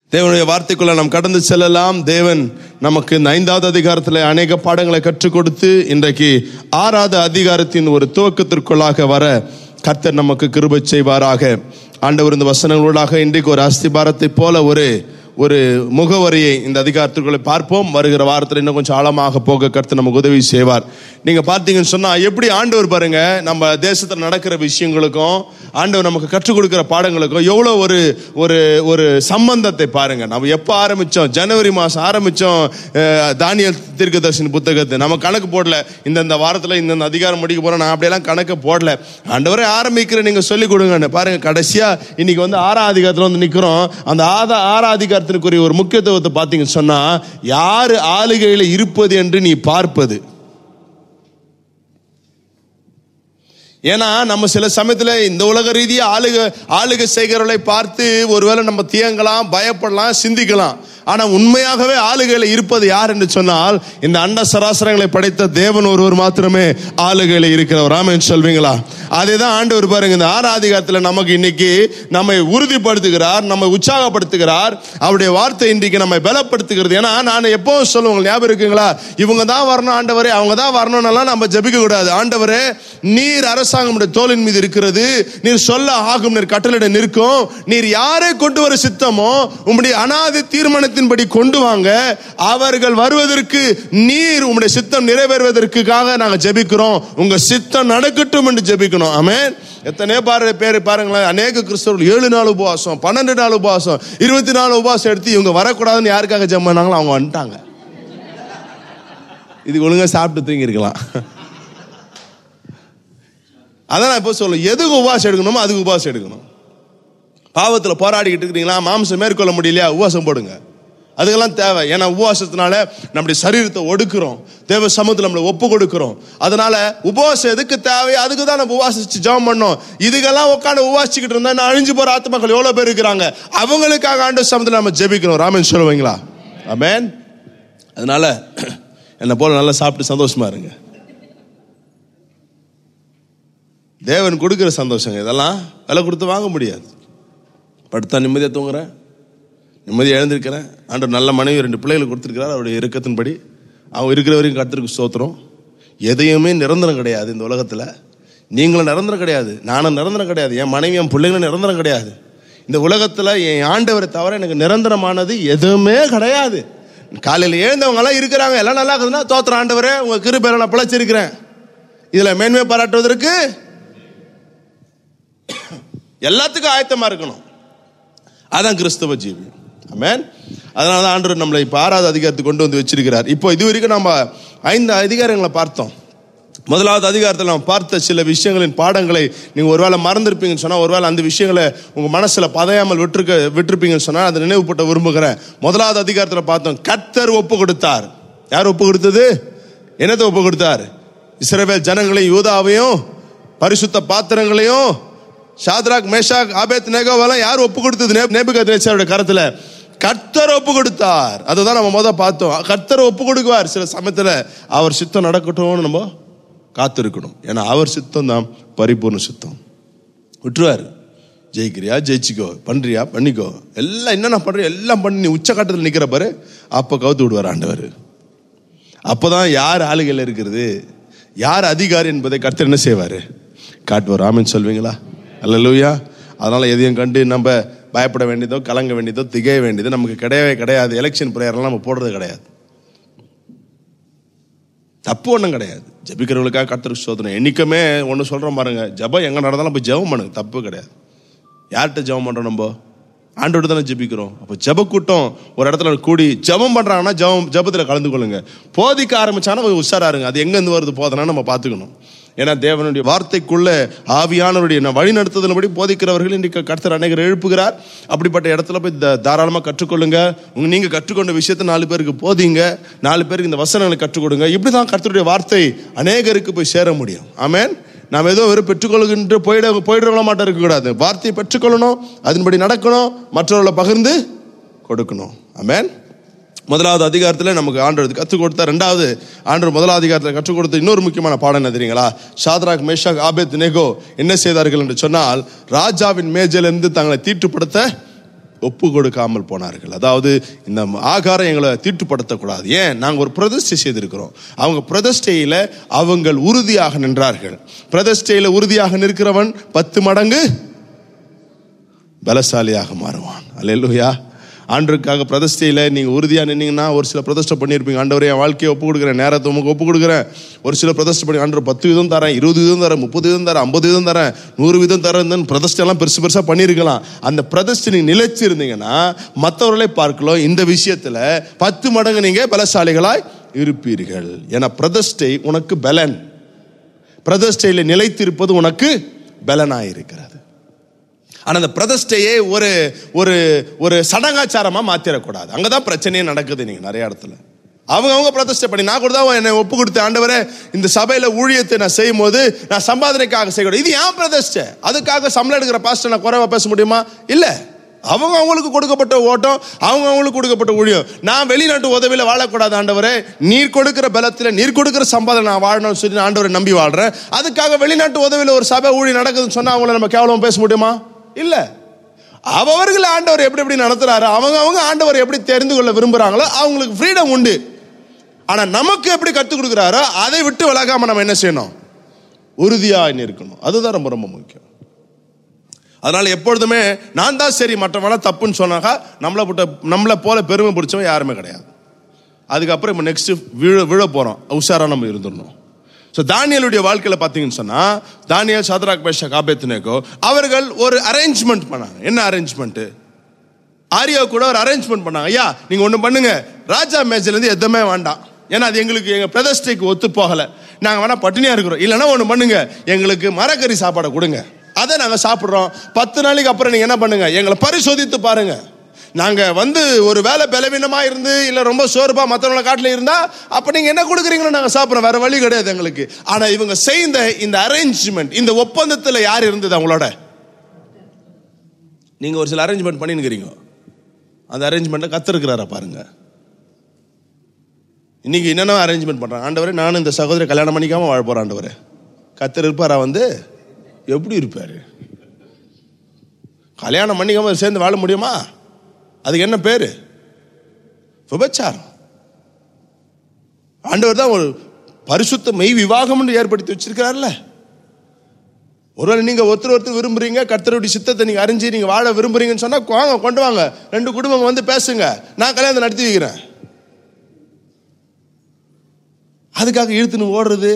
தேவனுடைய வார்த்தைக்குள்ள நாம் கடந்து செல்லலாம் தேவன் நமக்கு இந்த ஐந்தாவது அதிகாரத்தில் அநேக பாடங்களை கற்றுக் கொடுத்து இன்றைக்கு ஆறாவது அதிகாரத்தின் ஒரு துவக்கத்திற்குள்ளாக வர கர்த்தர் நமக்கு கிருபை செய்வாராக ஆண்டவர் இந்த வசனங்களூடாக இன்றைக்கு ஒரு அஸ்திபாரத்தை போல ஒரு ஒரு முகவரியை இந்த அதிகாரத்திற்குள்ளே பார்ப்போம் வருகிற வாரத்தில் இன்னும் கொஞ்சம் ஆழமாக போக கர்த்தர் நமக்கு உதவி செய்வார் நீங்க பார்த்தீங்கன்னு சொன்னா எப்படி ஆண்டவர் பாருங்க நம்ம தேசத்தில் நடக்கிற விஷயங்களுக்கும் ஆண்டவர் நமக்கு கற்றுக் கொடுக்கிற பாடங்களுக்கும் எவ்வளோ ஒரு ஒரு ஒரு சம்பந்தத்தை பாருங்க நம்ம எப்போ ஆரம்பிச்சோம் ஜனவரி மாதம் ஆரம்பிச்சோம் அஹ், தானியேல் தீர்க்கதர்ஷினி புத்தகத்தை நம்ம கணக்கு போடல இந்தந்த வாரத்தில் இந்தந்த அதிகாரம் முடிக்க போறோம் நான் அப்படியெல்லாம் கணக்கு போடல ஆண்டவரே ஆரம்பிக்கிற நீங்க சொல்லிக் கொடுங்க பாருங்க கடைசியா இன்னைக்கு வந்து ஆறாம் அதிகாரத்தில் வந்து நிக்கிறோம் அந்த ஆதா ஆறாம் அதிகாரத்திற்குரிய ஒரு முக்கியத்துவத்தை பார்த்தீங்கன்னு சொன்னா யாரு ஆளுகையில் இருப்பது என்று நீ பார்ப்பது ஏன்னா நம்ம சில சமயத்துல இந்த உலக ரீதியா ஆளுக ஆளுகை செய்கிறவர்களை பார்த்து ஒருவேளை நம்ம தியங்கலாம் பயப்படலாம் சிந்திக்கலாம் ஆனா உண்மையாகவே ஆளுகையில இருப்பது யார் என்று சொன்னால் இந்த அண்ட சராசரங்களை படைத்த தேவன் ஒருவர் மாத்திரமே ஆளுகையில இருக்கிறவர் ராமன் சொல்வீங்களா அதே தான் ஆண்டவர் பாருங்க இந்த ஆராதிகாரத்தில் நமக்கு இன்னைக்கு நம்மை உறுதிப்படுத்துகிறார் நம்மை உற்சாகப்படுத்துகிறார் அவருடைய வார்த்தை இன்றைக்கு நம்மை பலப்படுத்துகிறது ஏன்னா நான் எப்பவும் சொல்லுவாங்க ஞாபகம் இருக்குங்களா இவங்க தான் வரணும் ஆண்டவரே அவங்க தான் வரணும்னாலாம் நம்ம ஜெபிக்க கூடாது ஆண்டவரே நீர் அரசாங்கம் உம்முடைய தோளின் மீது இருக்கிறது நீர் சொல்ல ஆகும் நீர் கட்டளையிட நிற்கும் நீர் யாரை கொண்டு வர சித்தமோ உம்முடைய அனாதி தீர்மானத்தின்படி கொண்டு வாங்க அவர்கள் வருவதற்கு நீர் உம்முடைய சித்தம் நிறைவேறுவதற்காக நாங்க ஜெபிக்கிறோம் உங்க சித்தம் நடக்கட்டும் என்று ஜெபிக்கணும் ஆமென் எத்தனையோ பாரு பேர் பாருங்களேன் அநேக கிறிஸ்தவர்கள் ஏழு நாள் உபவாசம் பன்னெண்டு நாள் உபவாசம் இருபத்தி நாலு உபவாசம் எடுத்து இவங்க வரக்கூடாதுன்னு யாருக்காக ஜெபம் பண்ணாங்களோ அவங்க வந்துட்டாங்க இதுக்கு ஒழுங்கா சாப்பிட்டு தூங்கி இருக்கலாம் அதான் நான் இப்போ சொல்லுவேன் எதுக்கு உபவாசம் எடுக்கணுமோ அதுக்கு உபவாசம் எடுக்கணும் பாவத்தில் போராடிக்கிட்டு இருக்கிறீங்களா மாம்சம் மேற்கொள்ள முடியலையா உபவாசம் போடுங்க அதுக்கெல்லாம் தேவை ஏன்னா உபவாசத்தினால நம்முடைய சரீரத்தை ஒடுக்குறோம் தேவ சமூகத்தில் நம்மளை ஒப்பு கொடுக்கிறோம் அதனால உபவாசம் எதுக்கு தேவை அதுக்கு தான் நம்ம உபவாசிச்சு ஜெபம் பண்ணோம் இதுக்கெல்லாம் உட்காந்து உபவாசிச்சுக்கிட்டு இருந்தா நான் அழிஞ்சு போற ஆத்மாக்கள் எவ்வளவு பேர் இருக்கிறாங்க அவங்களுக்காக ஆண்டு சமத்தில் நம்ம ஜெபிக்கணும் ராமன் சொல்லுவீங்களா ஆமென் அதனால என்னை போல நல்லா சாப்பிட்டு சந்தோஷமா இருங்க தேவன் கொடுக்கிற சந்தோஷங்க இதெல்லாம் விலை கொடுத்து வாங்க முடியாது படுத்தா நிம்மதியாக தூங்குறேன் நிம்மதியாக எழுந்திருக்கிறேன் ஆண்டவர் நல்ல மனைவி ரெண்டு பிள்ளைகளுக்கு கொடுத்துருக்கிறார் அவருடைய இறுக்கத்தின்படி அவங்க இருக்கிற வரைக்கும் கருத்திற்கு சோத்திரம் எதையுமே நிரந்தரம் கிடையாது இந்த உலகத்தில் நீங்களும் நிரந்தரம் கிடையாது நானும் நிரந்தரம் கிடையாது என் மனைவி என் பிள்ளைங்களும் நிரந்தரம் கிடையாது இந்த உலகத்தில் என் ஆண்டவரை தவிர எனக்கு நிரந்தரமானது எதுவுமே கிடையாது காலையில் எழுந்தவங்க எல்லாம் இருக்கிறாங்க எல்லாம் நல்லா இருக்குதுன்னா தோத்திர ஆண்டவரே உங்க கிருபையில நான் பிழைச்சிருக்கிறேன் இதுல மேன்மை பாராட்டுவதற்கு எல்லாத்துக்கும் ஆயத்தமா இருக்கணும் அதான் கிறிஸ்தவ ஜீவியம் ஆமென் அதனால தான் ஆண்டவர் நம்மளை இப்போ ஆறாவது அதிகாரத்துக்கு கொண்டு வந்து வச்சிருக்கிறார் இப்போ இது வரைக்கும் நம்ம ஐந்து அதிகாரங்களை பார்த்தோம் முதலாவது அதிகாரத்தில் நம்ம பார்த்த சில விஷயங்களின் பாடங்களை நீங்கள் ஒருவேளை மறந்துருப்பீங்கன்னு சொன்னால் ஒருவேளை அந்த விஷயங்களை உங்கள் மனசில் பதையாமல் விட்டுருக்க விட்டுருப்பீங்கன்னு சொன்னால் அதை நினைவுபட்ட விரும்புகிறேன் முதலாவது அதிகாரத்தில் பார்த்தோம் கர்த்தர் ஒப்பு கொடுத்தார் யார் ஒப்பு கொடுத்தது என்னத்தை ஒப்பு கொடுத்தார் இஸ்ரவேல் ஜனங்களையும் யூதாவையும் பரிசுத்த பாத்திரங்களையும் ஷாத்ராக் மேஷாக் ஆபேத் நேகோவெல்லாம் யார் ஒப்பு கொடுத்தது நேபுகத்நேச்சாரோட கரத்துல கர்த்தர் ஒப்பு கொடுத்தார் அதுதான் நம்ம முத பார்த்தோம் கர்த்தர் ஒப்பு கொடுக்குவார் சில சமயத்துல அவர் சித்தம் நடக்கட்டும்னு நம்ம காத்திருக்கணும் ஏன்னா அவர் சித்தம் தான் பரிபூர்ண சித்தம் விட்டுருவார் ஜெயிக்கிறியா ஜெயிச்சுக்கோ பண்றியா பண்ணிக்கோ எல்லாம் என்னென்ன பண்றியோ எல்லாம் பண்ணி நீ உச்சக்கட்டத்தில் நிக்கிற பாரு அப்ப கவுத்து விடுவார் ஆண்டவர் அப்பதான் யார் ஆளுகையில் இருக்கிறது யார் அதிகாரி என்பதை கர்த்தர் என்ன செய்வாரு காட்டுவார் ஆமென் சொல்வீங்களா அல்லலூயா அதனால எதையும் கண்டு நம்ம பயப்பட வேண்டியதோ கலங்க வேண்டியதோ திகைய வேண்டியதோ நமக்கு கிடையவே கிடையாது எலெக்ஷன் ப்ரேயர்லாம் நம்ம போடுறது கிடையாது தப்பு ஒன்றும் கிடையாது ஜபிக்கிறவங்களுக்காக கர்த்தருக்கு சோதனை என்னைக்குமே ஒன்று சொல்கிறோம் பாருங்க ஜபம் எங்கே நடந்தாலும் போய் ஜெபம் பண்ணுங்க தப்பு கிடையாது யார்கிட்ட ஜெபம் பண்ணுறோம் நம்ம ஆண்டோடு தானே ஜெபிக்கிறோம் அப்போ ஜெப கூட்டம் ஒரு இடத்துல கூடி ஜெபம் பண்ணுறாங்கன்னா ஜெபம் ஜெபத்தில் கலந்து கொள்ளுங்க போதிக்க ஆரம்பிச்சானா கொஞ்சம் உஷாரா இருங்க அது எங்கேருந்து வருது போதனா நம்ம பார்த்துக்கணும் ஏன்னா தேவனுடைய வார்த்தைக்குள்ள ஆவியானவருடைய நான் வழி நடத்துதல்படி போதிக்கிறவர்கள் இன்றைக்கு கர்த்தர் அநேகர் எழுப்புகிறார் அப்படிப்பட்ட இடத்துல போய் த- தாராளமா கற்றுக்கொள்ளுங்க உங்க நீங்க கற்றுக்கொண்ட விஷயத்தை நாலு பேருக்கு போதிங்க நாலு பேருக்கு இந்த வசனங்களை கற்றுக் கொடுங்க இப்படிதான் கர்த்தருடைய வார்த்தை அநேகருக்கு போய் சேர முடியும் ஆமென் நாம் ஏதோ வெறும் பெற்றுக்கொள்கின்ற போயிட போயிடுறவங்கள மாட்டோம் இருக்கக்கூடாது வார்த்தையை பெற்றுக்கொள்ளணும் அதன்படி நடக்கணும் மற்றவர்களை பகிர்ந்து கொடுக்கணும் ஆமென் முதலாவது அதிகாரத்தில் நமக்கு ஆண்டவர் கற்றுக் கொடுத்த ரெண்டாவது ஆண்டவர் முதலாவது அதிகாரத்தில் கற்றுக் கொடுத்த இன்னொரு முக்கியமான பாடம் என்ன தெரியுங்களா ஷாத்ராக் மேஷாக் ஆபேத் நேகோ என்ன செய்தார்கள் என்று சொன்னால் ராஜாவின் மேஜிலிருந்து தங்களை தீட்டுப்படுத்த ஒப்பு கொடுக்காமல் போனார்கள் அதாவது இந்த ஆகாரம் எங்களை தீட்டுப்படுத்தக்கூடாது ஏன் நாங்கள் ஒரு பிரதிஷ்டை செய்திருக்கிறோம் அவங்க பிரதிஷ்டையில அவங்கள் உறுதியாக நின்றார்கள் பிரதிஷ்டையில உறுதியாக நிற்கிறவன் பத்து மடங்கு பலசாலியாக மாறுவான் அல்லேலூயா ஆண்டருக்காக பிரதிஷ்டையில் நீங்கள் உறுதியாக நின்னீங்கன்னா ஒரு சில பிரதிஷ்டை பண்ணியிருப்பீங்க ஆண்டவரே என் வாழ்க்கையை ஒப்பு கொடுக்குறேன் நேரத்தை உமக்கு ஒப்பு கொடுக்குறேன் ஒரு சில பிரதிஷ்டை பண்ணி ஆண்டவர் பத்து வீதம் தரேன் இருபது வீதம் தரேன் முப்பது வீதம் தரேன் ஐம்பது வீதம் தரேன் நூறு வீதம் தரேன் பிரதிஷ்டை எல்லாம் பெருசு பெருசாக பண்ணியிருக்கலாம் அந்த பிரதிஷ்டை நீங்கள் நிலைச்சு இருந்தீங்கன்னா மற்றவர்களை பார்க்கலாம் இந்த விஷயத்தில் பத்து மடங்கு நீங்கள் பலசாலிகளாய் இருப்பீர்கள் ஏன்னா பிரதிஷ்டை உனக்கு பலன் பிரதிஷ்டையில் நிலைத்திருப்பது உனக்கு பலனாயிருக்கிறது ஆனா அந்த பிரதிஷ்டையே ஒரு ஒரு ஒரு சடங்காச்சாரமா மாத்திரக்கூடாது அங்கதான் பிரச்சனையே நடக்குது நீங்க நிறைய இடத்துல அவங்க அவங்க பிரதிஷ்டை பண்ணி நான் கூட தான் என்னை ஒப்பு கொடுத்த ஆண்டவரே இந்த சபையில ஊழியத்தை நான் செய்யும் போது நான் சம்பாதனைக்காக செய்யக்கூடாது இது ஏன் பிரதிஷ்டை அதுக்காக சம்பளம் எடுக்கிற பாஸ்டர் நான் குறைவா பேச முடியுமா இல்ல அவங்க அவங்களுக்கு கொடுக்கப்பட்ட ஓட்டம் அவங்க அவங்களுக்கு கொடுக்கப்பட்ட ஊழியம் நான் வெளிநாட்டு உதவியில வாழக்கூடாது ஆண்டவரே நீர் கொடுக்கிற பலத்துல நீர் கொடுக்கிற சம்பாதனை நான் வாழணும்னு சொல்லி நான் ஆண்டவரை நம்பி வாழ்றேன் அதுக்காக வெளிநாட்டு உதவியில ஒரு சபை ஊழியம் நடக்குதுன்னு சொன்னா அவங்கள நம்ம கேவலமா பேச முடியுமா இல்ல அவர்கள் ஆண்டவர் எப்படி எப்படி நடத்துறாரு அவங்க அவங்க ஆண்டவர் எப்படி தெரிந்து கொள்ள விரும்புறாங்களோ அவங்களுக்கு ஃப்ரீடம் உண்டு ஆனா நமக்கு எப்படி கற்றுக் கொடுக்குறாரோ அதை விட்டு விலகாம நம்ம என்ன செய்யணும் உறுதியா இருக்கணும் அதுதான் ரொம்ப ரொம்ப முக்கியம் அதனால எப்பொழுதுமே நான் தான் சரி மற்றவனா தப்புன்னு சொன்னாக்கா நம்மளை போட்ட நம்மளை போல பெருமை பிடிச்சவன் யாருமே கிடையாது அதுக்கப்புறம் இப்போ நெக்ஸ்ட் விழ விழ போறோம் உஷாரா நம்ம இருந்துடணும் ஸோ தானியலுடைய வாழ்க்கையில் பார்த்தீங்கன்னு சொன்னா தானியல் சத்ராக் பேஷா காபேத்னேக்கோ அவர்கள் ஒரு அரேஞ்ச்மெண்ட் பண்ணாங்க என்ன அரேஞ்ச்மெண்ட் ஆரியா கூட ஒரு அரேஞ்ச்மெண்ட் பண்ணாங்க ஐயா நீங்க ஒன்று பண்ணுங்க ராஜா மேஜ்லேருந்து எதுவுமே வேண்டாம் ஏன்னா அது எங்களுக்கு எங்க பிரதிஷ்டைக்கு ஒத்து போகல நாங்க வேணா பட்டினியா இருக்கிறோம் இல்லைன்னா ஒன்று பண்ணுங்க எங்களுக்கு மரக்கறி சாப்பாடை கொடுங்க அதை நாங்க சாப்பிட்றோம் பத்து நாளைக்கு அப்புறம் நீங்க என்ன பண்ணுங்க எங்களை பரிசோதித்து பாருங்க நாங்க வந்து ஒரு வேலை பலவீனமா இருந்து இல்ல ரொம்ப சோர்பா மற்றவங்கள காட்டில் இருந்தா அப்ப நீங்க என்ன கொடுக்குறீங்களோ நாங்க சாப்பிட்றோம் வேற வழி கிடையாது எங்களுக்கு ஆனா இவங்க செய்த இந்த அரேஞ்ச்மெண்ட் இந்த ஒப்பந்தத்துல யார் இருந்தது அவங்களோட நீங்க ஒரு சில அரேஞ்ச்மெண்ட் பண்ணிருக்கிறீங்க அந்த அரேஞ்ச்மெண்ட்டை கத்திருக்கிறாரா பாருங்க இன்னைக்கு என்னென்ன அரேஞ்ச்மெண்ட் பண்றாங்க ஆண்டவரே நானும் இந்த சகோதரி கல்யாணம் பண்ணிக்காம வாழ போறேன் ஆண்டவரே கத்தர் இருப்பாரா வந்து எப்படி இருப்பாரு கல்யாணம் பண்ணிக்காம சேர்ந்து வாழ முடியுமா அதுக்கு என்ன பேரு விபச்சாரம் ஆண்டவர் தான் ஒரு பரிசுத்த மெய் விவாகம் ஏற்படுத்தி வச்சிருக்கிறார்ல ஒருவேளை நீங்க ஒருத்தர் ஒருத்தர் விரும்புறீங்க கர்த்தருடைய சித்தத்தை நீங்க அறிஞ்சு நீங்க வாழ விரும்புறீங்கன்னு சொன்னா வாங்க கொண்டு வாங்க ரெண்டு குடும்பம் வந்து பேசுங்க நான் கல்யாணத்தை நடத்தி வைக்கிறேன் அதுக்காக இழுத்துன்னு ஓடுறது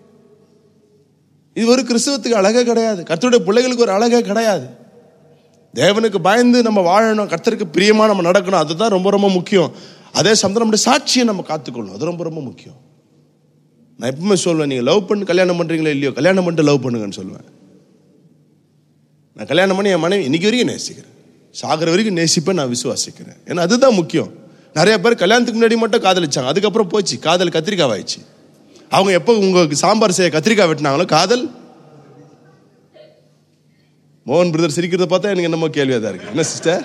இது ஒரு கிறிஸ்தவத்துக்கு அழகே கிடையாது கர்த்தருடைய பிள்ளைகளுக்கு ஒரு அழகே கிடையாது தேவனுக்கு பயந்து நம்ம வாழணும் கர்த்தருக்கு பிரியமா நம்ம நடக்கணும் அதுதான் ரொம்ப ரொம்ப முக்கியம் அதே சமயம் நம்முடைய சாட்சியை நம்ம காத்துக்கொள்ளணும் அது ரொம்ப ரொம்ப முக்கியம் நான் எப்பவுமே சொல்லுவேன் நீங்க லவ் பண்ணி கல்யாணம் பண்றீங்களோ இல்லையோ கல்யாணம் பண்ணிட்டு லவ் பண்ணுங்கன்னு சொல்லுவேன் நான் கல்யாணம் பண்ணி என் மனைவி இன்னைக்கு வரைக்கும் நேசிக்கிறேன் சாகிற வரைக்கும் நேசிப்பேன் நான் விசுவாசிக்கிறேன் ஏன்னா அதுதான் முக்கியம் நிறைய பேர் கல்யாணத்துக்கு முன்னாடி மட்டும் காதலிச்சாங்க அதுக்கப்புறம் போச்சு காதல் கத்திரிக்காய் ஆயிடுச்சு அவங்க எப்போ உங்களுக்கு சாம்பார் செய்ய கத்திரிக்காய் வெட்டினாங்களோ காதல் மோகன் பிரதர் சிரிக்கிறத பார்த்தா எனக்கு என்னமோ கேள்வியா தான் இருக்கு என்ன சிஸ்டர்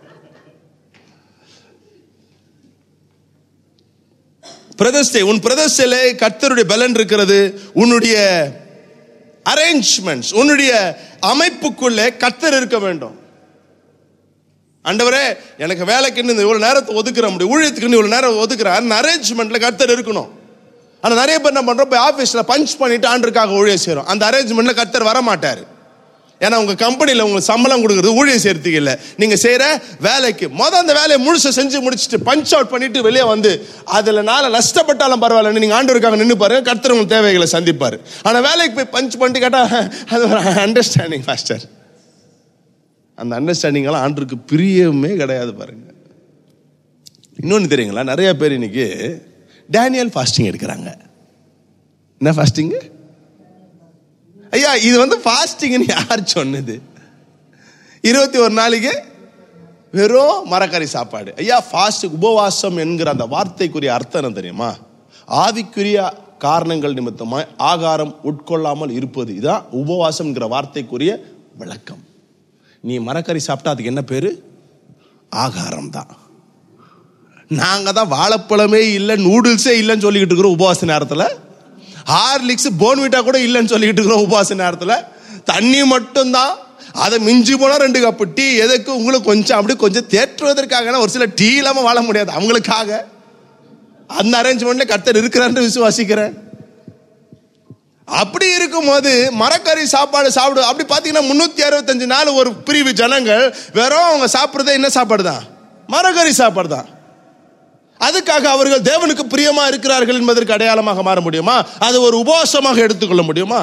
பிரதிஷ்டை உன் பிரதிஷ்டையில கர்த்தருடைய பலன் இருக்கிறது உன்னுடைய அரேஞ்ச்மெண்ட்ஸ் உன்னுடைய அமைப்புக்குள்ளே கர்த்தர் இருக்க வேண்டும் ஆண்டவரே எனக்கு வேலைக்குன்னு இந்த இவ்வளவு நேரத்தை ஒதுக்குற முடியும் ஊழியத்துக்குன்னு இவ்வளவு நேரம் ஒதுக்குறேன் அந்த அரேஞ்ச்மெண்ட்ல கர்த்தர் இருக்கணும் ஆனா நிறைய பேர் என்ன பண்றோம் போய் ஆபீஸ்ல பஞ்ச் பண்ணிட்டு ஆண்டுக்காக ஊழியம் செய்றோம் அந்த அரேஞ்ச்மெண்ட்ல கர்த்தர் வர மாட்டாரு ஏன்னா உங்க கம்பெனில உங்களுக்கு சம்பளம் கொடுக்கறது ஊழியம் செய்யறதுக்கு இல்ல நீங்க செய்யற வேலைக்கு முத அந்த வேலையை முழுசா செஞ்சு முடிச்சுட்டு பஞ்ச் அவுட் பண்ணிட்டு வெளியே வந்து அதுல நாள நஷ்டப்பட்டாலும் பரவாயில்ல நீங்க ஆண்டவருக்காக நின்று பாருங்க கர்த்தர் உங்க தேவைகளை சந்திப்பாரு ஆனா வேலைக்கு போய் பஞ்ச் பண்ணிட்டு கேட்டா அது ஒரு அண்டர்ஸ்டாண்டிங் மாஸ்டர் அந்த அண்டர்ஸ்டாண்டிங் எல்லாம் ஆண்டருக்கு பிரியமே கிடையாது பாருங்க இன்னொன்னு தெரியுங்களா நிறைய பேர் இன்னைக்கு டேனியல் ஃபாஸ்டிங் எடுக்கிறாங்க என்ன ஃபாஸ்டிங் ஐயா இது வந்து ஃபாஸ்டிங்னு யார் சொன்னது இருபத்தி ஒரு நாளைக்கு வெறும் மரக்கறி சாப்பாடு ஐயா ஃபாஸ்ட் உபவாசம் என்கிற அந்த வார்த்தைக்குரிய அர்த்தம் என்ன தெரியுமா ஆவிக்குரிய காரணங்கள் நிமித்தமாய் ஆகாரம் உட்கொள்ளாமல் இருப்பது இதான் உபவாசம்ங்கிற வார்த்தைக்குரிய விளக்கம் நீ மரக்கறி சாப்பிட்டா அதுக்கு என்ன பேரு ஆகாரம் தான் நாங்க தான் வாழைப்பழமே இல்லை நூடுல்ஸே இல்லைன்னு சொல்லிக்கிட்டு இருக்கிறோம் உபவாச நேரத்தில் ஹார்லிக்ஸ் போன்விட்டா கூட இல்லைன்னு சொல்லிக்கிட்டு இருக்கிறோம் உபவாச நேரத்தில் தண்ணி மட்டும்தான் அதை மிஞ்சி போனா ரெண்டு கப்பு டீ எதுக்கு உங்களுக்கு கொஞ்சம் அப்படி கொஞ்சம் தேற்றுவதற்காக ஒரு சில டீ இல்லாம வாழ முடியாது அவங்களுக்காக அந்த அரேஞ்ச்மெண்ட்ல கர்த்தர் இருக்கிறான்னு விசுவாசிக்கிறேன் அப்படி இருக்கும்போது மரக்கறி சாப்பாடு சாப்பிடு அப்படி பார்த்தீங்கன்னா முன்னூத்தி அறுபத்தஞ்சு நாள் ஒரு பிரிவு ஜனங்கள் வெறும் அவங்க சாப்பிடுறதே என்ன சாப்பாடு தான் மரக்கறி சாப்பாடு தான் அதுக்காக அவர்கள் தேவனுக்கு பிரியமா இருக்கிறார்கள் என்பதற்கு அடையாளமாக மாற முடியுமா அது ஒரு உபவாசமாக எடுத்துக்கொள்ள முடியுமா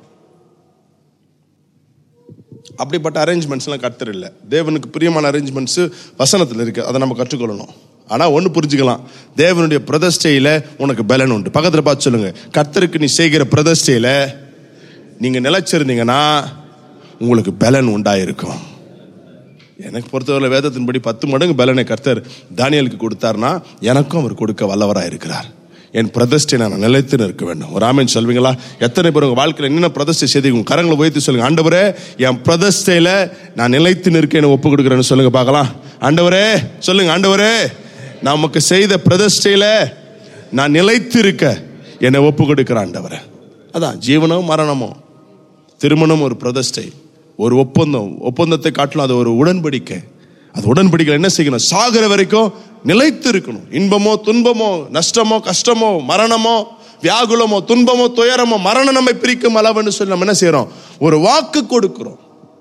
அப்படிப்பட்ட அரேஞ்ச்மெண்ட்ஸ்லாம் கர்த்தர் இல்லை தேவனுக்கு பிரியமான அரேஞ்ச்மெண்ட்ஸ் வசனத்தில் இருக்கு அதை நம்ம கற்றுக்கொள்ளணும் ஆனா ஒன்று புரிஞ்சுக்கலாம் தேவனுடைய பிரதிஷ்டையில உனக்கு பலன் உண்டு பக்கத்தில் பார்த்து சொல்லுங்க கர்த்தருக்கு நீ செய்கிற பிரதிஷ்டையில நீங்க நிலைச்சிருந்தீங்கன்னா உங்களுக்கு பலன் உண்டாயிருக்கும் எனக்கு பொறுத்தவரை வேதத்தின்படி பத்து மடங்கு பலனை கர்த்தர் தானியலுக்கு கொடுத்தார்னா எனக்கும் அவர் கொடுக்க வல்லவராக இருக்கிறார் என் பிரதிஷ்டை நான் நிலைத்து நிற்க வேண்டும் ஒரு ஆமீன் சொல்வீங்களா எத்தனை பேர் உங்க வாழ்க்கையில் என்னென்ன பிரதிஷ்டை செய்து உங்க கரங்களை உயர்த்தி சொல்லுங்க ஆண்டவரே என் பிரதிஷ்டையில நான் நிலைத்து நிற்க என்ன ஒப்பு கொடுக்குறேன்னு சொல்லுங்க பார்க்கலாம் ஆண்டவரே சொல்லுங்க ஆண்டவரே நான் உமக்கு செய்த பிரதிஷ்டையில நான் நிலைத்து இருக்க என்னை ஒப்பு கொடுக்கிற ஆண்டவரே அதான் ஜீவனோ மரணமோ திருமணம் ஒரு பிரதிஷ்டை ஒரு ஒப்பந்தம் ஒப்பந்தத்தை காட்டிலும் அது ஒரு உடன்படிக்கை அது உடன்படிக்கை என்ன செய்யணும் சாகிற வரைக்கும் நிலைத்து இருக்கணும் இன்பமோ துன்பமோ நஷ்டமோ கஷ்டமோ மரணமோ வியாகுலமோ துன்பமோ துயரமோ மரணம் நம்மை பிரிக்கும் அளவுன்னு சொல்லி நம்ம என்ன செய்யறோம் ஒரு வாக்கு கொடுக்கிறோம்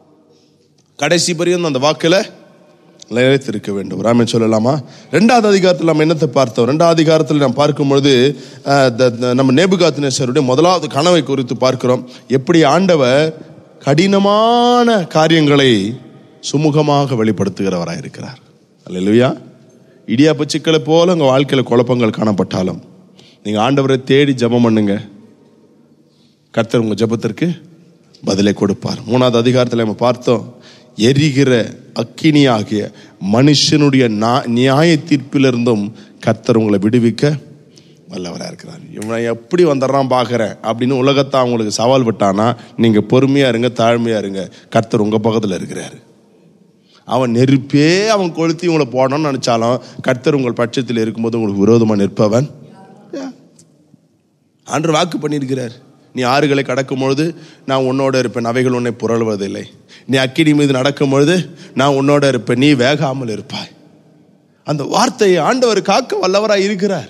கடைசி பரியந்தம் அந்த வாக்குல நிலைத்திருக்க வேண்டும் ராமன் சொல்லலாமா ரெண்டாவது அதிகாரத்தில் நம்ம என்னத்தை பார்த்தோம் ரெண்டாவது அதிகாரத்தில் நாம் பார்க்கும் பொழுது அஹ், த- த- நம்ம நேபுகாத்தினேசருடைய முதலாவது கனவை குறித்து பார்க்கிறோம் எப்படி ஆண்டவர் கடினமான காரியங்களை சுமூகமாக வெளிப்படுத்துகிறவராக இருக்கிறார் அல்லையா இடியாப்ப சிக்கலை போல உங்க வாழ்க்கையில குழப்பங்கள் காணப்பட்டாலும் நீங்க ஆண்டவரை தேடி ஜெபம் பண்ணுங்க கர்த்தர் உங்க ஜெபத்திற்கு பதிலை கொடுப்பார் மூணாவது அதிகாரத்தில் நம்ம பார்த்தோம் எரிகிற அக்கினியாகிய மனுஷனுடைய நா- நியாய தீர்ப்பிலிருந்தும் கர்த்தர் உங்களை விடுவிக்க வல்லவராக இருக்கிறார் இவன் எப்படி வந்துடுறான் பார்க்குறேன் அப்படின்னு உலகத்தை அவங்களுக்கு சவால் விட்டானா நீங்க பொறுமையா இருங்க தாழ்மையா இருங்க கர்த்தர் உங்க பக்கத்தில் இருக்கிறாரு அவன் நெருப்பே அவன் கொளுத்தி உங்களை போடணும்னு நினைச்சாலும் கர்த்தர் உங்கள் பட்சத்தில் இருக்கும்போது உங்களுக்கு விரோதமா நிற்பவன் யார்? ஆண்டவர் வாக்கு பண்ணியிருக்கிறார் நீ ஆறுகளை கடக்கும் பொழுது நான் உன்னோட இருப்பேன் அவைகள் உன்னை புரளுவதில்லை நீ அக்கினி மீது நடக்கும் பொழுது நான் உன்னோட இருப்பேன் நீ வேகாமல் இருப்பாய் அந்த வார்த்தையை ஆண்டவர் காக்க வல்லவராய் இருக்கிறார்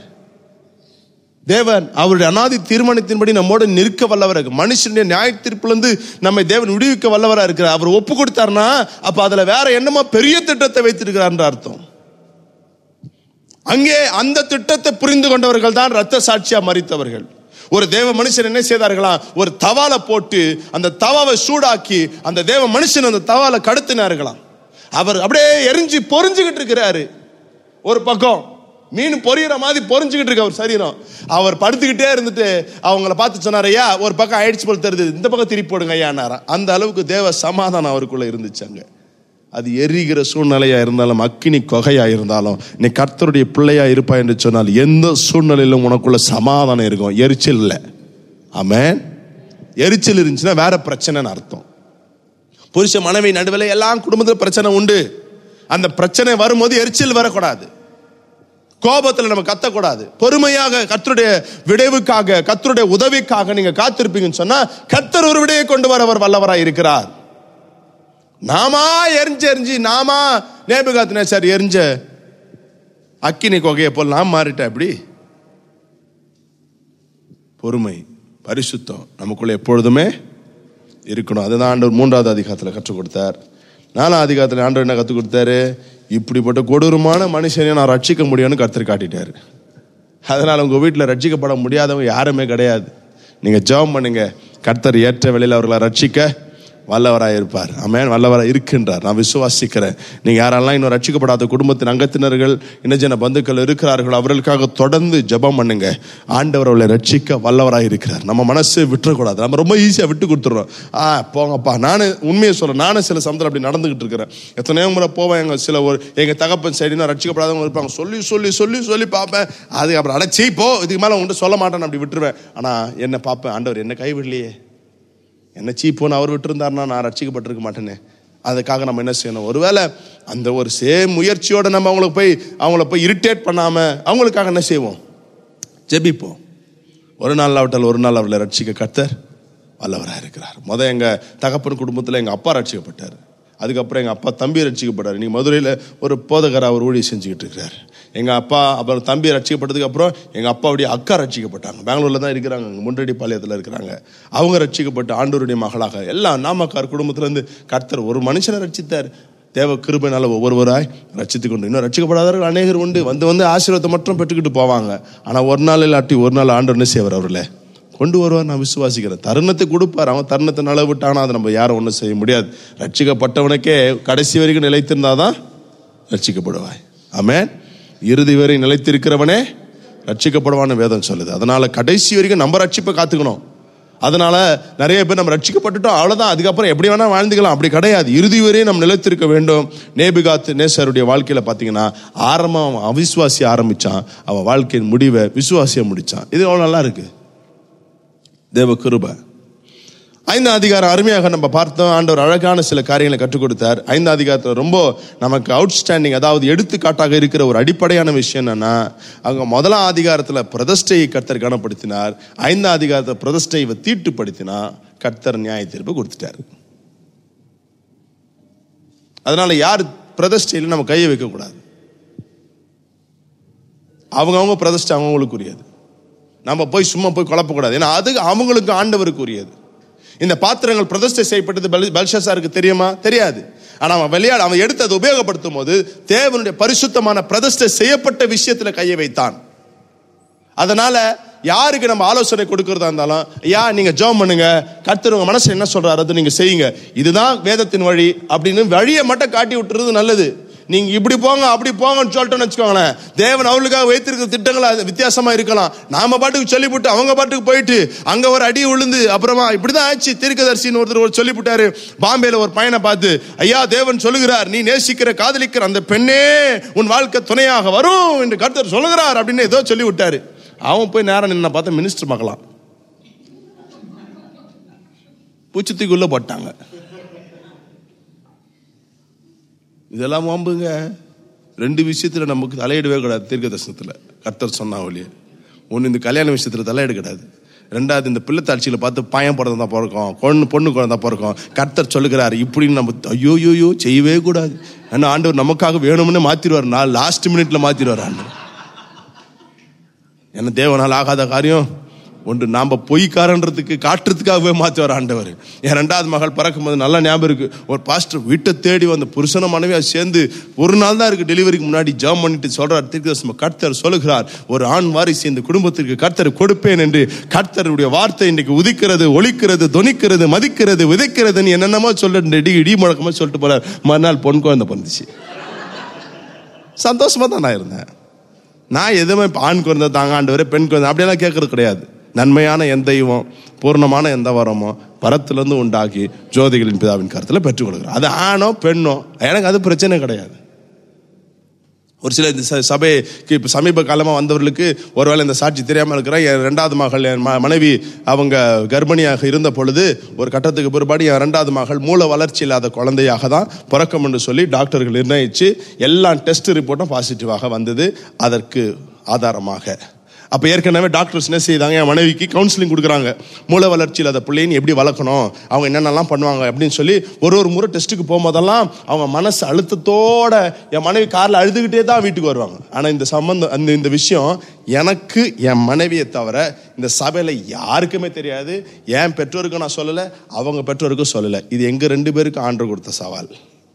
தேவன் அவருடைய அனாதி தீர்மானத்தின்படி நம்மோட நிற்க வல்லவராக இருக்கு. மனுஷனுடைய நியாய தீர்ப்பிலிருந்து நம்மை தேவன் விடுவிக்க வல்லவராக இருக்கிறார் அவர் ஒப்பு கொடுத்தாருன்னா அப்ப அதுல வேற என்னமா பெரிய திட்டத்தை வைத்திருக்கிறார் அர்த்தம் அங்கே அந்த திட்டத்தை புரிந்து கொண்டவர்கள் தான் ரத்த சாட்சியா மறித்தவர்கள் ஒரு தேவ மனுஷன் என்ன செய்தார்களா ஒரு தவாலை போட்டு அந்த தவாவை சூடாக்கி அந்த தேவ மனுஷன் அந்த தவாலை கடத்தினார்களாம் அவர் அப்படியே எரிஞ்சு பொறிஞ்சுகிட்டு இருக்கிறாரு ஒரு பக்கம் மீன் பொரியிற மாதிரி பொறிஞ்சுக்கிட்டு இருக்கு அவர் சரீரம் அவர் படுத்துக்கிட்டே இருந்துட்டு அவங்கள பார்த்து சொன்னார் ஐயா ஒரு பக்கம் ஆயிடுச்சு போல தெரியுது இந்த பக்கம் திருப்பி போடுங்க ஐயானாரா அந்த அளவுக்கு தேவ சமாதானம் அவருக்குள்ள இருந்துச்சு அங்க அது எரிகிற சூழ்நிலையா இருந்தாலும் அக்கினி கொகையா இருந்தாலும் நீ கர்த்தருடைய பிள்ளையா இருப்பாய் என்று சொன்னால் எந்த சூழ்நிலையிலும் உனக்குள்ள சமாதானம் இருக்கும் எரிச்சல் இல்லை ஆமென் எரிச்சல் இருந்துச்சுன்னா வேற பிரச்சனைன்னு அர்த்தம் புருஷ மனைவி நடுவில் எல்லாம் குடும்பத்தில் பிரச்சனை உண்டு அந்த பிரச்சனை வரும்போது எரிச்சல் வரக்கூடாது கோபத்தில் நம்ம கத்தக்கூடாது பொறுமையாக கர்த்தருடைய விடைவுக்காக கர்த்தருடைய உதவிக்காக நீங்க காத்திருப்பீங்கன்னு சொன்னா கர்த்தர் ஒரு விடையை கொண்டு வர அவர் வல்லவராய் இருக்கிறார் நாமா எரிஞ்சு எரிஞ்சு நாமா நேபுகாத்தினே சார் எரிஞ்ச அக்கினி கொகையை போல் நான் மாறிட்டேன் எப்படி பொறுமை பரிசுத்தம் நமக்குள்ள எப்பொழுதுமே இருக்கணும் அதுதான் ஆண்டவர் மூன்றாவது அதிகாரத்தில் கற்றுக் கொடுத்தார் நாலாம் அதிகாரத்தில் ஆண்டவர் என்ன கற்றுக் கொடுத்தாரு இப்படிப்பட்ட கொடூரமான மனுஷனை நான் ரட்சிக்க முடியும்னு கர்த்தர் காட்டிட்டாரு அதனால உங்க வீட்டில் ரட்சிக்கப்பட முடியாதவங்க யாருமே கிடையாது நீங்க ஜெபம் பண்ணுங்க கர்த்தர் ஏற்ற வேளையில் அவர்களை ரட்சிக்க வல்லவராய் இருப்பார் ஆமென் வல்லவராய் இருக்கின்றார் நான் விசுவாசிக்கிறேன் நீங்க யாரெல்லாம் இன்னும் ரட்சிக்கப்படாத குடும்பத்தின் அங்கத்தினர்கள் இனஜன பந்துக்கள் இருக்கிறார்கள் அவர்களுக்காக தொடர்ந்து ஜெபம் பண்ணுங்க ஆண்டவர் அவளை ரட்சிக்க வல்லவராய் இருக்கிறார் நம்ம மனசு விட்டுறக்கூடாது நம்ம ரொம்ப ஈஸியா விட்டு கொடுத்துறோம் ஆ போங்கப்பா நானு உண்மையை சொல்றேன் நானும் சில சமயத்தில் அப்படி நடந்துகிட்டு இருக்கிறேன் எத்தனையோ முறை போவேன் எங்க சில ஒரு எங்க தகப்பன் சைடுனா ரட்சிக்கப்படாதவங்க இருப்பாங்க சொல்லி சொல்லி சொல்லி சொல்லி பார்ப்பேன் அது அப்புறம் அடைச்சி போ இதுக்கு மேல உன்கிட்ட சொல்ல மாட்டேன் அப்படி விட்டுருவேன் ஆனா என்ன பார்ப்பேன் ஆண்டவர் என்ன கைவிடலையே என்ன சீப்போன்னு அவர் விட்டுருந்தாருன்னா நான் ரட்சிக்கப்பட்டிருக்க மாட்டேனே அதுக்காக நம்ம என்ன செய்யணும் ஒருவேளை அந்த ஒரு சேம் முயற்சியோட நம்ம அவங்களுக்கு போய் அவங்கள போய் இரிட்டேட் பண்ணாம அவங்களுக்காக என்ன செய்வோம் ஜெபிப்போம் ஒரு நாள் அவட்டால் ஒரு நாள் அவளை ரட்சிக்க கர்த்தர் வல்லவராக இருக்கிறார் முத எங்க தகப்பன் குடும்பத்தில் எங்க அப்பா ரட்சிக்கப்பட்டார் அதுக்கப்புறம் எங்க அப்பா தம்பி ரட்சிக்கப்பட்டார் இன்னைக்கு மதுரையில் ஒரு போதகர் அவர் ஊழியம் செஞ்சுக்கிட்டு இருக்கிறார் எங்க அப்பா அப்புறம் தம்பி ரட்சிக்கப்பட்டதுக்கு அப்புறம் எங்க அப்பாவுடைய அக்கா ரட்சிக்கப்பட்டாங்க பெங்களூர்ல தான் இருக்கிறாங்க அங்க முன்றடி பாளையத்தில் இருக்கிறாங்க அவங்க ரட்சிக்கப்பட்டு ஆண்டவருடைய மகளாக எல்லாம் நாமக்கார் குடும்பத்துல இருந்து கர்த்தர் ஒரு மனுஷனை ரட்சித்தார் தேவ கிருபைனால ஒவ்வொருவராய் ரட்சித்து கொண்டு இன்னும் ரட்சிக்கப்படாதவர்கள் அநேகர் உண்டு வந்து வந்து ஆசீர்வாதத்தை மட்டும் பெற்றுக்கிட்டு போவாங்க ஆனா ஒரு நாள் இல்லாட்டி ஒரு நாள் ஆண்டவர் என்ன செய்வார் அவர்களே கொண்டு வருவார் நான் விசுவாசிக்கிறேன் தருணத்தை கொடுப்பார் அவன் தருணத்தை நல விட்டானா அதை நம்ம யாரும் ஒன்றும் செய்ய முடியாது ரட்சிக்கப்பட்டவனுக்கே கடைசி வரைக்கும் நிலைத்திருந்தாதான் ரட்சிக்கப்படுவாய் ஆமென் இறுதி வரை நிலைத்திருக்கிறவனே ரட்சிக்கப்படுவான்னு வேதம் சொல்லுது அதனால கடைசி வரைக்கும் நம்ம ரட்சிப்பை காத்துக்கணும் அதனால நிறைய பேர் நம்ம ரட்சிக்கப்பட்டுட்டோம் அவ்வளவுதான் அதுக்கப்புறம் எப்படி வேணா வாழ்ந்துக்கலாம் அப்படி கிடையாது இறுதி வரையும் நம்ம நிலைத்திருக்க வேண்டும் நேபிகாத் நேசருடைய வாழ்க்கையில பாத்தீங்கன்னா ஆரம்பம் அவன் அவிசுவாசி ஆரம்பிச்சான் அவன் வாழ்க்கையின் முடிவை விசுவாசியா முடிச்சான் இது அவ்வளவு நல்லா இருக்கு தேவ கிருபை ஐந்தாம் அதிகாரம் அருமையாக நம்ம பார்த்தோம் ஆண்டவர் அழகான சில காரியங்களை கற்றுக் கொடுத்தார் ஐந்தாம் அதிகாரத்தில் ரொம்ப நமக்கு அவுட்ஸ்டாண்டிங் அதாவது எடுத்துக்காட்டாக இருக்கிற ஒரு அடிப்படையான விஷயம் என்னன்னா அங்க முதலாம் அதிகாரத்தில் பிரதிஷ்டையை கர்த்தர் கனப்படுத்தினார் ஐந்தாம் அதிகாரத்தில் பிரதிஷ்டையை தீட்டுப்படுத்தினா கர்த்தர் நியாய தீர்ப்பு கொடுத்துட்டார் அதனால யார் பிரதிஷ்டையில் நம்ம கையை வைக்க கூடாது அவங்கவுங்க பிரதிஷ்டை அவங்களுக்குரியது நம்ம போய் சும்மா போய் குழப்பக்கூடாது ஏன்னா அது அவங்களுக்கு ஆண்டவருக்குரியது இந்த பாத்திரங்கள் பிரதிஷ்டை செய்யப்பட்டது பெல்- பெல்ஷாசாருக்கு தெரியுமா தெரியாது ஆனா அவன் விளையாட அவன் எடுத்து அதை உபயோகப்படுத்தும் போது தேவனுடைய பரிசுத்தமான பிரதிஷ்டை செய்யப்பட்ட விஷயத்துல கையை வைத்தான் அதனால யாருக்கு நம்ம ஆலோசனை கொடுக்கறதா இருந்தாலும் ஐயா நீங்க ஜெபம் பண்ணுங்க கர்த்தர் உங்க மனசு என்ன சொல்றாரு அதை நீங்க செய்யுங்க இதுதான் வேதத்தின் வழி அப்படின்னு வழியை மட்டும் காட்டி விட்டுறது நல்லது நீங்க இப்படி போங்க அப்படி போங்கன்னு சொல்லிட்டோம்னு வச்சுக்கோங்களேன் தேவன் அவர்களுக்காக வைத்திருக்கிற திட்டங்கள் அது வித்தியாசமா இருக்கலாம் நாம பாட்டுக்கு சொல்லிவிட்டு அவங்க பாட்டுக்கு போயிட்டு அங்க ஒரு அடி விழுந்து அப்புறமா இப்படிதான் ஆச்சு தீர்க்கதரிசின்னு ஒருத்தர் ஒரு சொல்லிவிட்டாரு பாம்பேல ஒரு பையனை பார்த்து ஐயா தேவன் சொல்லுகிறார் நீ நேசிக்கிற காதலிக்கிற அந்த பெண்ணே உன் வாழ்க்கை துணையாக வரும் என்று கர்த்தர் சொல்லுகிறார் அப்படின்னு ஏதோ சொல்லி விட்டாரு அவன் போய் நேரம் நின்ன பார்த்தா மினிஸ்டர் பார்க்கலாம் பூச்சத்துக்குள்ள போட்டாங்க இதெல்லாம் வம்புங்க ரெண்டு விஷயத்துல நமக்கு தலையிடவே கூடாது தீர்க்க தரிசனத்துல கர்த்தர் சொன்னா ஒழிய ஒன்று இந்த கல்யாண விஷயத்துல தலையிட கூடாது ரெண்டாவது இந்த பிள்ளை தாட்சியில பார்த்து பையன் பிறந்தா தான் பிறக்கும் பொண்ணு பொண்ணு குழந்தை பிறக்கும் கர்த்தர் சொல்லுகிறாரு இப்படின்னு நம்ம ஐயோ யோயோ செய்யவே கூடாது ஏன்னா ஆண்டவர் நமக்காக வேணும்னு மாத்திருவார் நான் லாஸ்ட் மினிட்ல மாத்திருவார் ஆண்டவர் என்ன தேவனால் ஆகாத காரியம் ஒன்று நாம பொய்க்காரன்றதுக்கு காட்டுறதுக்காகவே மாற்றி வர ஆண்டவர் என் ரெண்டாவது மகள் பிறக்கும்போது நல்லா ஞாபகம் இருக்கு ஒரு பாஸ்டர் வீட்டை தேடி வந்த புருஷன மனைவியா சேர்ந்து ஒரு நாள் தான் இருக்கு டெலிவரிக்கு முன்னாடி ஜாம் பண்ணிட்டு சொல்றார் தீர்க்கதரிசனம் கர்த்தர் சொல்லுகிறார் ஒரு ஆண் வாரிசு இந்த குடும்பத்திற்கு கர்த்தர் கொடுப்பேன் என்று கர்த்தருடைய வார்த்தை இன்னைக்கு உதிக்கிறது ஒலிக்கிறது தொனிக்கிறது மதிக்கிறது விதைக்கிறதுன்னு என்னென்னமோ சொல்ல இடி இடி முழக்கமா சொல்லிட்டு போறார் மறுநாள் பொன் குழந்தை பிறந்துச்சு சந்தோஷமா தான் நான் இருந்தேன் நான் எதுவுமே இப்ப ஆண் குழந்தை தாங்க ஆண்டவரே பெண் குழந்தை அப்படியெல்லாம் கேட்கறது கிடையாது நன்மையான எந்த தெய்வம் பூர்ணமான எந்த வரமோ பரத்திலிருந்து உண்டாக்கி ஜோதிகளின் பிதாவின் கருத்தில் பெற்றுக் கொடுக்குறோம் அது ஆணோ பெண்ணோ எனக்கு அது பிரச்சனை கிடையாது ஒரு சில இந்த ச- சபைக்கு இப்போ சமீப காலமாக வந்தவர்களுக்கு ஒருவேளை இந்த சாட்சி தெரியாமல் இருக்கிறேன் என் ரெண்டாவது மகள் என் ம- மனைவி அவங்க கர்ப்பிணியாக இருந்த பொழுது ஒரு கட்டத்துக்கு பிற்பாடு என் ரெண்டாவது மகள் மூல வளர்ச்சி இல்லாத குழந்தையாக தான் பிறக்கும் என்று சொல்லி டாக்டர்கள் நிர்ணயிச்சு எல்லா டெஸ்ட் ரிப்போர்ட்டும் பாசிட்டிவாக வந்தது அதற்கு ஆதாரமாக அப்போ ஏற்கனவே டாக்டர்ஸ் என்ன செய்தாங்க என் மனைவிக்கு கவுன்சிலிங் கொடுக்குறாங்க மூளை வளர்ச்சி இல்லாத பிள்ளைன்னு எப்படி வளர்க்கணும் அவங்க என்னென்னலாம் பண்ணுவாங்க அப்படின்னு சொல்லி ஒரு ஒரு முறை டெஸ்ட்டுக்கு போகும்போதெல்லாம் அவங்க மனசு அழுத்தத்தோட என் மனைவி காரில் அழுதுகிட்டே தான் வீட்டுக்கு வருவாங்க ஆனால் இந்த சம்பந்தம் அந்த இந்த விஷயம் எனக்கு என் மனைவியை தவிர இந்த சபையில் யாருக்குமே தெரியாது என் பெற்றோருக்கும் நான் சொல்லலை அவங்க பெற்றோருக்கும் சொல்லலை இது எங்கள் ரெண்டு பேருக்கும் ஆண்டு கொடுத்த சவால்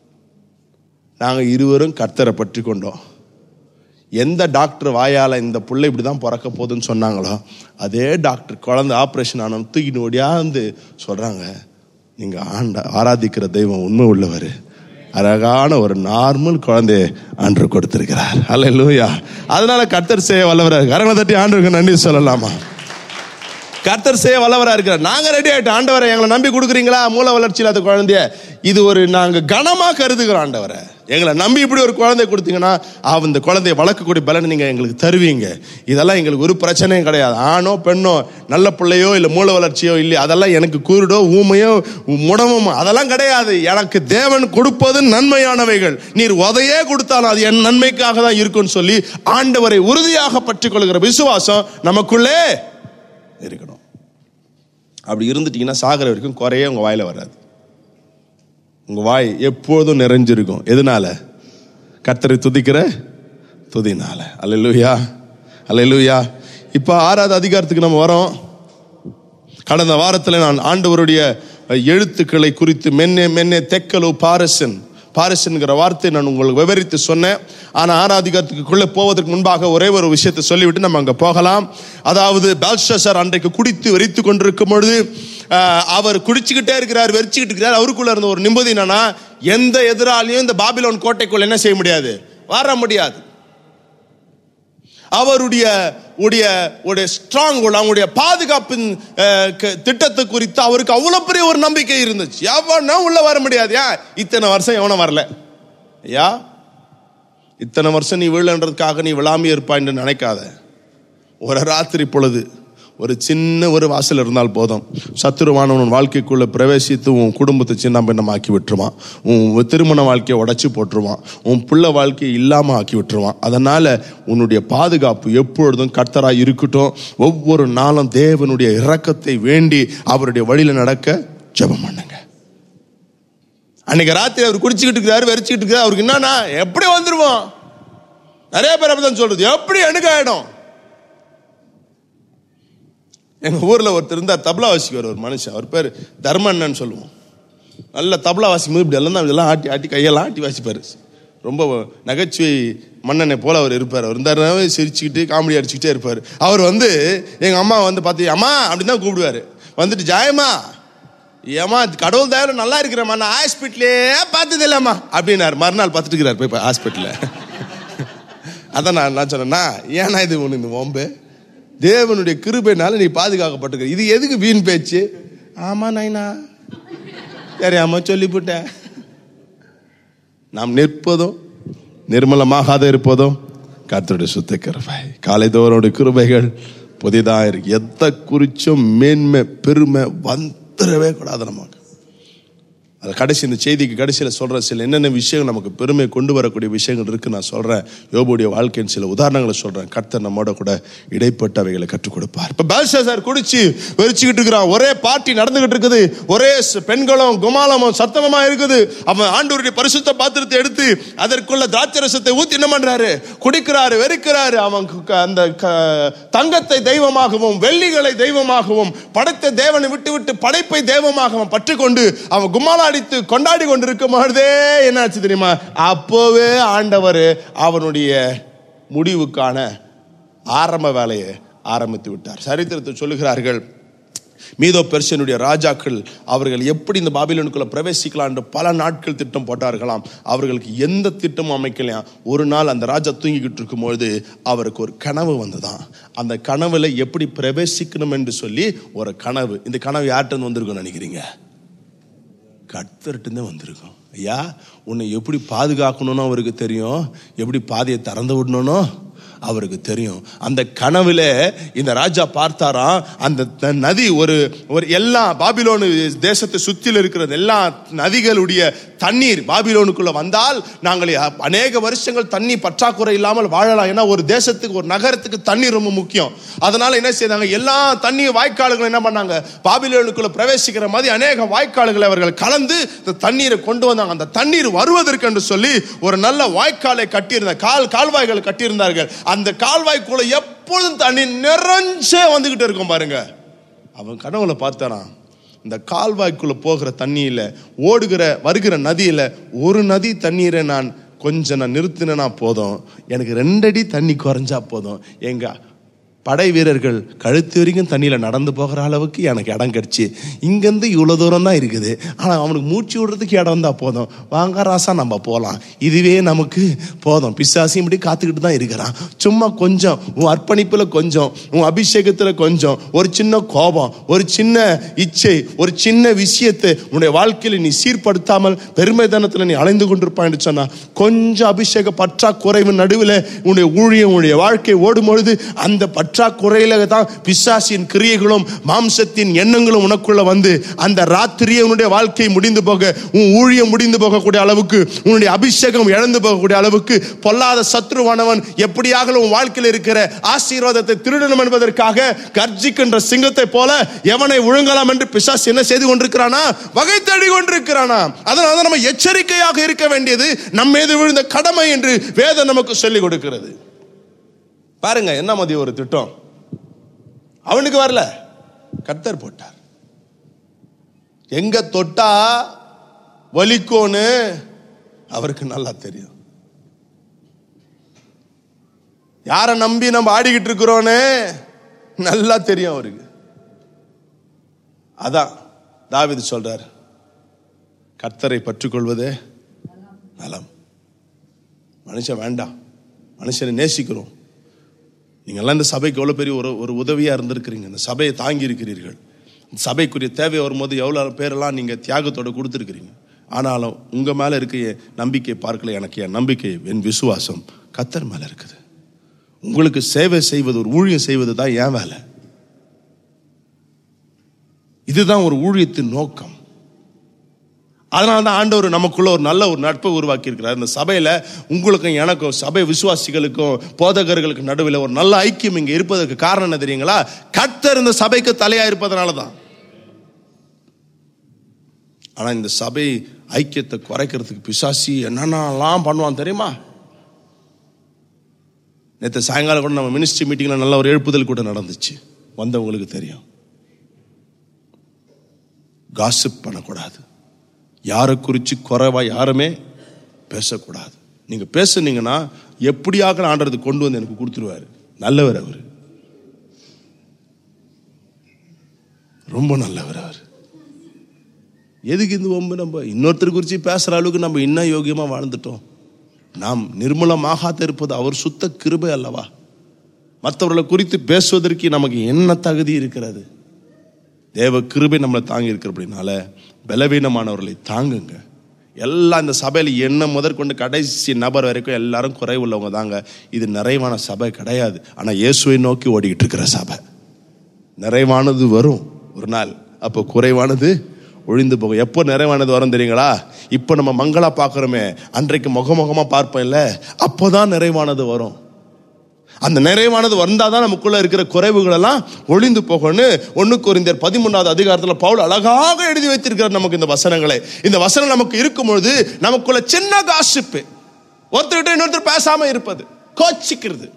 நாங்கள் இருவரும் கர்த்தரை பற்றி கொண்டோம் எந்த டாக்டர் வாயால இந்த புள்ள இப்படி தான் பிறக்க போகுதுன்னு சொன்னாங்களோ அதே டாக்டர் குழந்தை ஆப்ரேஷன் ஆனவன் தூக்கிட்டு ஓடியாந்து சொல்றாங்க நீங்க ஆண்ட ஆராதிக்கிற தெய்வம் உண்மை உள்ளவர் அழகான ஒரு நார்மல் குழந்தைய ஆண்டு கொடுத்திருக்கிறார் அல்ல லூயா அதனால கர்த்தர் செய்ய வல்லவரார் கரங்களை தட்டி ஆண்டுக்கு நன்றி சொல்லலாமா கர்த்தர் செய்ய வல்லவரா இருக்கிறார் நாங்க ரெடி ஆயிட்டோம் ஆண்டவரை எங்களை நம்பி கொடுக்குறீங்களா மூல வளர்ச்சி இல்லாத குழந்தைய இது ஒரு நாங்க கனமா கருதுகிறோம் ஆண்டவரை எங்களை நம்பி இப்படி ஒரு குழந்தை கொடுத்தீங்கன்னா அவ இந்த குழந்தைய வளர்க்கக்கூடிய பலன் நீங்க எங்களுக்கு தருவீங்க இதெல்லாம் எங்களுக்கு ஒரு பிரச்சனையும் கிடையாது ஆணோ பெண்ணோ நல்ல பிள்ளையோ இல்ல மூல வளர்ச்சியோ இல்லையோ அதெல்லாம் எனக்கு குருடோ ஊமையோ முடமோ அதெல்லாம் கிடையாது எனக்கு தேவன் கொடுப்பது நன்மையானவைகள் நீர் உதையே கொடுத்தாலும் அது என் நன்மைக்காக தான் இருக்கும்னு சொல்லி ஆண்டவரை உறுதியாக பற்றிக் கொள்கிற விசுவாசம் நமக்குள்ளே இருக்கணும் அப்படி இருந்துட்டீங்கன்னா சாகிற வரைக்கும் குறையே உங்க வாயில வராது உங்க வாய் எப்போதும் நிறைஞ்சிருக்கும் எதனால கர்த்தரை துதிக்கிற துதினால அல்லேலூயா அல்லேலூயா இப்போ ஆறாவது அதிகாரத்துக்கு நம்ம வரோம் கடந்த வாரத்தில் நான் ஆண்டவருடைய எழுத்துக்களை குறித்து மென்னே மென்னே தெக்கலு பாரசன் பாரசன்கிற வார்த்தை நான் உங்களுக்கு விவரித்து சொன்னேன் ஆனால் ஆராதிகத்துக்குள்ளே போவதற்கு முன்பாக ஒரே ஒரு விஷயத்தை சொல்லிவிட்டு நம்ம அங்கே போகலாம் அதாவது பால்ஷாசர் அன்றைக்கு குடித்து வெறித்து கொண்டிருக்கும் பொழுது ஆஹ், அவர் குடிச்சுக்கிட்டே இருக்கிறார் வெறிச்சுக்கிட்டு இருக்கிறார் அவருக்குள்ள இருந்த ஒரு நிம்மதி என்னன்னா எந்த எதிராலையும் இந்த பாபிலோன் கோட்டைக்குள்ள என்ன செய்ய முடியாது வர முடியாது அவருடைய உடைய உடைய ஸ்ட்ராங் அவங்களுடைய பாதுகாப்பின் அஹ், க- திட்டத்தை குறித்து அவருக்கு அவ்வளவு பெரிய ஒரு நம்பிக்கை இருந்துச்சு எவனும் உள்ள வர முடியாது ஏன் இத்தனை வருஷம் எவனும் வரல ஐயா இத்தனை வருஷம் நீ விழன்றதுக்காக நீ விழாமி இருப்பான்னு நினைக்காத ஒரு ராத்திரி பொழுது ஒரு சின்ன ஒரு வாசல் இருந்தால் போதும் சத்துருவானவன் உன் வாழ்க்கைக்குள்ள பிரவேசித்து உன் குடும்பத்தை சின்ன பின்னமாக்கி விட்டுருவான் உன் திருமண வாழ்க்கையை உடைச்சு போட்டுருவான் உன் புள்ள வாழ்க்கையை இல்லாம ஆக்கி விட்டுருவான் அதனால உன்னுடைய பாதுகாப்பு எப்பொழுதும் கர்த்தராய் இருக்கட்டும் ஒவ்வொரு நாளும் தேவனுடைய இரக்கத்தை வேண்டி அவருடைய வழியில நடக்க ஜெபம் பண்ணுங்க அன்னைக்கு ராத்திரி அவர் குடிச்சுக்கிட்டு இருக்கிறாரு வெறிச்சுக்கிட்டு இருக்காரு அவருக்கு என்னன்னா எப்படி வந்துருவோம் நிறைய பேர் அப்படிதான் சொல்றது எப்படி எனக்கு ஆயிடும் எங்க ஊர்ல ஒருத்தர் இருந்தார் தபலா வாசிக்குவார் ஒரு மனுஷன் அவர் பேர் தர்மண்ணன் சொல்லுவோம் நல்ல தபலா வாசிக்கும் இப்படி எல்லாம் தான் இதெல்லாம் ஆட்டி ஆட்டி கையெல்லாம் ஆட்டி வாசிப்பாரு ரொம்ப நகைச்சுவை மன்னனை போல அவர் இருப்பார் அவர் இருந்தாருனாவே சிரிச்சுக்கிட்டு காமெடி அடிச்சுக்கிட்டே இருப்பார் அவர் வந்து எங்க அம்மா வந்து பார்த்து அம்மா அப்படின்னு தான் கூப்பிடுவாரு வந்துட்டு ஜாயம்மா ஏமா கடவுள் தவிர நல்லா இருக்கிறேம்மா நான் ஹாஸ்பிட்டலே பார்த்தது இல்லைம்மா அப்படின்னாரு மறுநாள் பார்த்துட்டு இருக்கிறார் போய் ஹாஸ்பிட்டலில் அதான் நான் நான் சொன்னேன்னா ஏன்னா இது ஒன்று இந்த ஒம்பு தேவனுடைய கிருபைனால நீ பாதுகாக்கப்பட்டிருக்க இது எதுக்கு வீண் பேச்சு ஆமா நைனா தெரியாம சொல்லிவிட்டேன் நாம் நிற்பதும் நிர்மலமாகாத இருப்பதும் கர்த்தருடைய சுத்த கிருபை காலை தோறோட கிருபைகள் புதிதாக இருக்கு எந்த குறிச்சும் மேன்மை பெருமை வந்துடவே கூடாது நமக்கு அது கடைசி இந்த செய்திக்கு கடைசியில் சொல்ற சில என்னென்ன விஷயங்கள் நமக்கு பெருமை கொண்டு வரக்கூடிய விஷயங்கள் இருக்கு நான் சொல்றேன் யோபுடைய வாழ்க்கையின் சில உதாரணங்களை சொல்றேன் கர்த்தர் நம்மோட கூட இடைப்பட்டவைகளை கற்றுக் கொடுப்பார் இப்ப பால்ஷாசார் குடிச்சு வெறிச்சுக்கிட்டு இருக்கிறான் ஒரே பார்ட்டி நடந்துகிட்டு இருக்குது ஒரே ச- பெண்களும் குமாலமும் சத்தமமா இருக்குது அவன் ஆண்டவருடைய பரிசுத்த பாத்திரத்தை எடுத்து அதற்குள்ள திராட்சரசத்தை ஊத்தி என்ன பண்றாரு குடிக்கிறாரு வெறுக்கிறாரு அவன் க- அந்த க- தங்கத்தை தெய்வமாகவும் வெள்ளிகளை தெய்வமாகவும் படைத்த தேவனை விட்டு விட்டு படைப்பை தெய்வமாகவும் பற்றுக்கொண்டு அவன் கும்மாளம் அடித்து கொண்டாடி கொண்டிருக்கும் பொழுதே என்னாச்சு தெரியுமா அப்போவே ஆண்டவர் அவனுடைய முடிவுக்கான ஆரம்ப வேலையை ஆரம்பித்து விட்டார் சரித்திரத்தை சொல்லுகிறார்கள் மீதோ பெர்ஷனுடைய ராஜாக்கள் அவர்கள் எப்படி இந்த பாபிலோனுக்குள்ள பிரவேசிக்கலாம் என்று பல நாட்கள் திட்டம் போட்டார்களாம் அவர்களுக்கு எந்த திட்டமும் அமைக்கலையாம் ஒரு நாள் அந்த ராஜா தூங்கிக்கிட்டு இருக்கும்பொழுது அவருக்கு ஒரு கனவு வந்ததாம் அந்த கனவுல எப்படி பிரவேசிக்கணும் என்று சொல்லி ஒரு கனவு இந்த கனவு யார்கிட்ட இருந்து வந்திருக்கும்னு நினைக்கிறீங்க கர்த்தர்கிட்ட வந்திருக்கும் ஐயா உன்னை எப்படி பாதுகாக்கணும்னு அவருக்கு தெரியும் எப்படி பாதையை திறந்து விடணும்னோ அவருக்கு தெரியும் அந்த கனவுல இந்த ராஜா பார்த்தாராம் அந்த த- நதி ஒரு ஒரு எல்லா பாபிலோனு தேசத்தை சுற்றில இருக்கிற எல்லா நதிகளுடைய தண்ணீர் பாபிலோனுக்குள்ள வந்தால் நாங்கள் அநேக வருஷங்கள் தண்ணி பற்றாக்குறை இல்லாமல் வாழலாம் ஏன்னா ஒரு தேசத்துக்கு ஒரு நகரத்துக்கு தண்ணீர் ரொம்ப முக்கியம் அதனால என்ன செய்தாங்க எல்லா தண்ணீர் வாய்க்கால்களும் என்ன பண்ணாங்க பாபிலோனுக்குள்ள பிரவேசிக்கிற மாதிரி அநேக வாய்க்கால்களை அவர்கள் கலந்து இந்த தண்ணீரை கொண்டு வந்தாங்க அந்த தண்ணீர் வருவதற்கு என்று சொல்லி ஒரு நல்ல வாய்க்காலை கட்டியிருந்த கால் கால்வாய்களை கட்டியிருந்தார்கள் அந்த கால்வாய்க்குள்ள எப்பொழுதும் தண்ணி நிறைஞ்சே வந்துகிட்டு இருக்கும் பாருங்க அவன் கனவுல பார்த்தாராம் இந்த கால்வாய்க்குள்ள போகிற தண்ணியில ஓடுகிற வருகிற நதியில ஒரு நதி தண்ணீரை நான் கொஞ்சம் நான் நிறுத்தினா போதும் எனக்கு ரெண்டடி தண்ணி குறைஞ்சா போதும் எங்க படை வீரர்கள் கழுத்து வரைக்கும் தண்ணியில நடந்து போகிற அளவுக்கு எனக்கு இடம் கிடைச்சு இங்கேருந்து இவ்வளோ தூரம் தான் இருக்குது ஆனால் அவனுக்கு மூச்சு விடுறதுக்கு இடம் இருந்தா போதும் வாங்க ராசா நம்ம போகலாம் இதுவே நமக்கு போதும் பிசாசியும் இப்படி காத்துக்கிட்டு தான் இருக்கிறான் சும்மா கொஞ்சம் உன் அர்ப்பணிப்பில் கொஞ்சம் உன் அபிஷேகத்தில் கொஞ்சம் ஒரு சின்ன கோபம் ஒரு சின்ன இச்சை ஒரு சின்ன விஷயத்தை உன்னுடைய வாழ்க்கையில் நீ சீர்படுத்தாமல் பெருமைதனத்தில் நீ அலைந்து கொண்டிருப்பான்னு சொன்னா கொஞ்சம் அபிஷேக பற்றாக்குறைவு நடுவில் உன்னுடைய ஊழியம் உன்னுடைய வாழ்க்கை ஓடும் பொழுது அந்த பற்றாக்குறை பற்றாக்குறையில தான் பிசாசின் கிரியைகளும் மாம்சத்தின் எண்ணங்களும் உனக்குள்ள வந்து அந்த ராத்திரியே உன்னுடைய வாழ்க்கை முடிந்து போக உன் ஊழியம் முடிந்து போகக்கூடிய அளவுக்கு உன்னுடைய அபிஷேகம் இழந்து போகக்கூடிய அளவுக்கு பொல்லாத சத்ருவானவன் எப்படியாக உன் வாழ்க்கையில் இருக்கிற ஆசீர்வாதத்தை திருடணும் என்பதற்காக கர்ஜிக்கின்ற சிங்கத்தை போல எவனை விழுங்கலாம் என்று பிசாசு என்ன செய்து கொண்டிருக்கிறானா வகை தேடி கொண்டிருக்கிறானா அதனால தான் நம்ம எச்சரிக்கையாக இருக்க வேண்டியது நம்ம மீது விழுந்த கடமை என்று வேதம் நமக்கு சொல்லிக் கொடுக்கிறது பாருங்க என்ன மதிய ஒரு திட்டம் அவனுக்கு வரல கர்த்தர் போட்டார் எங்க தொட்டா வலிக்கோன்னு அவருக்கு நல்லா தெரியும் யாரை நம்பி நம்ம ஆடிக்கிட்டு இருக்கிறோன்னு நல்லா தெரியும் அவருக்கு அதான் தாவிது சொல்றார் கர்த்தரை பற்றுக்கொள்வதே நலம் மனுஷன் வேண்டாம் மனுஷனை நேசிக்கிறோம் நீங்கள்லாம் இந்த சபைக்கு எவ்வளோ பெரிய ஒரு ஒரு உதவியாக இருந்திருக்கிறீங்க இந்த சபையை தாங்கி இருக்கிறீர்கள் இந்த சபைக்குரிய தேவை வரும்போது எவ்வளோ பேரெல்லாம் நீங்கள் தியாகத்தோட கொடுத்துருக்கிறீங்க ஆனாலும் உங்கள் மேலே இருக்க என் நம்பிக்கை பார்க்கல எனக்கு என் நம்பிக்கை என் விசுவாசம் கத்தர் மேலே இருக்குது உங்களுக்கு சேவை செய்வது ஒரு ஊழியம் செய்வது தான் என் வேலை இதுதான் ஒரு ஊழியத்தின் நோக்கம் அதனால தான் ஆண்டவர் நமக்குள்ள ஒரு நல்ல ஒரு நட்பை உருவாக்கி இருக்கிறார் இந்த சபையில உங்களுக்கும் எனக்கும் சபை விசுவாசிகளுக்கும் போதகர்களுக்கு நடுவில் ஒரு நல்ல ஐக்கியம் இங்க இருப்பதற்கு காரணம் என்ன தெரியுங்களா கர்த்தர் இந்த சபைக்கு தலையா இருப்பதனால தான் ஆனா இந்த சபை ஐக்கியத்தை குறைக்கிறதுக்கு பிசாசி என்னென்னலாம் பண்ணுவான் தெரியுமா நேற்று சாயங்காலம் கூட நம்ம மினிஸ்ட்ரி மீட்டிங்ல நல்ல ஒரு எழுப்புதல் கூட நடந்துச்சு வந்தவங்களுக்கு தெரியும் காசிப் பண்ணக்கூடாது யாரை குறித்து குறைவா யாருமே பேசக்கூடாது நீங்க பேசுனீங்கன்னா எப்படியாக ஆண்டறது கொண்டு வந்து எனக்கு கொடுத்துருவாரு நல்லவர் அவர் ரொம்ப நல்லவர் அவர் எதுக்கு இந்த ஒம்பு நம்ம இன்னொருத்தர் குறித்து பேசுற அளவுக்கு நம்ம இன்னும் யோகியமா வாழ்ந்துட்டோம் நாம் நிர்மலமாக இருப்பது அவர் சுத்த கிருபை அல்லவா மற்றவர்களை குறித்து பேசுவதற்கு நமக்கு என்ன தகுதி இருக்கிறது தேவ கிருபை நம்மளை தாங்கி இருக்கிறபடினால பலவீனமானவர்களை தாங்குங்க எல்லாம் இந்த சபையில் என்ன முதற்கொண்டு கடைசி நபர் வரைக்கும் எல்லாரும் குறைவுள்ளவங்க தாங்க இது நிறைவான சபை கிடையாது ஆனால் இயேசுவை நோக்கி ஓடிக்கிட்டு இருக்கிற சபை நிறைவானது வரும் ஒரு நாள் அப்போ குறைவானது ஒழிந்து போகும் எப்போ நிறைவானது வரும் தெரியுங்களா இப்போ நம்ம மங்களா பார்க்குறோமே அன்றைக்கு முகமுகமா பார்ப்போம் இல்லை அப்போதான் நிறைவானது வரும் அந்த நிறைவானது வந்தாதான் நமக்குள்ள இருக்கிற குறைவுகள் எல்லாம் ஒளிந்து போகணும்னு ஒண்ணு குறிந்தர் பதிமூணாவது அதிகாரத்தில் பவுல் அழகாக எழுதி வைத்திருக்கிறார் நமக்கு இந்த வசனங்களை இந்த வசனம் நமக்கு இருக்கும் பொழுது நமக்குள்ள சின்ன காசிப்பு ஒருத்தர்கிட்ட இன்னொருத்தர் பேசாம இருப்பது கோச்சிக்கிறது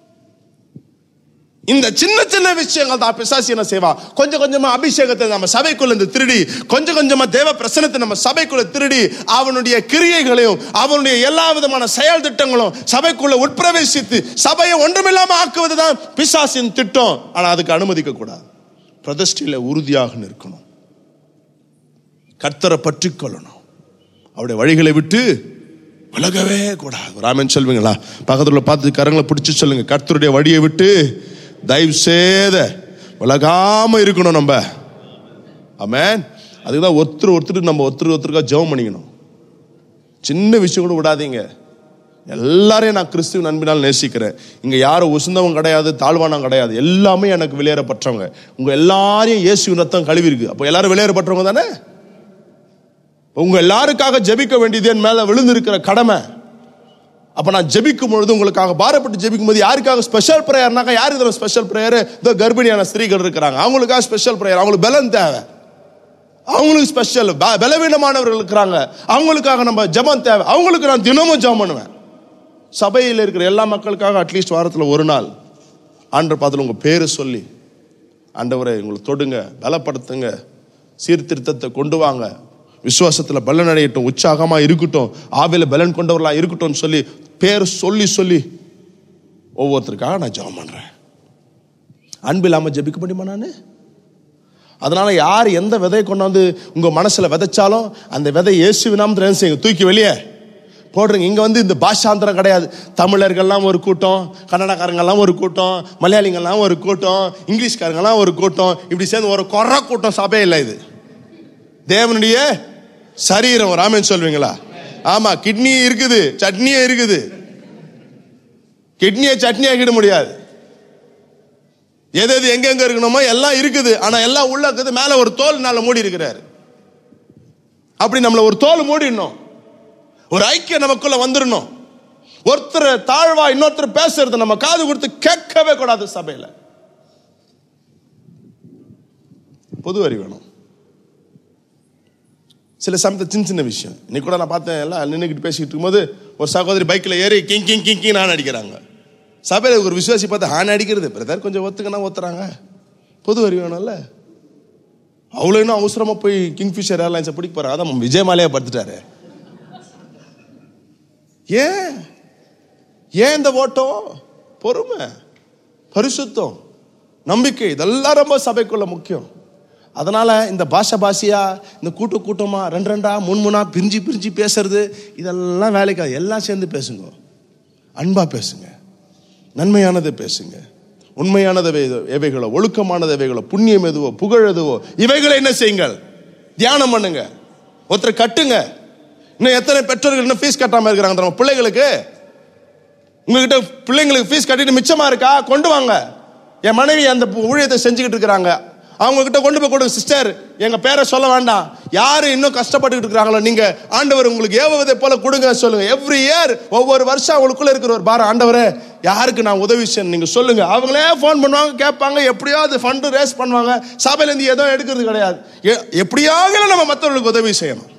இந்த சின்ன சின்ன விஷயங்கள் தான் பிசாசி என்ன செய்வா கொஞ்சம் கொஞ்சமா அபிஷேகத்தை நம்ம சபைக்குள்ள இருந்து திருடி கொஞ்சம் கொஞ்சமா தேவ பிரசனத்தை நம்ம சபைக்குள்ள திருடி அவனுடைய கிரியைகளையும் அவனுடைய எல்லா விதமான செயல் திட்டங்களும் சபைக்குள்ள உட்பிரவேசித்து சபையை ஒன்றுமில்லாம ஆக்குவதுதான் பிசாசின் திட்டம் ஆனா அதுக்கு அனுமதிக்க கூடாது பிரதிஷ்டையில உறுதியாக நிற்கணும் கர்த்தரை பற்றி கொள்ளணும் அவருடைய வழிகளை விட்டு விலகவே கூடாது ராமன் சொல்வீங்களா பக்கத்துல பார்த்து கரங்களை பிடிச்சு சொல்லுங்க கர்த்தருடைய வழியை விட்டு தயவு செய்த விலகாம இருக்கணும் நம்ம ஆமென் அதுக்கு தான் ஒருத்தர் ஒருத்தர் நம்ம ஒருத்தர் ஒருத்தருக்கா ஜெபம் பண்ணிக்கணும் சின்ன விஷயம் கூட விடாதீங்க எல்லாரையும் நான் கிறிஸ்துவ நண்பினால் நேசிக்கிறேன் இங்க யாரும் உசுந்தவங்க கிடையாது தாழ்வானம் கிடையாது எல்லாமே எனக்கு வெளியேறப்பட்டவங்க உங்க எல்லாரையும் இயேசு ரத்தம் கழுவி இருக்கு அப்போ எல்லாரும் வெளியேறப்பட்டவங்க தானே உங்க எல்லாருக்காக ஜெபிக்க வேண்டியது என் மேல விழுந்திருக்கிற கடமை அப்ப நான் ஜெபிக்கும் பொழுது உங்களுக்காக பாரப்பட்டு ஜெபிக்கும் போது யாருக்காக ஸ்பெஷல் ப்ரேயர்னாக்கா யாரு இதில் ஸ்பெஷல் ப்ரேயர் இந்த கர்ப்பிணியான ஸ்திரீகள் இருக்கிறாங்க அவங்களுக்காக ஸ்பெஷல் ப்ரேயர் அவங்களுக்கு பலன் தேவை அவங்களுக்கு ஸ்பெஷல் பலவீனமானவர்கள் இருக்கிறாங்க அவங்களுக்காக நம்ம ஜெபம் தேவை அவங்களுக்கு நான் தினமும் ஜெபம் பண்ணுவேன் சபையில் இருக்கிற எல்லா மக்களுக்காக அட்லீஸ்ட் வாரத்தில் ஒரு நாள் ஆண்டர் பார்த்துல உங்க பேரை சொல்லி ஆண்டவரை உங்களை தொடுங்க பலப்படுத்துங்க சீர்திருத்தத்தை கொண்டு வாங்க விசுவாசத்துல பலன் அடையட்டும் உற்சாகமா இருக்கட்டும் ஆவில பலன் கொண்டவர்களா இருக்கட்டும் சொல்லி பேர் சொல்லி சொல்லி ஒவ்வொருத்தருக்காக நான் ஜெபம் பண்றேன் அன்பு இல்லாம ஜெபிக்க முடியுமா நான் அதனால யார் எந்த விதையை கொண்டாந்து உங்க மனசுல விதைச்சாலும் அந்த விதை இயேசு நாமத்தில் என்ன செய்யுங்க தூக்கி வெளியே போடுறீங்க இங்க வந்து இந்த பாஷாந்திரம் கிடையாது தமிழர்கள்லாம் ஒரு கூட்டம் கன்னடக்காரங்கெல்லாம் ஒரு கூட்டம் மலையாளிங்கெல்லாம் ஒரு கூட்டம் இங்கிலீஷ்காரங்கெல்லாம் ஒரு கூட்டம் இப்படி சேர்ந்து ஒரு கொற கூட்டம் சபை இல்லை இது தேவனுடைய சரீரம் ராமன் சொல்வீங்களா ஆமா கிட்னி இருக்குது சட்னியே இருக்குது கிட்னியை சட்னி ஆக்கிட முடியாது எது எது எங்க எங்க இருக்கணுமோ எல்லாம் இருக்குது ஆனா எல்லாம் உள்ள இருக்குது மேல ஒரு தோல் நாள மூடி இருக்கிறாரு அப்படி நம்மள ஒரு தோல் மூடிடணும் ஒரு ஐக்கியம் நமக்குள்ள வந்துடணும் ஒருத்தர் தாழ்வா இன்னொருத்தர் பேசுறது நம்ம காது கொடுத்து கேட்கவே கூடாது சபையில பொது அறிவு வேணும் சில சமயத்தில் சின்ன சின்ன விஷயம் இன்னைக்கு கூட நான் பார்த்தேன் எல்லாம் நின்றுக்கிட்டு பேசிக்கிட்டு இருக்கும்போது ஒரு சகோதரி பைக்கில் ஏறி கிங் கிங் கிங் கிங் நான் அடிக்கிறாங்க சபையில் ஒரு விசுவாசி பார்த்து ஹான் அடிக்கிறது பிரதர் கொஞ்சம் ஒத்துக்கனா ஒத்துறாங்க பொது அறிவு வேணும்ல அவ்வளோ இன்னும் அவசரமா போய் கிங்ஃபிஷர் ஏர்லைன்ஸை பிடிக்க போறாங்க அதான் விஜய் மாலையா படுத்துட்டாரு ஏன் ஏன் இந்த ஓட்டம் பொறுமை பரிசுத்தம் நம்பிக்கை இதெல்லாம் ரொம்ப சபைக்குள்ள முக்கியம் அதனால இந்த பாஷா பாஷையா இந்த கூட்டு கூட்டமா ரெண்டு ரெண்டா மூணு மூணா பிரிஞ்சு பிரிஞ்சு பேசுறது இதெல்லாம் வேலைக்காது எல்லாம் சேர்ந்து பேசுங்க அன்பா பேசுங்க நன்மையானதை பேசுங்க உண்மையானது எவை- எவைகளோ ஒழுக்கமானது எவைகளோ புண்ணியம் எதுவோ புகழ் எதுவோ இவைகளை என்ன செய்யுங்கள் தியானம் பண்ணுங்க ஒருத்தர் கட்டுங்க இன்னும் எத்தனை பெற்றோர்கள் இன்னும் ஃபீஸ் கட்டாம இருக்கிறாங்க தெரியுமா பிள்ளைகளுக்கு உங்ககிட்ட பிள்ளைங்களுக்கு ஃபீஸ் கட்டிட்டு மிச்சமா இருக்கா கொண்டு வாங்க என் மனைவி அந்த ஊழியத்தை செஞ்சுக்கிட்டு இருக்கிறாங்க அவங்க கிட்ட கொண்டு போய் கொடுங்க சிஸ்டர் எங்க பேரை சொல்ல வேண்டாம் யாரு இன்னும் கஷ்டப்பட்டுக்கிட்டு இருக்கிறாங்களோ நீங்க ஆண்டவர் உங்களுக்கு ஏவுவதை போல கொடுங்க சொல்லுங்க எவ்ரி இயர் ஒவ்வொரு வருஷம் அவங்களுக்குள்ள இருக்கிற ஒரு பாரம் ஆண்டவரே யாருக்கு நான் உதவி செய்யணும் நீங்க சொல்லுங்க அவங்களே ஃபோன் பண்ணுவாங்க கேட்பாங்க எப்படியாவது ஃபண்டு ரேஸ் பண்ணுவாங்க சபையில இருந்து எதுவும் எடுக்கிறது கிடையாது எ- எப்படியாவது நம்ம மற்றவர்களுக்கு உதவி செய்யணும்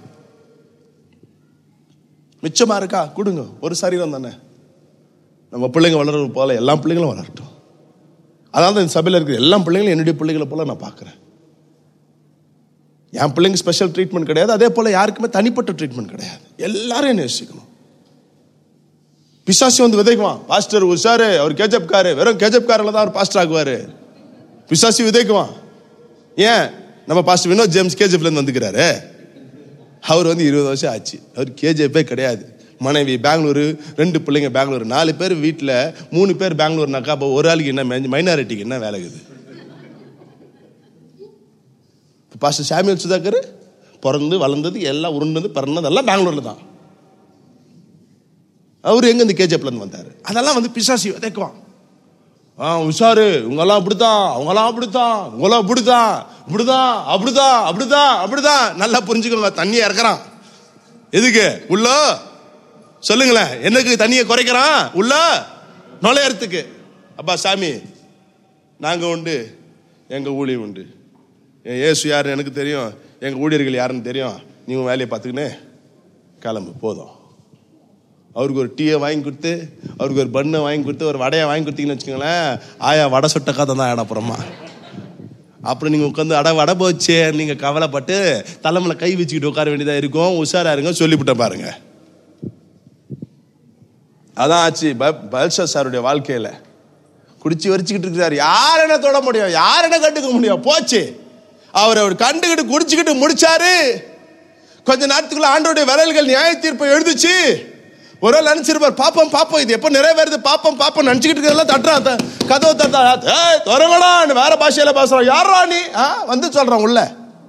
மிச்சமா இருக்கா கொடுங்க ஒரு சரீரம் தானே நம்ம பிள்ளைங்க வளர்றது போல எல்லா பிள்ளைங்களும் வளரட்டும் அதாவது இந்த சபையில் இருக்கிற எல்லா பிள்ளைங்களும் என்னுடைய பிள்ளைகளை போல நான் பார்க்குறேன் என் பிள்ளைங்க ஸ்பெஷல் ட்ரீட்மெண்ட் கிடையாது அதே போல யாருக்குமே தனிப்பட்ட ட்ரீட்மெண்ட் கிடையாது எல்லாரையும் நேசிக்கணும் பிசாசி வந்து விதைக்குவான் பாஸ்டர் உஷாரு அவர் கேஜப் காரு வெறும் கேஜப் காரில் தான் அவர் பாஸ்டர் ஆகுவாரு பிசாசி விதைக்குவான் ஏன் நம்ம பாஸ்டர் வினோத் ஜேம்ஸ் கேஜப்ல இருந்து வந்துக்கிறாரு அவர் வந்து இருபது வருஷம் ஆச்சு அவர் கேஜிஎஃப்பே கிடையாது மனைவி பெங்களூரு ரெண்டு பிள்ளைங்க பெங்களூரு நாலு பேர் வீட்டில் மூணு பேர் பெங்களூர்னாக்கா அப்போ ஒரு ஆளுக்கு என்ன மைனாரிட்டிக்கு என்ன வேலை இருக்குது பாஸ்டர் சாமியல் சுதாகர் பிறந்து வளர்ந்தது எல்லாம் உருண்டது பிறந்தது எல்லாம் பெங்களூர்ல தான் அவர் எங்க இந்த கேஜப்ல இருந்து வந்தாரு அதெல்லாம் வந்து பிசாசி விதைக்குவான் ஆ உஷாரு இவங்கெல்லாம் அப்படித்தான் அவங்கெல்லாம் அப்படித்தான் இவங்கெல்லாம் அப்படித்தான் இப்படிதான் அப்படிதான் அப்படிதான் அப்படிதான் நல்லா புரிஞ்சுக்கோங்க தண்ணியை இறக்குறான் எதுக்கு உள்ள சொல்லுங்களேன் என்னக்கு தண்ணியை குறைக்கிறான் உள்ள நுழையறதுக்கு அப்பா சாமி நாங்க உண்டு எங்க ஊழியம் உண்டு என் இயேசு யாருன்னு எனக்கு தெரியும் எங்க ஊழியர்கள் யாருன்னு தெரியும் நீ உன் வேலையை பார்த்துக்கின்னு கிளம்பு போதும் அவருக்கு ஒரு டீயை வாங்கி கொடுத்து அவருக்கு ஒரு பண்ணை வாங்கி கொடுத்து ஒரு வடையை வாங்கி கொடுத்தீங்கன்னு வச்சுக்கோங்களேன் ஆயா வடை சுட்ட கதை தான் ஆடப்புறமா அப்புறம் நீங்க உட்காந்து அட வடை போச்சே நீங்க கவலைப்பட்டு தலைமையில கை வச்சுக்கிட்டு உட்கார வேண்டியதா இருக்கும் உஷாரா இருங்க சொல்லிவிட்டேன் பாருங்க அதான் ஆச்சு ப- பல்ஷா சாருடைய வாழ்க்கையில குடிச்சு வரிச்சுக்கிட்டு இருக்கிறாரு யார் என்ன தொட முடியும் யார் என்ன கண்டுக்க முடியும் போச்சு அவர் அவர் கண்டுகிட்டு குடிச்சுக்கிட்டு முடிச்சாரு கொஞ்ச நேரத்துக்குள்ள ஆண்டோடைய விரல்கள் நியாய தீர்ப்பை எழுதுச்சு ஒரு நாள் நினைச்சிருப்பார் பாப்போம் பாப்போம் இது எப்ப நிறைவேறுது பாப்போம் பாப்போம் நினைச்சுக்கிட்டு இருக்கிறதெல்லாம் தட்டுறா த- கதவை தட்டா ஏய் தொடங்கடா வேற பாஷையில பேசுறான் யாரா நீ ஆ, வந்து சொல்றான் உள்ள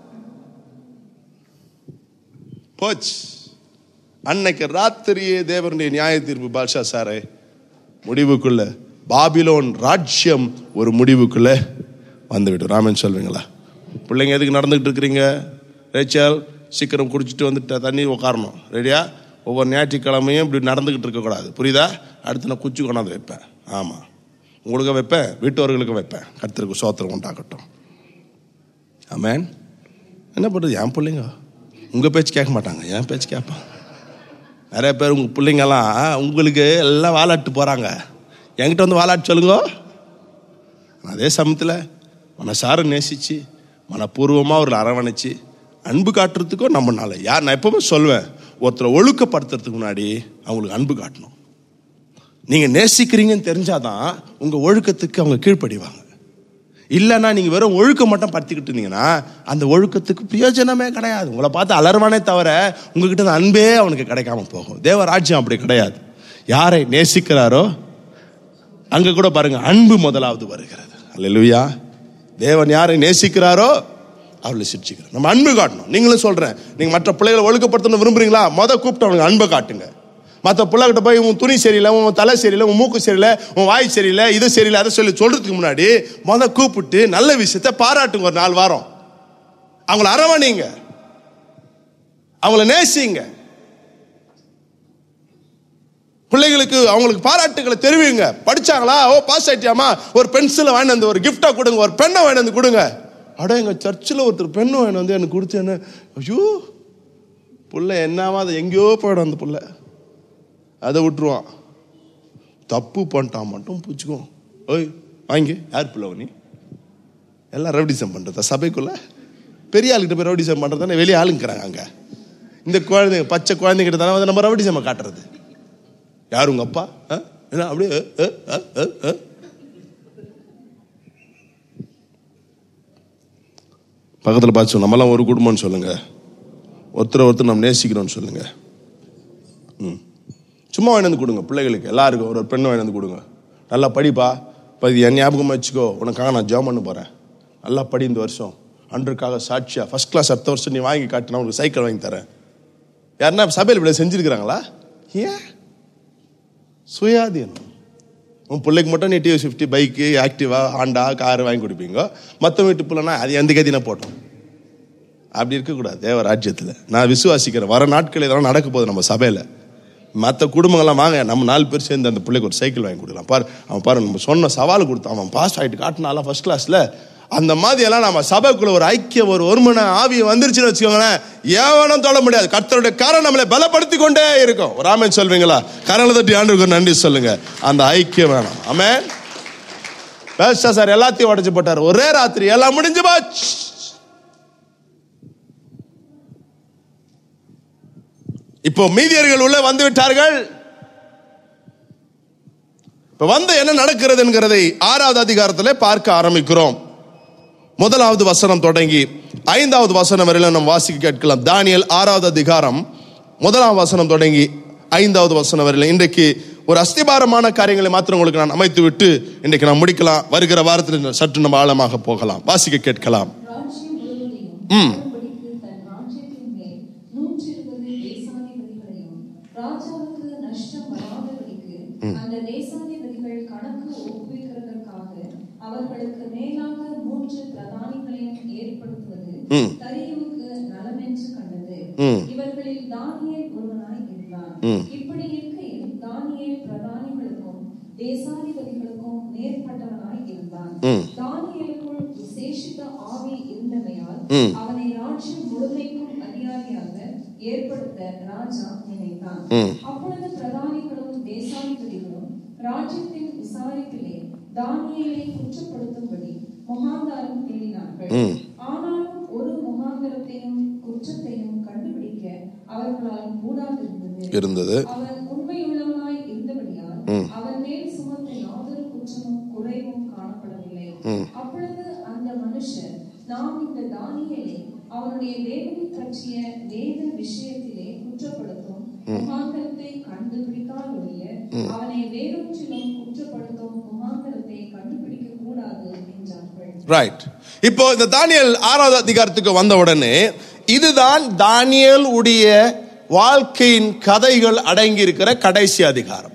போச்சு அன்னைக்கு ராத்திரியே தேவனுடைய நியாய தீர்ப்பு பாட்ஷா சாரே முடிவுக்குள்ள பாபிலோன் ராஜ்யம் ஒரு முடிவுக்குள்ள வந்துவிடும் ராமன் சொல்வீங்களா பிள்ளைங்க எதுக்கு நடந்துகிட்டு இருக்கிறீங்க ரேச்சல் சீக்கிரம் குடிச்சிட்டு வந்துட்டு தண்ணி உட்காரணும் ரெடியா ஒவ்வொரு ஞாயிற்றுக்கிழமையும் இப்படி நடந்துகிட்டு இருக்கக்கூடாது புரியுதா அடுத்து நான் குச்சி கொண்டாந்து வைப்பேன் ஆமாம் உங்களுக்கு வைப்பேன் வீட்டோர்களுக்கு வைப்பேன் கர்த்தருக்கு சோத்திரம் உண்டாகட்டும் ஆமேன் என்ன பண்ணுறது என் பிள்ளைங்க உங்கள் பேச்சு கேட்க மாட்டாங்க என் பேச்சு கேட்பான் நிறைய பேர் உங்கள் பிள்ளைங்கெல்லாம் உங்களுக்கு எல்லாம் வாலாட்டு போகிறாங்க என்கிட்ட வந்து வாலாட்டு சொல்லுங்க அதே சமயத்தில் மனசார நேசிச்சு மனப்பூர்வமாக அவர்களை அரவணைச்சு அன்பு காட்டுறதுக்கும் நம்மனால யார் நான் எப்பவுமே சொல்வேன் ஒருத்தரை ஒழுக்கப்படுத்துறதுக்கு முன்னாடி அவங்களுக்கு அன்பு காட்டணும் நீங்கள் நேசிக்கிறீங்கன்னு தெரிஞ்சாதான் உங்கள் ஒழுக்கத்துக்கு அவங்க கீழ்ப்படிவாங்க இல்லைன்னா நீங்கள் வெறும் ஒழுக்கம் மட்டும் படுத்திக்கிட்டு இருந்தீங்கன்னா அந்த ஒழுக்கத்துக்கு பிரயோஜனமே கிடையாது உங்களை பார்த்து அலர்வானே தவிர உங்ககிட்ட அந்த அன்பே அவனுக்கு கிடைக்காம போகும் தேவராஜ்யம் அப்படி கிடையாது யாரை நேசிக்கிறாரோ அங்க கூட பாருங்க அன்பு முதலாவது வருகிறது அல்லேலூயா தேவன் யாரை நேசிக்கிறாரோ அவளை சிரிச்சுக்கிறார் நம்ம அன்பு காட்டணும் நீங்களும் சொல்றேன் நீங்க மற்ற பிள்ளைகளை ஒழுக்கப்படுத்தணும் விரும்புறீங்களா முத கூப்பிட்டு அவனுக்கு அன்பை காட்டுங்க மற்ற பிள்ளைகிட்ட போய் உன் துணி சரியில்லை உன் தலை சரியில்லை உன் மூக்கு சரியில்லை உன் வாய் சரியில்லை இது சரியில்லை அதை சொல்லி சொல்றதுக்கு முன்னாடி முத கூப்பிட்டு நல்ல விஷயத்தை பாராட்டுங்க ஒரு நாலு வாரம் அவங்கள அரவணைங்க அவங்கள நேசிங்க பிள்ளைகளுக்கு அவங்களுக்கு பாராட்டுகளை தெரிவிங்க படிச்சாங்களா ஓ பாஸ் ஆயிட்டியாமா ஒரு பென்சிலை வாங்கி வந்து ஒரு கிஃப்டா கொடுங்க ஒரு பெண்ணை வாங்கி வந்து கொடுங்க அட எங்க சர்ச்சில் ஒருத்தர் பெண்ணு வாங்கி வந்து எனக்கு கொடுத்தேன்னு ஐயோ புள்ள என்னவா அது எங்கேயோ போயிடும் அந்த புள்ள அதை விட்டுருவான் தப்பு பண்ணிட்டான் மட்டும் பூச்சிக்கும் ஓய் வாங்கி யார் பிள்ளை நீ எல்லாம் ரவுடிசம் பண்றதா சபைக்குள்ள பெரிய ஆளுகிட்ட போய் ரவுடிசம் பண்றதானே வெளியே ஆளுங்கிறாங்க அங்க இந்த குழந்தைங்க பச்சை குழந்தைங்கிட்ட தானே வந்து நம்ம ரவுடிசம் காட்டுறது யார் உங்க அப்பா ஆ? என்ன அப்படியே அ, அ, அ, அ, அ. பக்கத்தில் பார்த்து சொல்லு, நம்மலாம் ஒரு குடும்பம்னு சொல்லுங்க ஒருத்தர் ஒருத்தர் நம்ம நேசிக்கிறோம்னு சொல்லுங்க ம் சும்மா வாங்கி வந்து கொடுங்க பிள்ளைகளுக்கு எல்லாருக்கும் ஒரு ஒரு பெண்ணை வாங்கி வந்து கொடுங்க நல்லா படிப்பா இப்போ இது என் ஞாபகமாக வச்சுக்கோ உனக்காக நான் ஜாம் பண்ண போகிறேன் நல்லா படி இந்த வருஷம் அன்றுக்காக சாட்சியா ஃபர்ஸ்ட் கிளாஸ் அடுத்த வருஷம் நீ வாங்கி காட்டு நான் உனக்கு சைக்கிள் வாங்கி தரேன் யாருன்னா சபையில் இப்படி செஞ்சிருக்கிறாங்களா ஏன் சுயாதீனம் உன் பிள்ளைக்கு மட்டும் நீ டிவி ஃபிஃப்டி பைக்கு ஆக்டிவா ஹாண்டா கார் வாங்கி கொடுப்பீங்க மற்ற வீட்டு பிள்ளைனா அது எந்த கதினா போட்டோம் அப்படி இருக்கக்கூடாது தேவ ராஜ்யத்தில் நான் விசுவாசிக்கிறேன் வர நாட்கள் இதெல்லாம் நடக்க போகுது நம்ம சபையில் மற்ற குடும்பங்கள்லாம் வாங்க நம்ம நாலு பேர் சேர்ந்து அந்த பிள்ளைக்கு ஒரு சைக்கிள் வாங்கி கொடுக்கலாம் பாரு அவன் பாரு நம்ம சொன்ன சவால் கொடுத்தான் அவன் பாஸ் ஆகிட்டு காட்டினாலாம் ஃபர்ஸ்ட் கிளாஸில் அந்த மாதிரி எல்லாம் நம்ம சபைக்குள்ள ஒரு ஐக்கியம் ஒரு ஒருமன ஆவியை வந்துருச்சுன்னு வச்சுக்கோங்களேன் ஏவனும் தொட முடியாது கர்த்தருடைய கரம் நம்மளை பலப்படுத்தி கொண்டே இருக்கும் ஒரு ஆமென் சொல்வீங்களா கரங்களை தட்டி ஆண்டுக்கு ஒரு நன்றி சொல்லுங்க அந்த ஐக்கியம் வேணும் ஆமென் பேஸ்டா சார் எல்லாத்தையும் உடைச்சு போட்டார் ஒரே ராத்திரி எல்லாம் முடிஞ்சு போச்சு இப்போ மீதியர்கள் உள்ள வந்து விட்டார்கள் இப்ப வந்து என்ன நடக்கிறது என்கிறதை ஆறாவது அதிகாரத்திலே பார்க்க ஆரம்பிக்கிறோம் முதலாவது வசனம் தொடங்கி ஐந்தாவது வசனம் வரையில நம்ம வாசிக்க கேட்கலாம் தானியல் ஆறாவது அதிகாரம் முதலாம் வசனம் தொடங்கி ஐந்தாவது வசனம் வரையில இன்றைக்கு ஒரு அஸ்திபாரமான காரியங்களை மாத்திரம் உங்களுக்கு நான் அமைத்து விட்டு இன்றைக்கு நான் முடிக்கலாம் வருகிற வாரத்தில் சற்று நம்ம ஆழமாக போகலாம் வாசிக்க கேட்கலாம் ராஜ்யம் முழுவதையும் ம். ஆளும்படிக்கு தன் ராஜ்யத்தின் மேல் நூற்றி இருபது தேசாதிபதிகளையும் ராஜாவுக்கு நஷ்டம் வராதபடிக்கு அந்த தேசாதிபதிகள் கணக்கு ஒப்புவிக்கிறதற்காக அவர்களுக்கு மேலாக மூன்று பிரதானிகளையும் ஏற்படுத்துவது ம். தரியுவுக்கு நலமென்று கண்டது ம். இவர்களில் தானியேல் ஒருவனாய் இருந்தான் ம். இப்படி இருக்கையில் தானியேல் பிரதானிகளுக்கும் தேசாதிபதிகளுக்கும் மேற்பட்டவனாய் இருந்தான் ம். தானியேலுக்குள் விசேஷித்த ஆவி இருந்தமையால் ம். அவனை ராஜ்யம் முழுமைக்கும் அதிகாரியாக ஏற்படுத்த ராஜா நினைத்தான் ம். அப்பொழுது பிரதானிகளும் தேசாதிபதிகளும் ராஜ்யத்தின் விசாரிப்பிலே தானியேலை குற்றப்படுத்தும்படி முகாந்தாரம் தேடினார்கள் ம். ஆனாலும் ஒரு முகாந்தரத்தையும் குற்றத்தையும் கண்டுபிடிக்க அவர்களால் கூடாதிருந்தது இருந்தது அவன் உண்மையுள்ளவனாய் இருந்தபடியால் ம். அவன் மேல் சுமத்த யாதொரு குற்றமும் குறைவும் காணப்படவில்லை ம். அப்பொழுது அந்த மனுஷர் நாம் இந்த தானியேலை அவனுடைய தேவனை பற்றிய வேத விஷயத்திலே குற்றப்படுத்தும் முகாந்தரத்தை கண்டுபிடிக்கால் ஒழிய அவனை வேறொன்றிலும் குற்றப்படுத்தும் முகாந்தரத்தை கண்டுபிடிக்க கூடாது என்றார்கள் ரைட் இப்போ இந்த தானியல் ஆறாவது அதிகாரத்துக்கு வந்த உடனே இதுதான் தானியல் உடைய வாழ்க்கையின் கதைகள் அடங்கி இருக்கிற கடைசி அதிகாரம்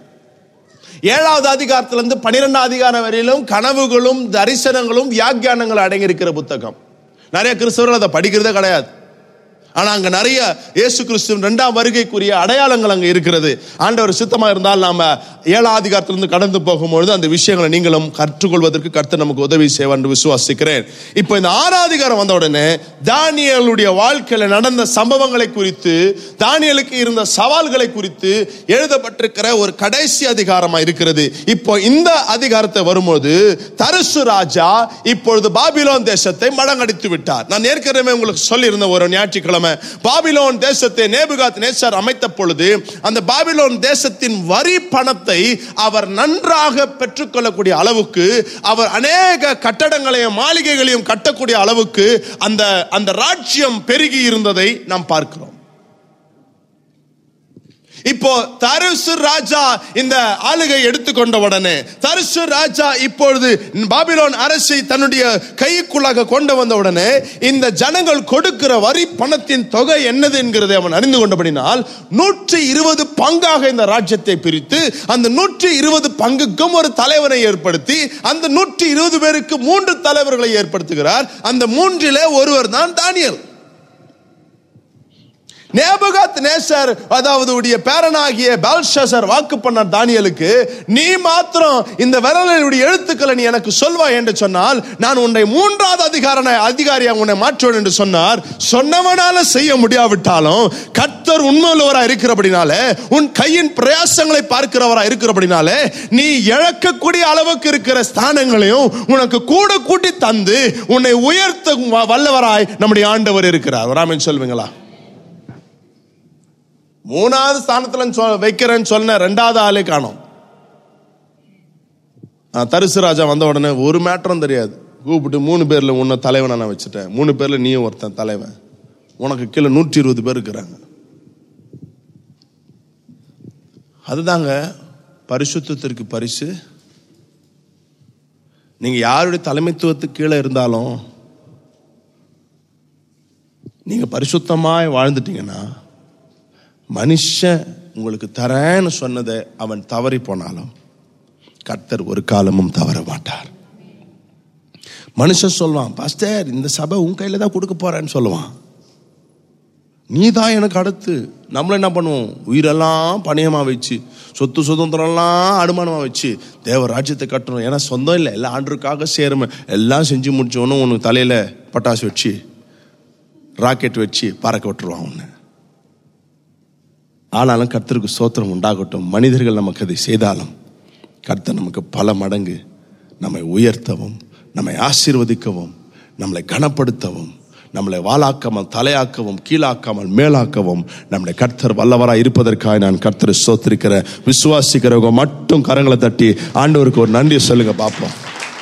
ஏழாவது அதிகாரத்திலிருந்து பனிரெண்டாம் அதிகாரம் வரையிலும் கனவுகளும் தரிசனங்களும் வியாக்கியானங்கள் அடங்கி இருக்கிற புத்தகம் நிறைய கிறிஸ்தவர்கள் அதை படிக்கிறதே கிடையாது ஆனா அங்க நிறைய இயேசு கிறிஸ்துவின் இரண்டாம் வருகைக்குரிய அடையாளங்கள் அங்க இருக்கிறது ஆண்டவர் சுத்தமா இருந்தால் நாம ஏழாம் அதிகாரத்திலிருந்து கடந்து போகும்பொழுது அந்த விஷயங்களை நீங்களும் கற்றுக்கொள்வதற்கு கர்த்தர் நமக்கு உதவி செய்வார் என்று விசுவாசிக்கிறேன் இப்போ இந்த ஆறாம் அதிகாரம் வந்த உடனே தானியலுடைய வாழ்க்கையில நடந்த சம்பவங்களை குறித்து தானியலுக்கு இருந்த சவால்களை குறித்து எழுதப்பட்டிருக்கிற ஒரு கடைசி அதிகாரமா இருக்கிறது இப்போ இந்த அதிகாரத்தை வரும்போது தரிசு ராஜா இப்பொழுது பாபிலோன் தேசத்தை மடங்கடித்து விட்டார் நான் ஏற்கனவே உங்களுக்கு சொல்லியிருந்த ஒரு ஞாயிற்றுக்கிழமை பாபிலோன் தேசத்தை நேபுகாத் நேசர் அமைத்த பொழுது அந்த பாபிலோன் தேசத்தின் வரி பணத்தை அவர் நன்றாக பெற்றுக்கொள்ளக்கூடிய அளவுக்கு அவர் அநேக கட்டடங்களையும் மாளிகைகளையும் கட்டக்கூடிய அளவுக்கு அந்த அந்த ராஜ்யம் பெருகி இருந்ததை நாம் பார்க்கிறோம் இப்போ தரிசு ராஜா இந்த ஆளுகை எடுத்துக்கொண்ட உடனே தரிசு ராஜா இப்பொழுது பாபிலோன் அரசை தன்னுடைய கைக்குள்ளாக கொண்டு வந்த உடனே இந்த ஜனங்கள் கொடுக்கிற வரி பணத்தின் தொகை என்னது என்கிறதை அவன் அறிந்து கொண்டபடினால் நூற்றி இருபது பங்காக இந்த ராஜ்யத்தை பிரித்து அந்த நூற்றி இருபது பங்குக்கும் ஒரு தலைவனை ஏற்படுத்தி அந்த நூற்றி இருபது பேருக்கு மூன்று தலைவர்களை ஏற்படுத்துகிறார் அந்த மூன்றிலே ஒருவர் தான் தானியல் நேபுகாத் நேசர் அதாவது உடைய பேரனாகிய பெல்ஷசர் வாக்கு பண்ணார் தானியலுக்கு நீ மாத்திரம் இந்த விரலுடைய எழுத்துக்களை நீ எனக்கு சொல்வாய் என்று சொன்னால் நான் உன்னை மூன்றாவது அதிகார அதிகாரியாக உன்னை மாற்றுவேன் என்று சொன்னார் சொன்னவனால செய்ய முடியாவிட்டாலும் கர்த்தர் உண்மையுள்ளவராக இருக்கிறபடினாலே உன் கையின் பிரயாசங்களை பார்க்கிறவராக இருக்கிறபடினாலே நீ இழக்கக்கூடிய அளவுக்கு இருக்கிற ஸ்தானங்களையும் உனக்கு கூட கூட்டி தந்து உன்னை உயர்த்த வல்லவராய் நம்முடைய ஆண்டவர் இருக்கிறார் ராமன் சொல்வீங்களா மூணாவது ஸ்தானத்துல சொ- வைக்கிறேன்னு சொன்ன ரெண்டாவது ஆளே காணோம் ஆ, தரிசு ராஜா வந்த உடனே ஒரு மேட்டரும் தெரியாது கூப்பிட்டு மூணு பேர்ல உன்னை தலைவனை நான் வச்சுட்டேன் மூணு பேர்ல நீயும் ஒருத்தன் தலைவன் உனக்கு கீழே நூற்றி இருபது பேர் இருக்கிறாங்க அதுதாங்க பரிசுத்தத்திற்கு பரிசு நீங்க யாருடைய தலைமைத்துவத்துக்கு கீழே இருந்தாலும் நீங்க பரிசுத்தமாய் வாழ்ந்துட்டீங்கன்னா மனுஷன் உங்களுக்கு தரேன்னு சொன்னதை அவன் தவறி போனாலும் கர்த்தர் ஒரு காலமும் தவற மாட்டார் மனுஷன் சொல்லுவான் பாஸ்டர் இந்த சபை உன் கையில தான் கொடுக்க போறேன்னு சொல்லுவான் நீ தான் எனக்கு அடுத்து நம்மள என்ன பண்ணுவோம் உயிரெல்லாம் பணியமா வச்சு சொத்து சுதந்திரம்லாம் அனுமானமா வச்சு தேவ ராஜ்யத்தை கட்டணும் ஏன்னா சொந்தம் இல்லை எல்லாம் ஆண்டுக்காக சேருமே எல்லாம் செஞ்சு முடிச்சோன்னு உனக்கு தலையில பட்டாசு வச்சு ராக்கெட் வச்சு பறக்க விட்டுருவான் உன்னை ஆனாலும் கர்த்தருக்கு சோத்திரம் உண்டாகட்டும் மனிதர்கள் நமக்கு அதை செய்தாலும் கர்த்தர் நமக்கு பல மடங்கு நம்மை உயர்த்தவும் நம்மை ஆசீர்வதிக்கவும் நம்மளை கனப்படுத்தவும் நம்மளை வாளாக்காமல் தலையாக்கவும் கீழாக்காமல் மேலாக்கவும் நம்மளை கர்த்தர் வல்லவராய் இருப்பதற்காக நான் கர்த்தரை சோத்திருக்கிற விசுவாசிக்கிறவங்க மட்டும் கரங்களை தட்டி ஆண்டவருக்கு ஒரு நன்றி சொல்லுங்க பார்ப்போம்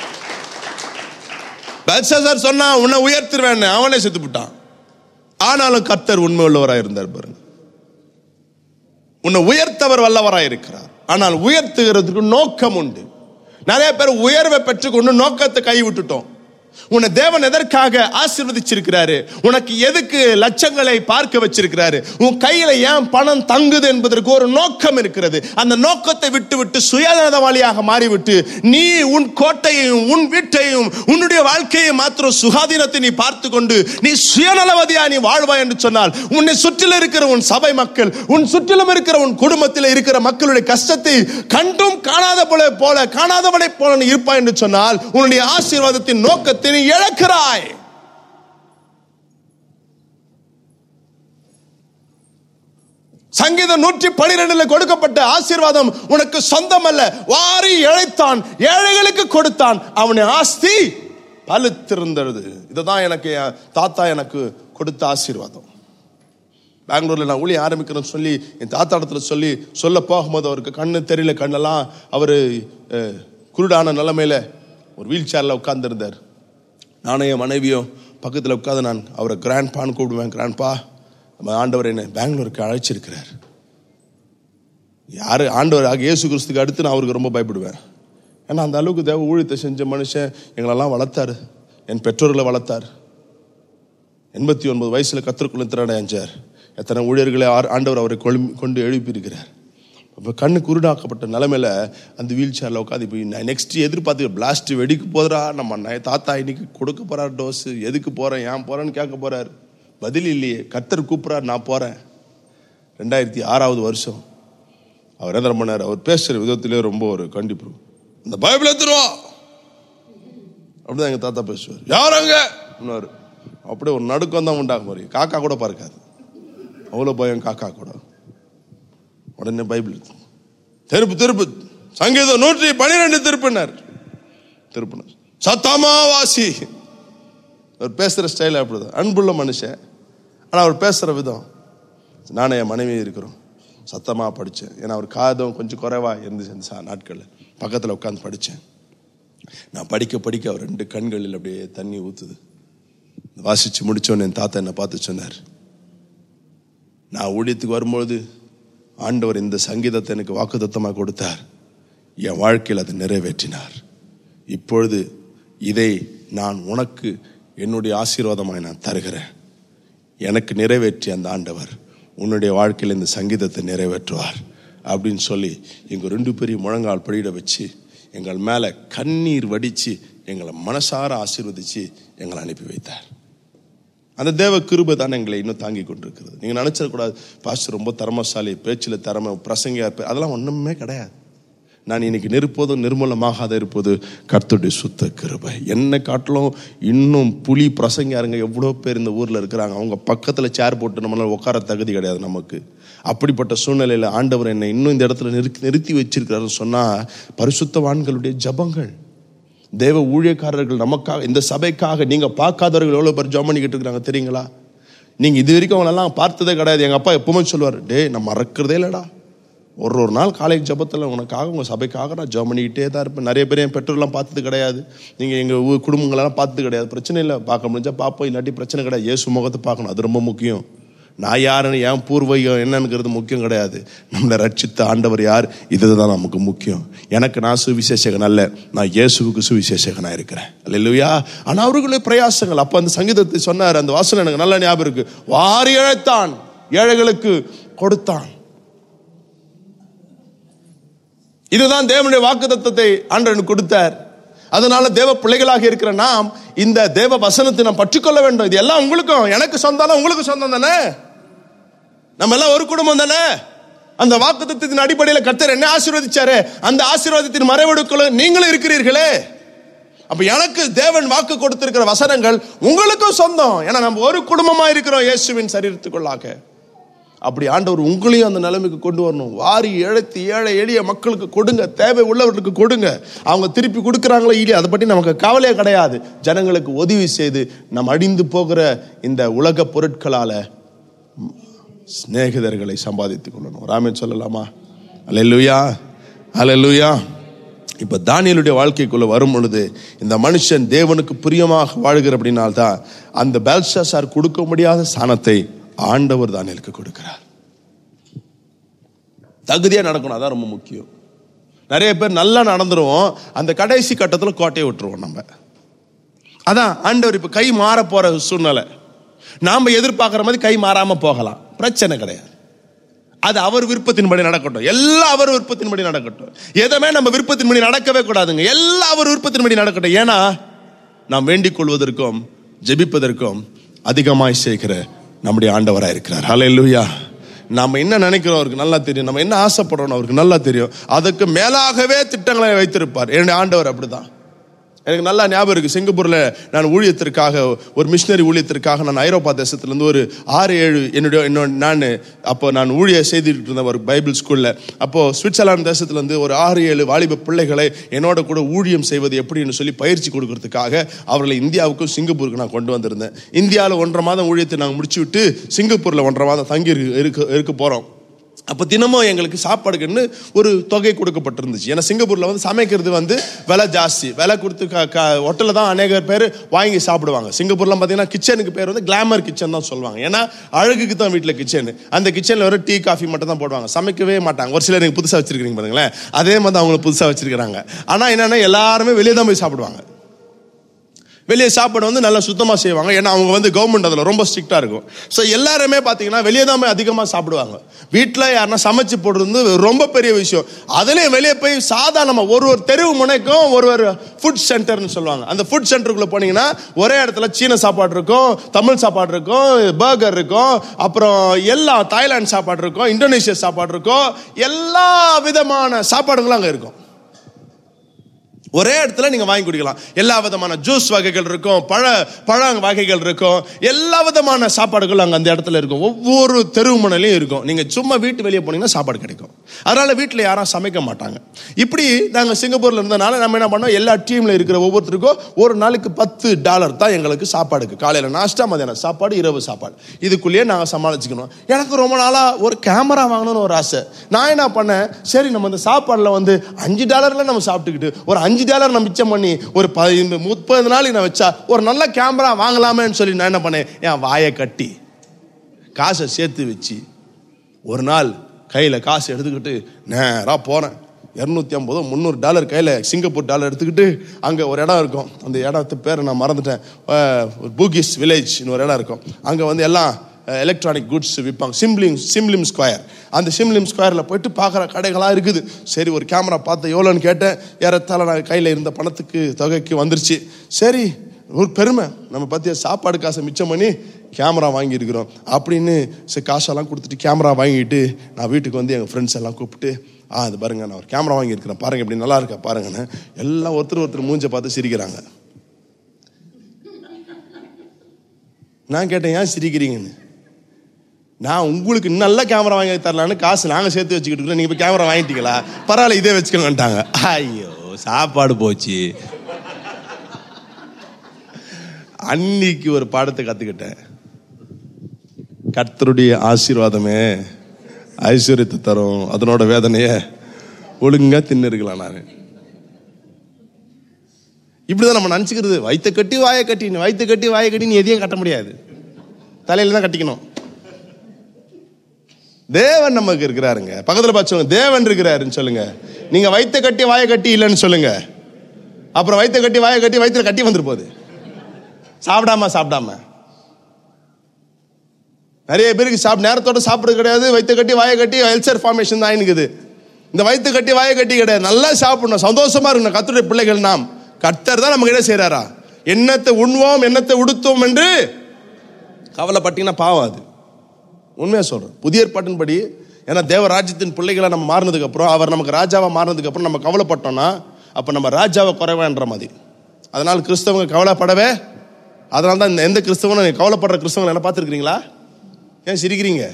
பெல்சாசார் சொன்னா உன்னை உயர்த்திருவேன் அவனே செத்து விட்டான் ஆனாலும் கர்த்தர் உண்மை உள்ளவராய் இருந்தார் பாருங்க உன்னை உயர்த்தவர் வல்லவராய் இருக்கிறார் ஆனால் உயர்த்துகிறதுக்கு நோக்கம் உண்டு நிறைய பேர் உயர்வை பெற்றுக்கொண்டு நோக்கத்தை கை விட்டுட்டோம் உன்னை தேவன் எதற்காக ஆசீர்வதிச்சிருக்கிறாரு உனக்கு எதுக்கு லட்சங்களை பார்க்க வச்சிருக்கிறாரு உன் கையில ஏன் பணம் தங்குது என்பதற்கு ஒரு நோக்கம் இருக்கிறது அந்த நோக்கத்தை விட்டு விட்டு சுயநலவாளியாக மாறிவிட்டு நீ உன் கோட்டையையும் உன் வீட்டையும் உன்னுடைய வாழ்க்கையை மாத்திரம் சுகாதீனத்தை நீ பார்த்து கொண்டு நீ சுயநலவதியா நீ வாழ்வாய் என்று சொன்னால் உன்னை சுற்றிலும் இருக்கிற உன் சபை மக்கள் உன் சுற்றிலும் இருக்கிற உன் குடும்பத்தில் இருக்கிற மக்களுடைய கஷ்டத்தை கண்டும் காணாத போல போல காணாதவனை போல நீ இருப்பாய் என்று சொன்னால் உன்னுடைய ஆசீர்வாதத்தின் நோக்கத்தை நீ இழக்கிறாய் சங்கீதம் நூற்றி பனிரெண்டுல கொடுக்கப்பட்ட ஆசீர்வாதம் உனக்கு சொந்தம் அல்ல வாரி இழைத்தான் ஏழைகளுக்கு கொடுத்தான் அவனை ஆஸ்தி பழுத்திருந்தது இதுதான் எனக்கு என் தாத்தா எனக்கு கொடுத்த ஆசீர்வாதம் பெங்களூர்ல நான் ஊழியம் ஆரம்பிக்கிறேன்னு சொல்லி என் தாத்தா இடத்துல சொல்லி சொல்ல போகும்போது அவருக்கு கண்ணு தெரியல கண்ணெல்லாம் அவர் குருடான நிலைமையில ஒரு வீல் சேர்ல உட்கார்ந்துருந்தார் நானும் என் மனைவியும் பக்கத்தில் உட்காந்து நான் அவரை கிராண்ட் பான்னு கூப்பிடுவேன் கிராண்ட்பா நம்ம ஆண்டவர் என்னை பெங்களூருக்கு அழைச்சிருக்கிறார் யாரு ஆண்டவர் ஆக இயேசு கிறிஸ்துக்கு அடுத்து நான் அவருக்கு ரொம்ப பயப்படுவேன் ஏன்னா அந்த அளவுக்கு தேவ ஊழியத்தை செஞ்ச மனுஷன் எங்களெல்லாம் வளர்த்தாரு என் பெற்றோர்களை வளர்த்தார் எண்பத்தி ஒன்பது வயசுல கத்திரக்குள்ள திறடையாஞ்சார் எத்தனை ஊழியர்களை ஆர்- ஆண்டவர் அவரை கொழும்பி கொண்டு எழுப்பியிருக்கிறார் அப்போ கண்ணு குருடாக்கப்பட்ட நிலைமையில அந்த வீல் சேர்ல உட்காந்து போய் நெக்ஸ்ட் எதிர்பார்த்து பிளாஸ்ட் வெடிக்க போதுரா நம்ம ந- தாத்தா இன்னைக்கு கொடுக்க போறார் டோஸ் எதுக்கு போறேன் ஏன் போறேன்னு கேட்க போறாரு பதில் இல்லையே கர்த்தர் கூப்பிடுறார் நான் போறேன் ரெண்டாயிரத்தி ஆறாவது வருஷம் அவர் என்ன பண்ணார் அவர் பேசுற விதத்திலே ரொம்ப ஒரு கண்டிப்பு இந்த பைபிள் எடுத்துருவா அப்படிதான் எங்க தாத்தா பேசுவார் யார் அங்க இன்னொரு அப்படியே ஒரு நடுக்கம் தான் உண்டாகும் மாதிரி காக்கா கூட பறக்காது அவ்வளோ பயம் காக்கா கூட உடனே பைபிள் திருப்பு திருப்பு சங்கீதம் நூற்றி பனிரெண்டு திருப்பினார் திருப்பினார் சத்தமா வாசி அவர் பேசுற ஸ்டைல் அப்படிதான் அன்புள்ள மனுஷன் ஆனா அவர் பேசுற விதம் நானே என் மனைவி இருக்கிறோம் சத்தமா படிச்சேன் ஏன்னா அவர் காதம் கொஞ்சம் குறைவா இருந்துச்சு அந்த சா- நாட்கள்ல பக்கத்துல உட்காந்து படிச்சேன் நான் படிக்க படிக்க அவர் ரெண்டு கண்களில் அப்படியே தண்ணி ஊத்துது வாசிச்சு முடிச்சோன்னு என் தாத்தா என்னை பார்த்து சொன்னார் நான் ஊழியத்துக்கு வரும்பொழுது ஆண்டவர் இந்த சங்கீதத்தை எனக்கு வாக்குத்தத்தமாக கொடுத்தார் என் வாழ்க்கையில் அதை நிறைவேற்றினார் இப்பொழுது இதை நான் உனக்கு என்னுடைய ஆசீர்வாதமாய் நான் தருகிறேன் எனக்கு நிறைவேற்றிய அந்த ஆண்டவர் உன்னுடைய வாழ்க்கையில் இந்த சங்கீதத்தை நிறைவேற்றுவார் அப்படின்னு சொல்லி எங்கள் ரெண்டு பெரிய முழங்கால் படியிட வச்சு எங்கள் மேலே கண்ணீர் வடித்து எங்களை மனசார ஆசீர்வதிச்சு எங்களை அனுப்பி வைத்தார் அந்த தேவ கிருபை தான் எங்களை இன்னும் தாங்கி கொண்டிருக்கிறது நீங்கள் நினச்சிடக்கூடாது பாஸ்டர் ரொம்ப திறமசாலி பேச்சில் திறமை பிரசங்கியா இருப்பேன் அதெல்லாம் ஒன்றுமே கிடையாது நான் இன்னைக்கு நிற்போதும் நிர்மூலமாகாத இருப்பது கர்த்தருடைய சுத்த கிருபை என்னை காட்டிலும் இன்னும் புலி பிரசங்கியாருங்க எவ்வளோ பேர் இந்த ஊரில் இருக்கிறாங்க அவங்க பக்கத்தில் சேர் போட்டு நம்மளால உட்கார தகுதி கிடையாது நமக்கு அப்படிப்பட்ட சூழ்நிலையில் ஆண்டவர் என்னை இன்னும் இந்த இடத்துல நிறுத்தி நிறுத்தி வச்சிருக்கிறாருன்னு சொன்னால் பரிசுத்தவான்களுடைய ஜபங்கள் தேவ ஊழியக்காரர்கள் நமக்காக இந்த சபைக்காக நீங்க பார்க்காதவர்கள் எவ்வளவு பேர் ஜாம் பண்ணிக்கிட்டு இருக்கிறாங்க தெரியுங்களா நீங்க இது வரைக்கும் அவங்களெல்லாம் பார்த்ததே கிடையாது எங்க அப்பா எப்பவுமே சொல்லுவார் டேய் நான் மறக்கிறதே இல்லடா ஒரு ஒரு நாள் காலேஜ் ஜபத்தில் உனக்காக உங்கள் சபைக்காக நான் ஜெபம் பண்ணிக்கிட்டே தான் இருப்பேன் நிறைய பேர் என் பெற்றோர்லாம் பார்த்தது கிடையாது நீங்கள் எங்கள் ஊர் குடும்பங்களெல்லாம் பார்த்தது கிடையாது பிரச்சனை இல்லை பார்க்க முடிஞ்சால் பார்ப்போம் இல்லாட்டி பிரச்சனை கிடையாது ஏசு முகத்தை பார்க்கணும் அது ரொம்ப முக்கியம் நான் யாருன்னு என் பூர்வீகம் என்னங்கிறது முக்கியம் கிடையாது நம்மளை ரட்சித்த ஆண்டவர் யார் இதுதான் நமக்கு முக்கியம் எனக்கு நான் சுவிசேஷகன் அல்ல நான் இயேசுவுக்கு சுவிசேஷகனாக இருக்கிறேன் இல்லையா ஆனால் அவர்களுடைய பிரயாசங்கள் அப்போ அந்த சங்கீதத்தை சொன்னார் அந்த வாசனை எனக்கு நல்ல ஞாபகம் இருக்கு வாரி இழைத்தான் ஏழைகளுக்கு கொடுத்தான் இதுதான் தேவனுடைய வாக்குத்தத்தத்தை ஆண்டவன் கொடுத்தார் அதனால தேவ பிள்ளைகளாக இருக்கிற நாம் இந்த தேவ வசனத்தை நாம் பற்றிக்கொள்ள வேண்டும் இது எல்லாம் உங்களுக்கும் எனக்கு சொந்தம் உங்களுக்கு சொந்தம் தானே நம்ம எல்லாம் ஒரு குடும்பம் தானே அந்த வாக்குத்தத்தின் அடிப்படையில் கர்த்தர் என்ன ஆசீர்வதிச்சாரு அந்த ஆசீர்வாதத்தின் மறைவெடுக்குள்ள நீங்களும் இருக்கிறீர்களே அப்ப எனக்கு தேவன் வாக்கு கொடுத்திருக்கிற வசனங்கள் உங்களுக்கும் சொந்தம் ஏன்னா நம்ம ஒரு குடும்பமா இருக்கிறோம் இயேசுவின் சரீரத்துக்குள்ளாக அப்படி ஆண்டவர் உங்களையும் அந்த நிலைமைக்கு கொண்டு வரணும் வாரி இழைத்து ஏழை எளிய மக்களுக்கு கொடுங்க தேவை உள்ளவர்களுக்கு கொடுங்க அவங்க திருப்பி கொடுக்குறாங்களோ இல்லையா அதை பற்றி நமக்கு கவலையே கிடையாது ஜனங்களுக்கு உதவி செய்து நம்ம அடிந்து போகிற இந்த உலக பொருட்களால சிநேகிதர்களை சம்பாதித்துக் கொள்ளணும் ராமன் சொல்லலாமா அலெல்லுயா அலெல்லுயா இப்ப தானியலுடைய வாழ்க்கைக்குள்ள வரும் பொழுது இந்த மனுஷன் தேவனுக்கு பிரியமாக வாழ்கிற அப்படின்னால்தான் அந்த பெல்ஷாசார் கொடுக்க முடியாத ஸ்தானத்தை ஆண்டவர் தானியலுக்கு கொடுக்கிறார் தகுதியா நடக்கணும் அதான் ரொம்ப முக்கியம் நிறைய பேர் நல்லா நடந்துருவோம் அந்த கடைசி கட்டத்தில் கோட்டையை விட்டுருவோம் நம்ம அதான் ஆண்டவர் இப்ப கை மாற போற சூழ்நிலை நாம எதிர்பார்க்குற மாதிரி கை மாறாம போகலாம் பிரச்சனை கிடையாது அது அவர் விருப்பத்தின்படி நடக்கட்டும் எல்லாம் அவர் விருப்பத்தின்படி நடக்கட்டும் எதுவுமே நம்ம விருப்பத்தின்படி நடக்கவே கூடாதுங்க எல்லாம் அவர் விருப்பத்தின்படி நடக்கட்டும் ஏன்னா நாம் வேண்டிக் கொள்வதற்கும் ஜெபிப்பதற்கும் அதிகமாய் செய்கிற நம்முடைய ஆண்டவராக இருக்கிறார் ஹalleluya நாம என்ன நினைக்கிறோம் அவருக்கு நல்லா தெரியும் நம்ம என்ன ஆசைப்படுறோம் அவருக்கு நல்லா தெரியும் அதுக்கு மேலாகவே திட்டங்களை வைத்திருப்பார் என்னுடைய ஆண்டவர் அப்படிதான் எனக்கு நல்லா ஞாபகம் இருக்கு சிங்கப்பூர்ல நான் ஊழியத்திற்காக ஒரு மிஷினரி ஊழியத்திற்காக நான் ஐரோப்பா தேசத்திலிருந்து ஒரு ஆறு ஏழு என்னுடைய என்னோட நான் அப்போ நான் ஊழிய செய்துட்டு இருந்தேன் ஒரு பைபிள் ஸ்கூல்ல அப்போ சுவிட்சர்லாந்து தேசத்துல இருந்து ஒரு ஆறு ஏழு வாலிப பிள்ளைகளை என்னோட கூட ஊழியம் செய்வது எப்படின்னு சொல்லி பயிற்சி கொடுக்கறதுக்காக அவர்களை இந்தியாவுக்கும் சிங்கப்பூருக்கு நான் கொண்டு வந்திருந்தேன் இந்தியாவில் ஒன்றரை மாதம் ஊழியத்தை நாங்கள் முடிச்சு விட்டு சிங்கப்பூர்ல ஒன்றரை மாதம் தங்கி இருக்கு- இருக்க இருக்க போறோம் அப்போ தினமும் எங்களுக்கு சாப்பாடுக்குன்னு ஒரு தொகை கொடுக்கப்பட்டிருந்துச்சு ஏன்னா சிங்கப்பூரில் வந்து சமைக்கிறது வந்து விலை ஜாஸ்தி விலை கொடுத்து க க ஹோட்டலில் தான் அநேக பேர் வாங்கி சாப்பிடுவாங்க சிங்கப்பூர்லாம் பார்த்தீங்கன்னா கிச்சனுக்கு பேர் வந்து கிளாமர் கிச்சன் தான் சொல்லுவாங்க ஏன்னா அழகுக்கு தான் வீட்டில் கிச்சன் அந்த கிச்சனில் வெறும் டீ காஃபி மட்டும் தான் போடுவாங்க சமைக்கவே மாட்டாங்க ஒரு சிலர் நீங்கள் புதுசாக வச்சிருக்கீங்க பாருங்களேன் அதே மாதிரி தான் அவங்கள புதுசாக வச்சிருக்கிறாங்க ஆனால் என்னென்னா எல்லாருமே வெளியே தான் போய் சாப்பிடுவாங்க வெளியே சாப்பாடு வந்து நல்லா சுத்தமாக செய்வாங்க ஏன்னா அவங்க வந்து கவர்மெண்ட் அதில் ரொம்ப ஸ்ட்ரிக்டாக இருக்கும் ஸோ எல்லாருமே பார்த்தீங்கன்னா வெளியே தான் போய் அதிகமாக சாப்பிடுவாங்க வீட்டில் யாருன்னா சமைச்சு போடுறது வந்து ரொம்ப பெரிய விஷயம் அதுலேயும் வெளியே போய் சாதாரணமாக ஒரு ஒரு தெருவு முனைக்கும் ஒரு ஒரு ஃபுட் சென்டர்னு சொல்லுவாங்க அந்த ஃபுட் சென்டருக்குள்ளே போனீங்கன்னா ஒரே இடத்துல சீன சாப்பாடு இருக்கும் தமிழ் சாப்பாடு இருக்கும் பர்கர் இருக்கும் அப்புறம் எல்லா தாய்லாந்து சாப்பாடு இருக்கும் இந்தோனேஷியா சாப்பாடு இருக்கும் எல்லா விதமான சாப்பாடுகளும் அங்கே இருக்கும் ஒரே இடத்துல நீங்க வாங்கி குடிக்கலாம் எல்லா விதமான ஜூஸ் வகைகள் இருக்கும் பழ பழ வகைகள் இருக்கும் எல்லா விதமான சாப்பாடுகள் அங்க அந்த இடத்துல இருக்கும் ஒவ்வொரு தெரு முனையிலையும் இருக்கும் நீங்க சும்மா வீட்டு வெளியே போனீங்கன்னா சாப்பாடு கிடைக்கும் அதனால வீட்டில் யாரும் சமைக்க மாட்டாங்க இப்படி நாங்க சிங்கப்பூர்ல இருந்தனால நம்ம என்ன பண்ணோம் எல்லா டீம்ல இருக்கிற ஒவ்வொருத்தருக்கும் ஒரு நாளைக்கு பத்து டாலர் தான் எங்களுக்கு சாப்பாடுக்கு காலையில நாஷ்டா மதியானம் சாப்பாடு இரவு சாப்பாடு இதுக்குள்ளேயே நாங்க சமாளிச்சுக்கணும் எனக்கு ரொம்ப நாளா ஒரு கேமரா வாங்கணும்னு ஒரு ஆசை நான் என்ன பண்ணேன் சரி நம்ம இந்த சாப்பாடுல வந்து அஞ்சு டாலர்ல நம்ம சாப்பிட்டுக்கிட்டு ஒரு அஞ்சு டாலர் நான் மிச்சம் பண்ணி ஒரு ப- முப்பது நாளைக்கு நான் வச்சா ஒரு நல்ல கேமரா வாங்கலாமேன்னு சொல்லி நான் என்ன பண்ணேன் என் வாயை கட்டி காசை சேர்த்து வச்சு ஒரு நாள் கையில் காசு எடுத்துக்கிட்டு நேராக போகிறேன் இரநூத்தி ஐம்பது முந்நூறு டாலர் கையில் சிங்கப்பூர் டாலர் எடுத்துக்கிட்டு அங்கே ஒரு இடம் இருக்கும் அந்த இடத்து பேரை நான் மறந்துட்டேன் அஹ், ஒரு பூகிஸ் வில்லேஜ்னு ஒரு இடம் இருக்கும் அங்கே வந்து எல்லாம் எலக்ட்ரானிக் குட்ஸ் விற்பாங்க சிம்லிம் சிம்லிம் ஸ்கொயர் அந்த சிம்லிம் ஸ்கொயரில் போயிட்டு பார்க்குற கடைகளாக இருக்குது சரி ஒரு கேமரா பார்த்து எவ்வளோன்னு கேட்டேன் ஏறத்தாழ நான் கையில் இருந்த பணத்துக்கு தொகைக்கு வந்துருச்சு சரி ஒரு பெருமை நம்ம பற்றிய சாப்பாடு காசை மிச்சம் பண்ணி கேமரா வாங்கியிருக்கிறோம் அப்படின்னு சரி காசெல்லாம் கொடுத்துட்டு கேமரா வாங்கிட்டு நான் வீட்டுக்கு வந்து எங்கள் ஃப்ரெண்ட்ஸ் எல்லாம் கூப்பிட்டு ஆ அது பாருங்க நான் ஒரு கேமரா வாங்கியிருக்கிறேன் பாருங்க இப்படி நல்லா இருக்கா பாருங்கன்னு எல்லாம் ஒருத்தர் ஒருத்தர் மூஞ்ச பார்த்து சிரிக்கிறாங்க நான் கேட்டேன் ஏன் சிரிக்கிறீங்கன்னு நான் உங்களுக்கு நல்ல கேமரா வாங்கி தரலான்னு காசு நாங்கள் சேர்த்து வச்சுக்கிட்டு இருக்கோம் நீங்கள் இப்போ கேமரா வாங்கிட்டீங்களா பரவாயில்ல இதே வச்சுக்கோங்கன்ட்டாங்க ஐயோ சாப்பாடு போச்சு அன்னைக்கு ஒரு பாடத்தை கத்துக்கிட்டேன் கர்த்தருடைய ஆசீர்வாதமே ஐஸ்வர்யத்தை தரும் அதனோட வேதனைய ஒழுங்கா தின்னு இருக்கலாம் நான் இப்படிதான் நம்ம நினச்சிக்கிறது வயிற்ற கட்டி வாயை கட்டி வயிற்ற கட்டி வாயை கட்டி நீ எதையும் கட்ட முடியாது தலையில தான் கட்டிக்கணும் தேவன் நமக்கு இருக்கிறாருங்க பக்கத்துல பார்த்து தேவன் இருக்கிறாருன்னு சொல்லுங்க நீங்க வயிற்ற கட்டி வாயை கட்டி இல்லைன்னு சொல்லுங்க அப்புறம் வயிற்ற கட்டி வாயை கட்டி வயிற்றுல கட்டி வந்துரு போகுது சாப்பிடாம சாப்பிடாம நிறைய பேருக்கு சாப்பிட நேரத்தோட சாப்பிடுறது கிடையாது வயிற்று கட்டி வாயை கட்டி எல்சர் ஃபார்மேஷன் தான் இருக்குது இந்த வயிற்று கட்டி வாயை கட்டி கிடையாது நல்லா சாப்பிடணும் சந்தோஷமா இருக்கணும் கத்துடைய பிள்ளைகள் நாம் கர்த்தர் தான் நமக்கு என்ன செய்யறாரா என்னத்தை உண்வோம் என்னத்தை உடுத்துவோம் என்று கவலைப்பட்டீங்கன்னா பாவம் அது உண்மையா சொல்றேன் புதிய ஏற்பாட்டின்படி ஏன்னா தேவ ராஜ்யத்தின் பிள்ளைகளை நம்ம மாறினதுக்கு அப்புறம் அவர் நமக்கு ராஜாவா மாறினதுக்கு அப்புறம் நம்ம கவலைப்பட்டோம்னா அப்ப நம்ம ராஜாவை குறைவேன்ற மாதிரி அதனால் கிறிஸ்தவங்க கவலைப்படவே அதனால தான் இந்த எந்த கிறிஸ்தவனும் கவலைப்படுற கிறிஸ்தவங்களை என்ன பார்த்துருக்கீங்களா ஏன் சிரிக்கிறீங்க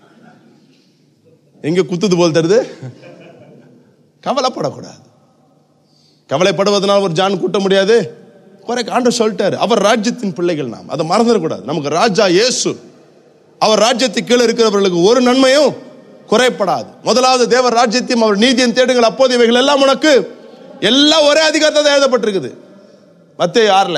எங்க குத்துது போல் தருது கவலைப்படக்கூடாது கவலைப்படுவதனால் ஒரு ஜான் கூட்ட முடியாது குறை ஆண்டு சொல்லிட்டாரு அவர் ராஜ்யத்தின் பிள்ளைகள் நாம் அதை மறந்துடக்கூடாது நமக்கு ராஜா இயேசு அவர் ராஜ்யத்துக்கு கீழே இருக்கிறவர்களுக்கு ஒரு நன்மையும் குறைப்படாது முதலாவது தேவர் ராஜ்யத்தையும் அவர் நீதியும் தேடுங்கள் அப்போது இவைகள் எல்லாம் உனக்கு எல்லாம் ஒரே அதிகாரத்தை தான் எழுதப்பட்டிருக்குது மத்திய ஆறுல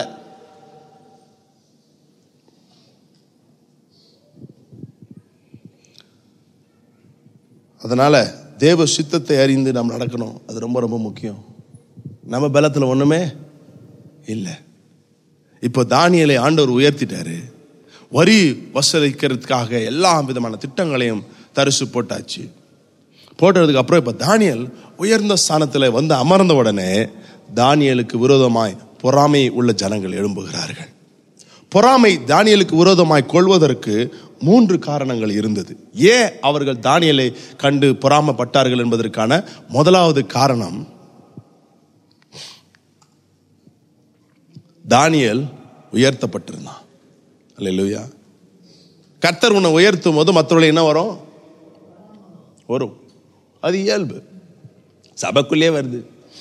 அதனால தேவ சித்தத்தை அறிந்து நாம் நடக்கணும் அது ரொம்ப ரொம்ப முக்கியம் நம்ம பலத்துல ஒண்ணுமே இல்லை இப்போ தானியலை ஆண்டவர் உயர்த்திட்டாரு வரி வசூலிக்கிறதுக்காக எல்லா விதமான திட்டங்களையும் தரிசு போட்டாச்சு போட்டதுக்கு அப்புறம் இப்போ தானியல் உயர்ந்த ஸ்தானத்தில் வந்து அமர்ந்த உடனே தானியலுக்கு விரோதமாய் பொறாமை உள்ள ஜனங்கள் எழும்புகிறார்கள் பொறாமை தானியலுக்கு விரோதமாய் கொள்வதற்கு மூன்று காரணங்கள் இருந்தது ஏன் அவர்கள் தானியலை கண்டு பொறாமப்பட்டார்கள் என்பதற்கான முதலாவது காரணம் தானியல் உயர்த்தப்பட்டிருந்தான் அல்லேலூயா கர்த்தர் உன்னை உயர்த்தும் போது மற்றவர்கள் என்ன வரும் வரும் அது இயல்பு சபைக்குள்ளே வருது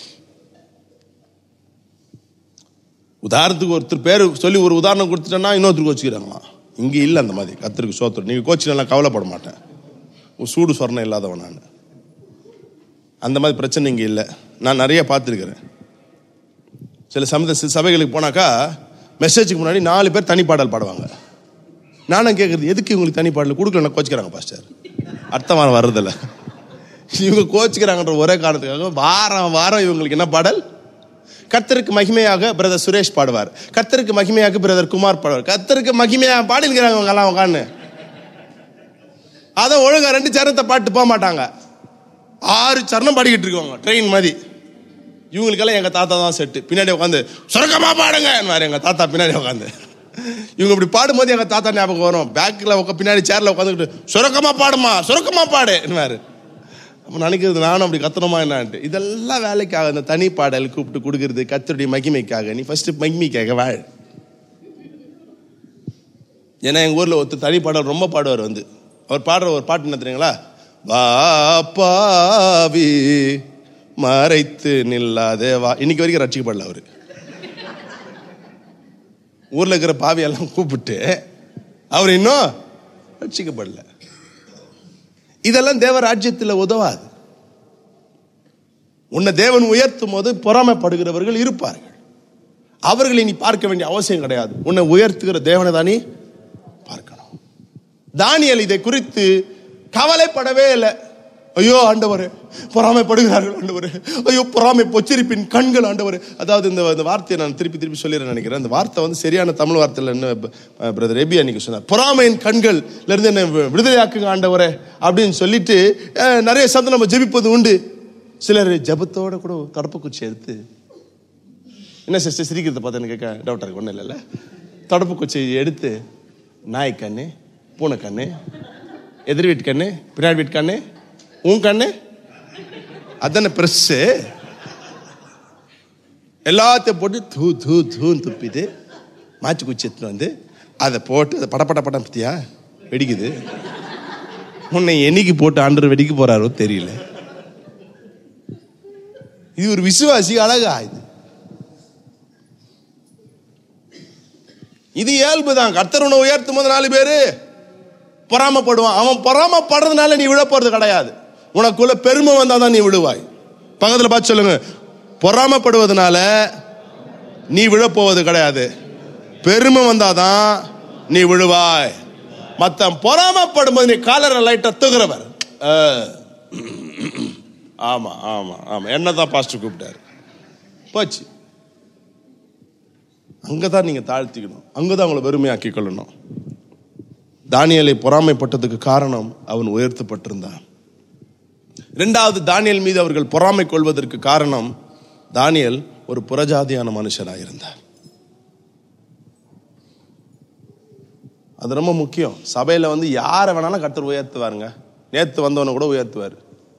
உதாரணத்துக்கு ஒருத்தர் பேர் சொல்லி ஒரு உதாரணம் கொடுத்துட்டேன்னா இன்னொருத்தருக்கு வச்சுக்கிறாங்களாம் இங்கே இல்லை அந்த மாதிரி கத்தருக்கு சோத்திரம் நீங்கள் கோச்சினா கவலைப்பட மாட்டேன் ஒரு சூடு சொரணம் இல்லாதவன் நான் அந்த மாதிரி பிரச்சனை இங்கே இல்லை நான் நிறைய பார்த்துருக்கிறேன் சில சமயத்த சில சபைகளுக்கு போனாக்கா மெசேஜுக்கு முன்னாடி நாலு பேர் தனி பாடல் பாடுவாங்க நானும் கேட்குறது எதுக்கு இவங்களுக்கு தனி பாடல் கொடுக்கலன்னா கோச்சிக்கிறாங்க பாஸ்டர் அடுத்த வாரம் வர்றதில்ல இவங்க கோச்சிக்கிறாங்கன்ற ஒரே காரணத்துக்காக வாரம் வாரம் இவங்களுக்கு என்ன பாடல் கர்த்தருக்கு மகிமையாக பிரதர் சுரேஷ் பாடுவார் கர்த்தருக்கு மகிமையாக பிரதர் குமார் பாடுவார் கர்த்தருக்கு மகிமையாக பாடிருக்கிறாங்க அவங்க எல்லாம் உட்காந்து அதை ஒழுங்கா ரெண்டு சரணத்தை பாட்டு போக மாட்டாங்க ஆறு சரணம் பாடிக்கிட்டு இருக்காங்க ட்ரெயின் மாதிரி இவங்களுக்கெல்லாம் எங்க தாத்தா தான் செட்டு பின்னாடி உட்காந்து சுரக்கமா பாடுங்க எங்க தாத்தா பின்னாடி உட்காந்து இவங்க இப்படி பாடும்போது எங்க தாத்தா ஞாபகம் வரும் பேக்கில் உட்கா பின்னாடி சேர்ல உட்காந்துக்கிட்டு சுரக்கமா பாடுமா சுரக்கமா பாடு என்னவாரு அப்போ நினைக்கிறது நானும் அப்படி கத்தணுமா என்னான்ட்டு இதெல்லாம் வேலைக்காக இந்த தனி பாடல் கூப்பிட்டு கொடுக்கறது கத்தருடைய மகிமைக்காக நீ ஃபர்ஸ்ட் மகிமைக்காக வாழ் ஏன்னா எங்க ஊர்ல ஒருத்தர் தனி பாடல் ரொம்ப பாடுவார் வந்து அவர் பாடுற ஒரு பாட்டு என்ன தெரியுங்களா வா பாவி மறைத்து நில்லாதே வா இன்னைக்கு வரைக்கும் ரட்சிக்கப்படல அவரு ஊர்ல இருக்கிற பாவியெல்லாம் கூப்பிட்டு அவர் இன்னும் ரட்சிக்கப்படல இதெல்லாம் தேவ ராஜ்யத்தில் உதவாது உன்னை தேவன் உயர்த்தும் போது பொறாமைப்படுகிறவர்கள் இருப்பார்கள் அவர்களை நீ பார்க்க வேண்டிய அவசியம் கிடையாது உன்னை உயர்த்துகிற தேவனை தானே பார்க்கணும் தானியல் இதை குறித்து கவலைப்படவே இல்லை ஐயோ ஆண்டவரே பொறாமைப்படுகிறார்கள் ஆண்டவரே ஐயோ பொறாமை பொச்சரிப்பின் கண்கள் ஆண்டவரே அதாவது இந்த இந்த வார்த்தையை நான் திருப்பி திருப்பி சொல்லிடுறேன் நினைக்கிறேன் இந்த வார்த்தை வந்து சரியான தமிழ் வார்த்தையில் என்ன பிரதர் எபி அன்னைக்கு சொன்னார் பொறாமையின் கண்கள்ல இருந்து என்ன வி- விடுதலையாக்குங்க ஆண்டவரே அப்படின்னு சொல்லிட்டு அஹ், நிறைய சந்தம் நம்ம ஜெபிப்பது உண்டு சிலர் ஜெபத்தோட கூட தடுப்பு குச்சி எடுத்து என்ன சிஸ்டர் சிரிக்கிறத பார்த்து எனக்கு கேட்க டவுட்டாக இருக்கு ஒன்றும் இல்லைல்ல தடுப்பு குச்சி எடுத்து நாய் கண்ணு பூனை கண்ணு எதிர் வீட்டு கண்ணு பின்னாடி வீட்டு கண்ணு உன் கண்ணு அதானே பெருசு எல்லாத்தையும் போட்டு தூ தூ தூன்னு துப்பிட்டு மாச்சு குச்சி எடுத்துன்னு வந்து அதை போட்டு அதை பட பட படம் பத்தியா வெடிக்குது உன்னை என்னைக்கு போட்டு ஆண்டர் வெடிக்க போறாரோ தெரியல இது ஒரு விசுவாசி அழகா இது இது இயல்பு தான் கர்த்தர் உன்னை உயர்த்தும் போது நாலு பேரு பொறாமப்படுவான் அவன் பொறாமப்படுறதுனால நீ விழ போறது கிடையாது உனக்குள்ள பெருமை வந்தாதான் நீ விழுவாய் பக்கத்துல பார்த்து சொல்லுங்க பொறாமப்படுவதனால நீ விழப்போவது கிடையாது பெருமை வந்தாதான் நீ விழுவாய் மத்த பொறாமப்படும்போது நீ காலரை லைட்டா தூக்குறவர் அஹ். ஆமா ஆமா ஆமா என்னதான் பாஸ்டர் கூப்பிட்டாரு போச்சு அங்கதான் நீங்க தாழ்த்திக்கணும் அங்கதான் உங்களை வெறுமையாக்கி கொள்ளணும் தானியலை பொறாமைப்பட்டதுக்கு காரணம் அவன் உயர்த்தப்பட்டிருந்தான் இரண்டாவது தானியல் மீது அவர்கள் பொறாமை கொள்வதற்கு காரணம் தானியல் ஒரு புறஜாதியான மனுஷனாக இருந்தார் அது ரொம்ப முக்கியம் சபையில வந்து யாரை வேணாலும் கர்த்தர் உயர்த்துவாருங்க நேத்து வந்தவனை கூட உயர்த்துவார்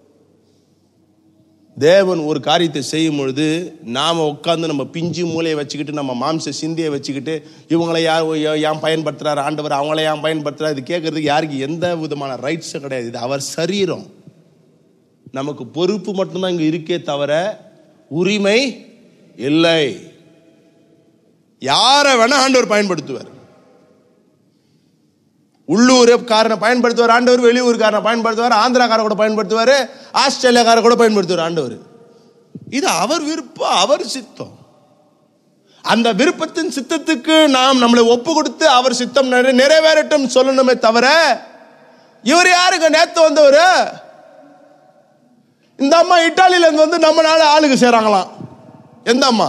தேவன் ஒரு காரியத்தை செய்யும் பொழுது நாம உட்கார்ந்து நம்ம பிஞ்சு மூளையை வச்சுக்கிட்டு நம்ம மாம்ச சிந்தியை வச்சுக்கிட்டு இவங்களை யார் ஏ- ஏன் பயன்படுத்துறாரு ஆண்டவர் அவங்கள ஏன் பயன்படுத்துறாரு இது கேட்கறதுக்கு யாருக்கு எந்த விதமான ரைட்ஸும் கிடையாது இது அவர் சரீரம் நமக்கு பொறுப்பு மட்டும்தான் இங்க இருக்கே தவிர உரிமை இல்லை யாரை வேணா ஆண்டவர் பயன்படுத்துவார் உள்ளூர்காரனை பயன்படுத்துவார் ஆண்டவர் வெளியூர்காரனை பயன்படுத்துவார் ஆந்திராக்கார கூட பயன்படுத்துவார் ஆஸ்திரேலியாக்கார கூட பயன்படுத்துவார் ஆண்டவர் இது அவர் விருப்பம் அவர் சித்தம் அந்த விருப்பத்தின் சித்தத்துக்கு நாம் நம்மளை ஒப்பு கொடுத்து அவர் சித்தம் நிறை- நிறைவேறட்டும் சொல்லணுமே தவிர இவர் யாருங்க நேத்து வந்தவர் இந்த அம்மா இட்டாலியில இருந்து வந்து நம்ம நாடு ஆளுக்கு சேராங்களாம் எந்த அம்மா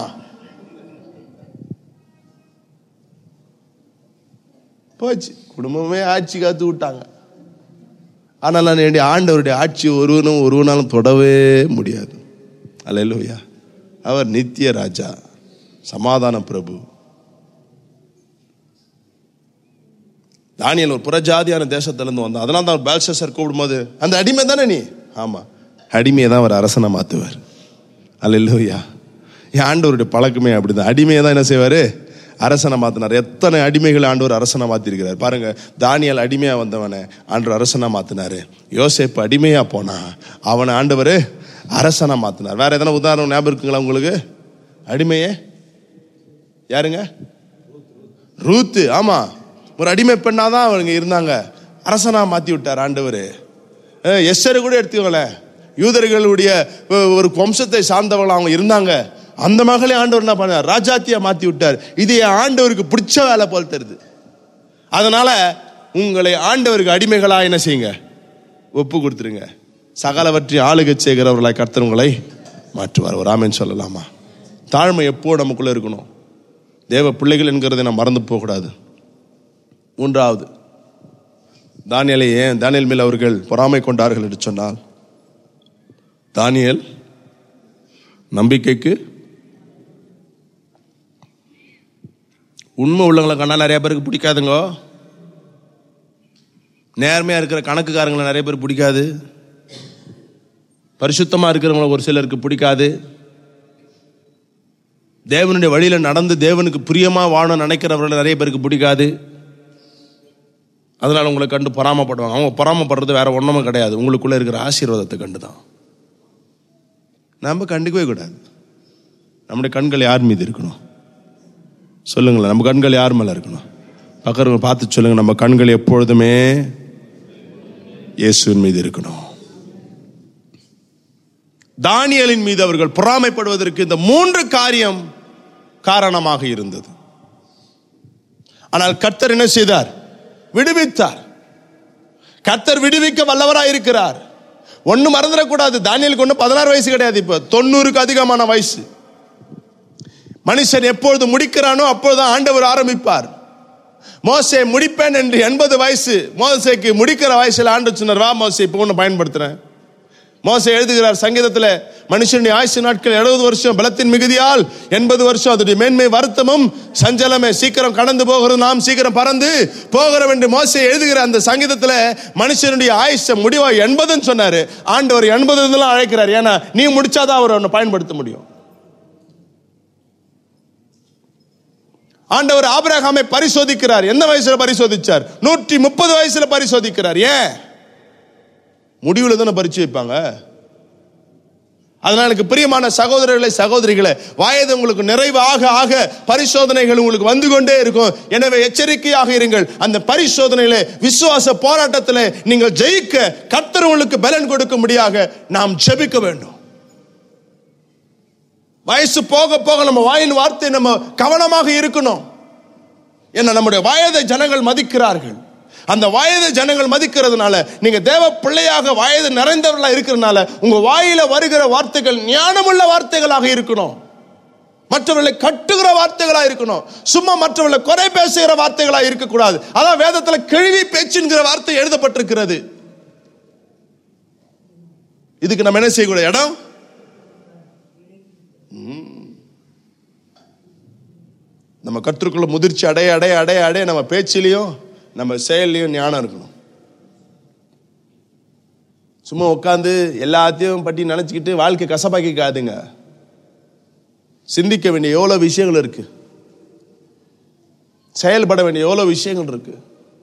போச்சு குடும்பமே ஆட்சி காத்து விட்டாங்க ஆனால் நான் என்னுடைய ஆண்டவருடைய ஆட்சி ஒருவனும் ஒருவனாலும் தொடவே முடியாது அல்லேலூயா அவர் நித்திய ராஜா சமாதான பிரபு தானியல் ஒரு புறஜாதியான தேசத்திலிருந்து வந்தான் அதனால தான் பேல்சர் கூப்பிடும்போது அந்த அடிமை தானே நீ ஆமா அடிமையை தான் அவர் அரசனை மாத்துவார் அல்லேலூயா என் ஆண்டவருடைய பழக்கமே அப்படிதான் அடிமையை தான் என்ன செய்வாரு அரசனை மாத்தினார் எத்தனை அடிமைகளை ஆண்டவர் அரசனை மாத்திருக்கிறார் பாருங்க தானியல் அடிமையா வந்தவனை ஆண்டவர் அரசனா மாத்தினாரு யோசேப்பு அடிமையா போனா அவனை ஆண்டவர் அரசனா மாத்தினார் வேற எதனா உதாரணம் ஞாபகம் இருக்குங்களா உங்களுக்கு அடிமையே யாருங்க ரூத்து ஆமா ஒரு அடிமை பெண்ணா தான் அவங்க இருந்தாங்க அரசனா மாத்தி விட்டார் ஆண்டவர் எஸ்ஸரு கூட எடுத்துக்கோங்களேன் யூதர்களுடைய ஒ- ஒரு வம்சத்தை சார்ந்தவங்க அவங்க இருந்தாங்க அந்த மகளே ஆண்டவர் என்ன பண்ணார் ராஜாத்தியா மாத்தி விட்டார் இது என் ஆண்டவருக்கு பிடிச்ச வேலை போல் தருது அதனால உங்களை ஆண்டவருக்கு அடிமைகளா என்ன செய்யுங்க ஒப்பு கொடுத்துருங்க சகலவற்றை ஆளுகை செய்கிறவர்களாய் கர்த்தர் உங்களை மாற்றுவார் ஒரு ஆமென் சொல்லலாமா தாழ்மை எப்போ நமக்குள்ள இருக்கணும் தேவ பிள்ளைகள் என்கிறதை நாம் மறந்து போகக்கூடாது மூன்றாவது தானியலை ஏன் தானியல் மேல் அவர்கள் பொறாமை கொண்டார்கள் என்று சொன்னால் தானியல் நம்பிக்கைக்கு உண்மை உள்ளவங்களை கண்டா நிறைய பேருக்கு பிடிக்காதுங்க நேர்மையா இருக்கிற கணக்குக்காரங்களை நிறைய பேர் பிடிக்காது பரிசுத்தமா இருக்கிறவங்களை ஒரு சிலருக்கு பிடிக்காது தேவனுடைய வழியில நடந்து தேவனுக்கு பிரியமா வாழணும் நினைக்கிறவர்களை நிறைய பேருக்கு பிடிக்காது அதனால உங்களை கண்டு பொறாமப்படுவாங்க அவங்க பொறாமப்படுறது வேற ஒண்ணுமே கிடையாது உங்களுக்குள்ள இருக்கிற ஆசீர்வாதத்தை கண்டு தான் நம்ம கண்டுக்கவே கூடாது நம்முடைய கண்கள் யார் மீது இருக்கணும் சொல்லுங்களேன் நம்ம கண்கள் யார் மேல இருக்கணும் பக்கத்துல பார்த்து சொல்லுங்க நம்ம கண்கள் எப்பொழுதுமே இயேசுவின் மீது இருக்கணும் தானியலின் மீது அவர்கள் பொறாமைப்படுவதற்கு இந்த மூன்று காரியம் காரணமாக இருந்தது ஆனால் கர்த்தர் என்ன செய்தார் விடுவித்தார் கர்த்தர் விடுவிக்க வல்லவராய் இருக்கிறார் ஒண்ணு மறந்துடக்கூடாது தானியலுக்கு ஒண்ணு பதினாறு வயசு கிடையாது இப்ப தொண்ணூறுக்கு அதிகமான வயசு மனுஷன் எப்பொழுது முடிக்கிறானோ அப்பொழுதுதான் ஆண்டவர் ஆரம்பிப்பார் மோசே முடிப்பேன் என்று எண்பது வயசு மோசேக்கு முடிக்கிற வயசுல ஆண்டு சொன்னார் வா மோசே இப்போ ஒன்று பயன்படுத்துறேன் மோசே எழுதுகிறார் சங்கீதத்தில் மனுஷனுடைய ஆயுசு நாட்கள் எழுபது வருஷம் பலத்தின் மிகுதியால் எண்பது வருஷம் அதனுடைய மேன்மை வருத்தமும் சஞ்சலமே சீக்கிரம் கடந்து போகிறது நாம் சீக்கிரம் பறந்து போகிறோம் என்று மோசே எழுதுகிற அந்த சங்கீதத்தில் மனுஷனுடைய ஆயுஷ முடிவா எண்பதுன்னு சொன்னாரு ஆண்டவர் எண்பதுலாம் அழைக்கிறார் ஏன்னா நீ முடிச்சாதான் அவர் ஒன்று பயன்படுத்த முடியும் ஆண்டவர் ஆபிரகாமை பரிசோதிக்கிறார் எந்த வயசுல பரிசோதிச்சார் நூற்றி முப்பது வயசுல பரிசோதிக்கிறார் ஏன் முடிவுல தானே பரிச்சு வைப்பாங்க அதனால எனக்கு பிரியமான சகோதரர்களே சகோதரிகளே வயது உங்களுக்கு நிறைவு ஆக ஆக பரிசோதனைகள் உங்களுக்கு வந்து கொண்டே இருக்கும் எனவே எச்சரிக்கையாக இருங்கள் அந்த பரிசோதனையிலே விசுவாச போராட்டத்தில் நீங்கள் ஜெயிக்க கர்த்தர் உங்களுக்கு பலன் கொடுக்கும்படியாக நாம் ஜெபிக்க வேண்டும் வயசு போக போக நம்ம வாயின் வார்த்தை நம்ம கவனமாக இருக்கணும் ஏன்னா நம்முடைய வயதை ஜனங்கள் மதிக்கிறார்கள் அந்த வயது ஜனங்கள் மதிக்கிறதுனால நீங்க தேவ பிள்ளையாக வயது நிறைந்தவர்களா இருக்கிறதுனால உங்க வாயில வருகிற வார்த்தைகள் ஞானமுள்ள வார்த்தைகளாக இருக்கணும் மற்றவர்களை கட்டுகிற வார்த்தைகளா இருக்கணும் சும்மா மற்றவர்களை குறை பேசுகிற வார்த்தைகளா இருக்கக்கூடாது அதான் வேதத்துல கேள்வி பேச்சுங்கிற வார்த்தை எழுதப்பட்டிருக்கிறது இதுக்கு நம்ம என்ன செய்யக்கூடிய இடம் நம்ம கற்றுக்குள்ள முதிர்ச்சி அடைய அடைய அடைய அடைய நம்ம பேச்சிலையும் நம்ம செயல்லையும் ஞானம் இருக்கணும் சும்மா உட்காந்து எல்லாத்தையும் பற்றி நினச்சிக்கிட்டு வாழ்க்கை கசப்பாக்கிக்காதுங்க சிந்திக்க வேண்டிய எவ்வளோ விஷயங்கள் இருக்கு செயல்பட வேண்டிய எவ்வளோ விஷயங்கள் இருக்கு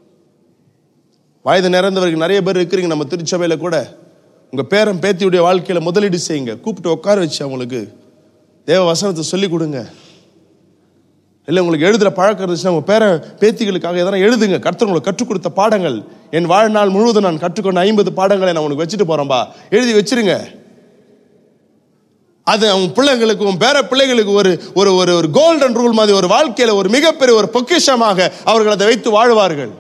வயது நிறைந்தவர்கள் நிறைய பேர் இருக்கிறீங்க நம்ம திருச்சபையில் கூட உங்க பேரன் பேத்தியுடைய வாழ்க்கையில முதலீடு செய்யுங்க கூப்பிட்டு உட்கார வச்சு அவங்களுக்கு தேவ வசனத்தை சொல்லி கொடுங்க இல்லை உங்களுக்கு எழுதுற பழக்கம் இருந்துச்சுன்னா உங்க பேர பேத்திகளுக்காக எதனா எழுதுங்க கர்த்தர் உங்களுக்கு கற்றுக் கொடுத்த பாடங்கள் என் வாழ்நாள் முழுவதும் நான் கற்றுக்கொண்ட ஐம்பது பாடங்களை நான் உனக்கு வச்சுட்டு போறேன்பா எழுதி வச்சிருங்க அது அவங்க பிள்ளைங்களுக்கு உன் பேர பிள்ளைகளுக்கு ஒரு ஒரு ஒரு ஒரு கோல்டன் ரூல் மாதிரி ஒரு வாழ்க்கையில ஒரு மிகப்பெரிய ஒரு பொக்கிஷமாக அவர்கள் அதை வைத்து வாழ்வார்கள்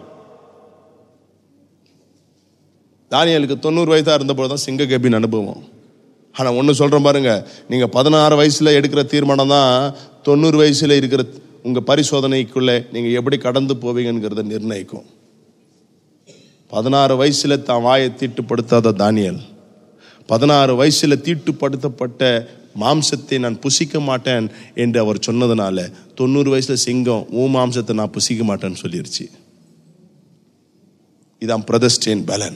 தானியலுக்கு தொண்ணூறு வயதா இருந்தபோது தான் சிங்க கேபின் அனுபவம் ஆனா ஒண்ணு சொல்றேன் பாருங்க நீங்க பதினாறு வயசுல எடுக்கிற தீர்மானம் தான் தொண்ணூறு வயசுல இருக்கிற உங்க பரிசோதனைக்குள்ள நீங்க எப்படி கடந்து போவீங்கிறத நிர்ணயிக்கும் பதினாறு வயசுல தான் வாயை தீட்டுப்படுத்தாத தானியல் பதினாறு வயசுல தீட்டுப்படுத்தப்பட்ட மாம்சத்தை நான் புசிக்க மாட்டேன் என்று அவர் சொன்னதுனால தொண்ணூறு வயசுல சிங்கம் உன் மாம்சத்தை நான் புசிக்க மாட்டேன்னு சொல்லிருச்சு இதான் பிரதஸ்டேன் பலன்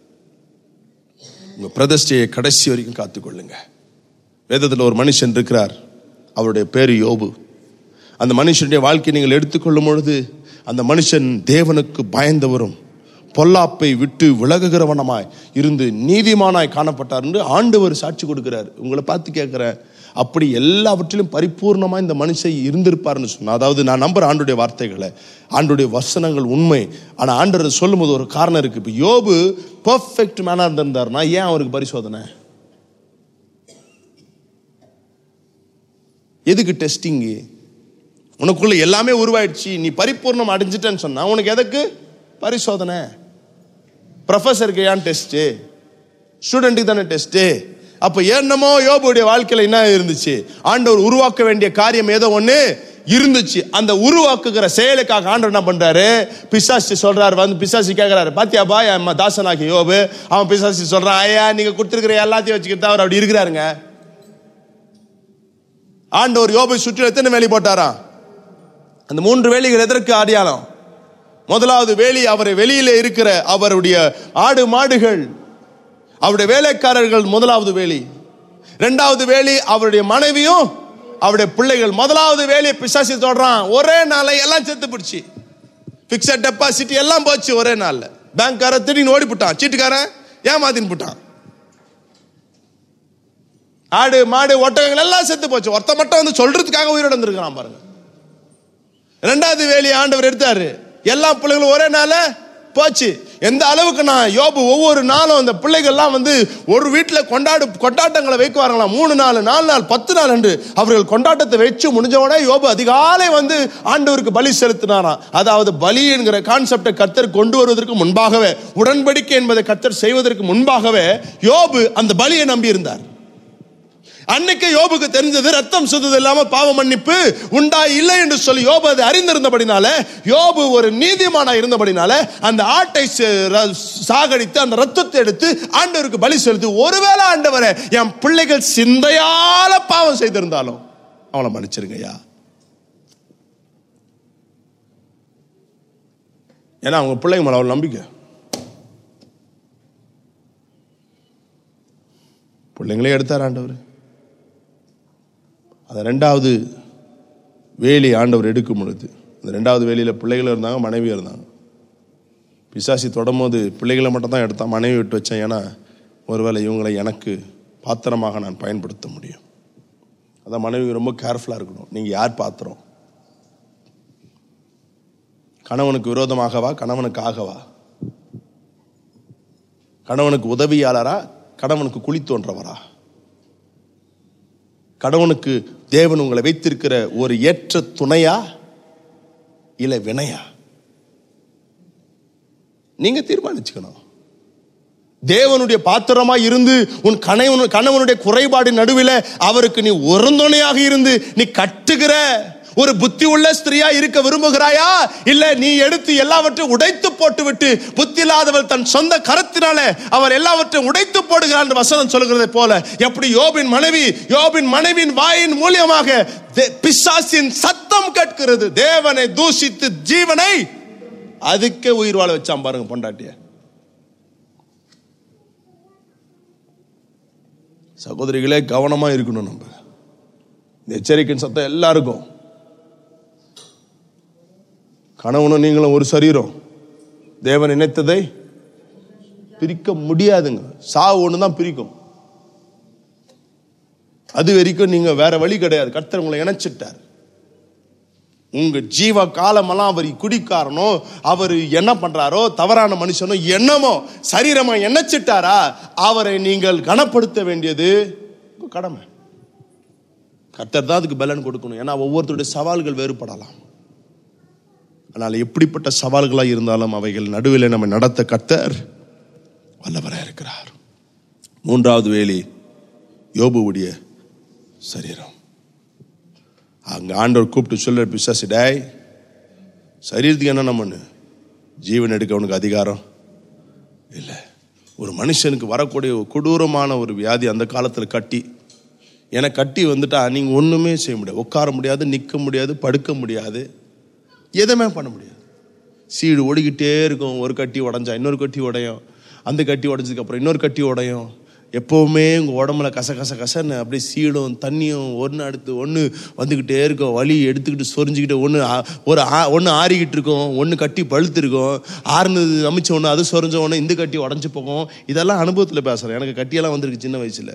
உங்க பிரதிஷ்டையை கடைசி வரைக்கும் காத்துக்கொள்ளுங்க வேதத்தில் ஒரு மனுஷன் இருக்கிறார் அவருடைய பேரு யோபு அந்த மனுஷனுடைய வாழ்க்கையை நீங்கள் எடுத்துக்கொள்ளும் பொழுது அந்த மனுஷன் தேவனுக்கு பயந்தவரும் பொல்லாப்பை விட்டு விலகுகிறவனமாய் இருந்து நீதிமானாய் காணப்பட்டார் என்று ஆண்டவர் சாட்சி கொடுக்கிறார் உங்களை பார்த்து கேட்கிறேன் அப்படி எல்லாவற்றிலும் பரிபூர்ணமா இந்த மனுஷன் இருந்திருப்பார்னு சொன்னா அதாவது நான் நம்புற ஆண்டுடைய வார்த்தைகளை ஆண்டுடைய வசனங்கள் உண்மை ஆனா ஆண்டவர் சொல்லும்போது ஒரு காரணம் இருக்கு இப்ப யோபு பெர்ஃபெக்ட் மேனா இருந்திருந்தாருன்னா ஏன் அவருக்கு பரிசோதனை எதுக்கு டெஸ்டிங்கு உனக்குள்ள எல்லாமே உருவாயிடுச்சு நீ பரிபூர்ணம் அடைஞ்சிட்டேன்னு சொன்னா உனக்கு எதுக்கு பரிசோதனை ப்ரொஃபஸருக்கு ஏன் டெஸ்ட்டு ஸ்டூடெண்ட்டுக்கு தானே டெஸ்ட்டு அப்போ என்னமோ யோபுடைய வாழ்க்கையில் என்ன இருந்துச்சு ஆண்டவர் உருவாக்க வேண்டிய காரியம் ஏதோ ஒன்று இருந்துச்சு அந்த உருவாக்குகிற செயலுக்காக ஆண்டவர் என்ன பண்றாரு பிசாசி சொல்றாரு வந்து பிசாசி கேட்கிறாரு பாத்தியாபா என் தாசனாக்கி யோபு அவன் பிசாசி சொல்றான் ஐயா நீங்க கொடுத்துருக்கிற எல்லாத்தையும் வச்சுக்கிட்டு அவர் அப்படி இருக்கிறாருங்க ஆண்டவர் யோபை சுற்றி எத்தனை வேலி போட்டாராம் அந்த மூன்று வேலிகள் எதற்கு அடையாளம் முதலாவது வேலி அவரை வெளியில இருக்கிற அவருடைய ஆடு மாடுகள் அவருடைய வேலைக்காரர்கள் முதலாவது வேலி இரண்டாவது வேலி அவருடைய மனைவியும் அவருடைய பிள்ளைகள் முதலாவது வேலையை பிசாசி தொடறான் ஒரே நாளை எல்லாம் செத்து பிடிச்சி பிக்சட் டெபாசிட் எல்லாம் போச்சு ஒரே நாள்ல பேங்க்கார திடீர்னு ஓடி போட்டான் சீட்டுக்காரன் ஏமாத்தின்னு போட்டான் ஆடு மாடு ஒட்டகங்கள் எல்லாம் செத்து போச்சு ஒருத்த மட்டும் வந்து சொல்றதுக்காக உயிரோட இருந்திருக்கிறான் பாருங்க ரெண்டாவது வேலையை ஆண்டவர் எடுத்தாரு எல்லா பிள்ளைகளும் ஒரே நாள போச்சு எந்த அளவுக்கு நான் யோபு ஒவ்வொரு நாளும் அந்த பிள்ளைகள்லாம் வந்து ஒரு வீட்டில் கொண்டாடு கொண்டாட்டங்களை வைக்குவாங்களாம் மூணு நாள் நாலு நாள் பத்து நாள் என்று அவர்கள் கொண்டாட்டத்தை வச்சு முடிஞ்ச உடனே யோபு அதிகாலை வந்து ஆண்டவருக்கு பலி செலுத்தினாராம் அதாவது பலி என்கிற கான்செப்டை கர்த்தர் கொண்டு வருவதற்கு முன்பாகவே உடன்படிக்கை என்பதை கர்த்தர் செய்வதற்கு முன்பாகவே யோபு அந்த பலியை நம்பி இருந்தார் அன்னைக்கு யோபுக்கு தெரிஞ்சது ரத்தம் சுத்தது இல்லாம பாவ மன்னிப்பு உண்டா இல்லை என்று சொல்லி யோபு அதை அறிந்திருந்தபடினால யோபு ஒரு நீதிமானா இருந்தபடினால அந்த ஆட்டை சே- ர- சாகடித்து அந்த ரத்தத்தை எடுத்து ஆண்டவருக்கு பலி செலுத்தி ஒருவேளை ஆண்டவரே என் பிள்ளைகள் சிந்தையால பாவம் செய்திருந்தாலும் அவளை மன்னிச்சிருங்க ஐயா ஏன்னா அவங்க பிள்ளைங்க மேல அவ்வளவு நம்பிக்கை பிள்ளைங்களே எடுத்தார் ஆண்டவர் அந்த ரெண்டாவது வேலி ஆண்டவர் எடுக்கும் பொழுது அந்த ரெண்டாவது வேலியில் பிள்ளைகளும் இருந்தாங்க மனைவியும் இருந்தாங்க பிசாசி தொடும்போது பிள்ளைகளை மட்டும் தான் எடுத்தான் மனைவி விட்டு வச்சேன் ஏன்னா ஒருவேளை இவங்களை எனக்கு பாத்திரமாக நான் பயன்படுத்த முடியும் அதான் மனைவி ரொம்ப கேர்ஃபுல்லாக இருக்கணும் நீங்கள் யார் பாத்திரம் கணவனுக்கு விரோதமாகவா கணவனுக்காகவா கணவனுக்கு உதவியாளரா கணவனுக்கு குழி தோன்றவரா கணவனுக்கு தேவன் உங்களை வைத்திருக்கிற ஒரு ஏற்ற துணையா இல்ல வினையா நீங்க தீர்மானிச்சுக்கணும் தேவனுடைய பாத்திரமா இருந்து உன் கணவன் கணவனுடைய குறைபாடு நடுவில் அவருக்கு நீ ஒருந்துணையாக இருந்து நீ கட்டுகிற ஒரு புத்தி உள்ள ஸ்திரியா இருக்க விரும்புகிறாயா இல்ல நீ எடுத்து எல்லாவற்றையும் உடைத்து போட்டு விட்டு புத்தி இல்லாதவள் தன் சொந்த கரத்தினால அவர் எல்லாவற்றையும் உடைத்து போடுகிறார் என்று வசனம் சொல்கிறதை போல எப்படி யோபின் மனைவி யோபின் மனைவியின் வாயின் மூலியமாக தே- பிசாசின் சத்தம் கேட்கிறது தேவனை தூஷித்து ஜீவனை அதுக்கே உயிர் வாழ வச்சான் பாருங்க பொண்டாட்டிய சகோதரிகளே கவனமா இருக்கணும் நம்ம இந்த எச்சரிக்கையின் சத்தம் எல்லாருக்கும் கணவனும் நீங்களும் ஒரு சரீரம் தேவன் நினைத்ததை பிரிக்க முடியாதுங்க சாவு ஒன்று தான் பிரிக்கும் அது வரைக்கும் நீங்க வேற வழி கிடையாது கர்த்தர் உங்களை இணைச்சிட்டார் உங்க ஜீவ காலமெல்லாம் அவர் குடிக்காரனோ அவர் என்ன பண்றாரோ தவறான மனுஷனோ என்னமோ சரீரமா எண்ணச்சிட்டாரா அவரை நீங்கள் கனப்படுத்த வேண்டியது உங்க கடமை கர்த்தர் தான் அதுக்கு பலன் கொடுக்கணும் ஏன்னா ஒவ்வொருத்தருடைய சவால்கள் வேறுபடலாம் ஆனால் எப்படிப்பட்ட சவால்களாக இருந்தாலும் அவைகள் நடுவில் நம்ம நடத்த கர்த்தர் வல்லவராக இருக்கிறார் மூன்றாவது வேலி யோபுவுடைய சரீரம் அங்க ஆண்டவர் கூப்பிட்டு சொல்ற பிசாசு டேய் சரீரத்துக்கு என்ன பண்ணு ஜீவன் எடுக்க அவனுக்கு அதிகாரம் இல்லை ஒரு மனுஷனுக்கு வரக்கூடிய ஒரு கொடூரமான ஒரு வியாதி அந்த காலத்தில் கட்டி ஏன்னா கட்டி வந்துட்டா நீங்க ஒண்ணுமே செய்ய முடியாது உட்கார முடியாது நிற்க முடியாது படுக்க முடியாது எதுவுமே பண்ண முடியாது சீடு ஓடிக்கிட்டே இருக்கும் ஒரு கட்டி உடஞ்சா இன்னொரு கட்டி உடையும் அந்த கட்டி உடைஞ்சதுக்கு அப்புறம் இன்னொரு கட்டி உடையும் எப்பவுமே உங்க உடம்புல கச கச கசன்னு அப்படியே சீடும் தண்ணியும் ஒன்று அடுத்து ஒன்று வந்துக்கிட்டே இருக்கும் வலி எடுத்துக்கிட்டு சொரிஞ்சுக்கிட்டு ஒன்று ஒரு ஒன்று ஆறிக்கிட்டு இருக்கும் ஒன்று கட்டி பழுத்து இருக்கும் ஆறுனது அமைச்ச ஒன்று அது சொரிஞ்ச ஒன்று இந்த கட்டி உடஞ்சி போகும் இதெல்லாம் அனுபவத்தில் பேசுகிறேன் எனக்கு கட்டியெல்லாம் வந்திருக்கு சின்ன வயசில்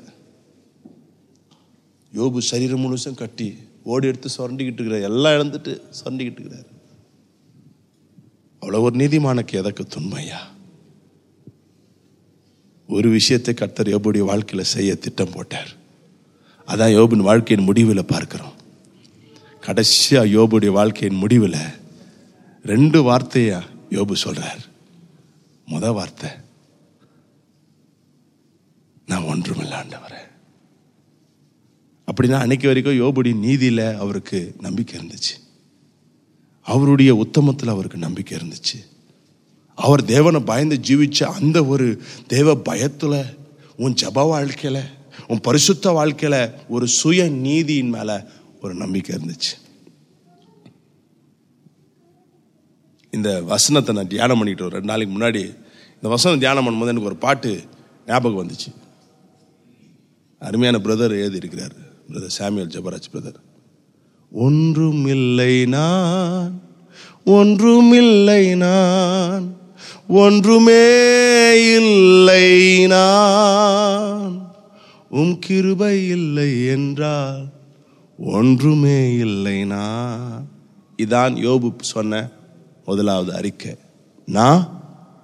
யோபு சரீரம் முழுசும் கட்டி ஓடி எடுத்து சுரண்டிக்கிட்டு இருக்கிறார் எல்லாம் இழந்துட்டு சுரண்டிக்கிட்டு இருக்கிறார் அவ்வளோ ஒரு நீதிமானுக்கு எதற்கு துன்மையா ஒரு விஷயத்தை கர்த்தர் யோபுடைய வாழ்க்கையில செய்ய திட்டம் போட்டார் அதான் யோபின் வாழ்க்கையின் முடிவில் பார்க்கிறோம் கடைசியா யோபுடைய வாழ்க்கையின் முடிவில் ரெண்டு வார்த்தையா யோபு சொல்றார் முத வார்த்தை நான் ஒன்றுமில்ல ஆண்டவரே அப்படின்னா அன்னைக்கு வரைக்கும் யோபுடைய நீதியில அவருக்கு நம்பிக்கை இருந்துச்சு அவருடைய உத்தமத்தில் அவருக்கு நம்பிக்கை இருந்துச்சு அவர் தேவனை பயந்து ஜீவிச்ச அந்த ஒரு தேவ பயத்துல உன் ஜப வாழ்க்கையில உன் பரிசுத்த வாழ்க்கையில ஒரு சுய நீதியின் மேல ஒரு நம்பிக்கை இருந்துச்சு இந்த வசனத்தை நான் தியானம் பண்ணிட்டு ஒரு ரெண்டு நாளைக்கு முன்னாடி இந்த வசனம் தியானம் பண்ணும்போது எனக்கு ஒரு பாட்டு ஞாபகம் வந்துச்சு அருமையான பிரதர் எழுதி இருக்கிறார் பிரதர் சாமியல் ஜபராஜ் பிரதர் ஒன்றுமில்லை நான் ஒன்றுமில்லை நான் ஒன்றுமே இல்லை நான் உம் கிருபை இல்லை என்றால் ஒன்றுமே இல்லை நான் இதான் யோபு சொன்ன முதலாவது அறிக்கை நான்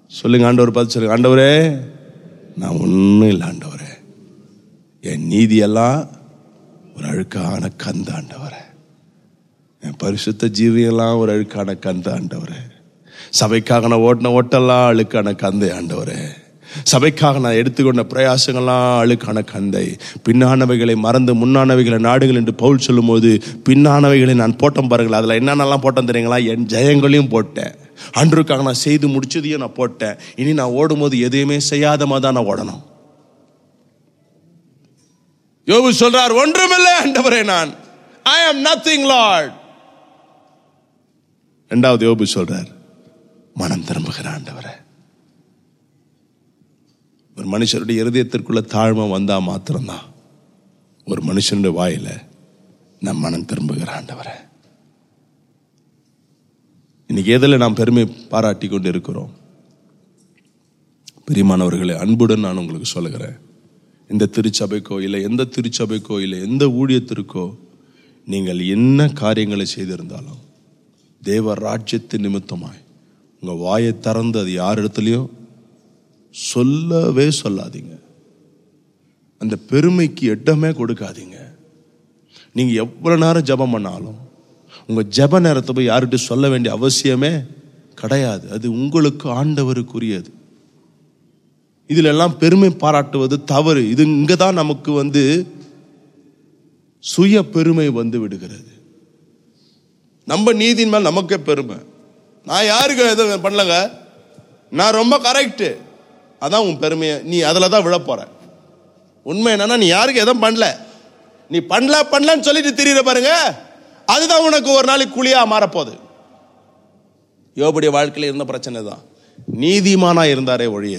சொல்லுங்க ஆண்டவர் பார்த்து சொல்லுங்க ஆண்டவரே நான் ஒன்றும் இல்லை ஆண்டவரே என் நீதியெல்லாம் ஒரு அழுக்கான கந்த ஆண்டவரே என் பரிசுத்த ஜீவியெல்லாம் ஒரு அழுக்கான கந்த ஆண்டவரே சபைக்காக நான் ஓட்டின ஓட்டெல்லாம் அழுக்கான கந்தை ஆண்டவரே சபைக்காக நான் எடுத்துக்கொண்ட பிரயாசங்கள்லாம் அழுக்கான கந்தை பின்னானவைகளை மறந்து முன்னானவைகளை நாடுகள் என்று பவுல் சொல்லும்போது பின்னானவைகளை நான் போட்டேன் பாருங்களேன் அதில் என்னென்னலாம் போட்டேன் தெரியுங்களா என் ஜெயங்களையும் போட்டேன் அன்றுக்காக நான் செய்து முடிச்சதையும் நான் போட்டேன் இனி நான் ஓடும்போது எதையுமே செய்யாத மாதிரி தான் நான் ஓடணும் யோபு சொல்றார் ஒன்றுமில்லை ஆண்டவரே நான் ஐ am நத்திங் லார்ட் ரெண்டாவது யோபு சொல்றார் மனம் திரும்புகிற ஆண்டவரே ஒரு மனுஷருடைய இருதயத்திற்குள்ள தாழ்மை வந்தா மாத்திரம்தான் ஒரு மனுஷனுடைய வாயில நம் மனம் திரும்புகிற ஆண்டவரே இன்னைக்கு எதில் நாம் பெருமை பாராட்டி கொண்டு இருக்கிறோம் பிரியமானவர்களே அன்புடன் நான் உங்களுக்கு சொல்லுகிறேன் இந்த திருச்சபைக்கோ இல்லை எந்த திருச்சபைக்கோ இல்லை எந்த ஊழியத்திற்கோ நீங்கள் என்ன காரியங்களை செய்திருந்தாலும் தேவ ராஜ்யத்தின் நிமித்தமாய் உங்க வாயை திறந்து அது யார் இடத்துலையும் சொல்லவே சொல்லாதீங்க அந்த பெருமைக்கு இடமே கொடுக்காதீங்க நீங்க எவ்வளவு நேரம் ஜெபம் பண்ணாலும் உங்க ஜெப நேரத்தை போய் யார்கிட்ட சொல்ல வேண்டிய அவசியமே கிடையாது அது உங்களுக்கு ஆண்டவருக்குரியது இதுல எல்லாம் பெருமை பாராட்டுவது தவறு இது இங்க தான் நமக்கு வந்து சுய பெருமை வந்து விடுகிறது நம்ம நீதியின் மேல் நமக்கே பெருமை நான் யாருக்கு எதுவும் பண்ணலங்க நான் ரொம்ப கரெக்டு அதான் உன் பெருமையை நீ அதில் தான் விழ போற உண்மை என்னன்னா நீ யாருக்கு எதுவும் பண்ணல நீ பண்ணல பண்ணலன்னு சொல்லிட்டு திரியிற பாருங்க அதுதான் உனக்கு ஒரு நாளைக்கு குழியா மாறப்போகுது யோபுடைய வாழ்க்கையில் இருந்த பிரச்சனை தான் நீதிமானா இருந்தாரே ஒழிய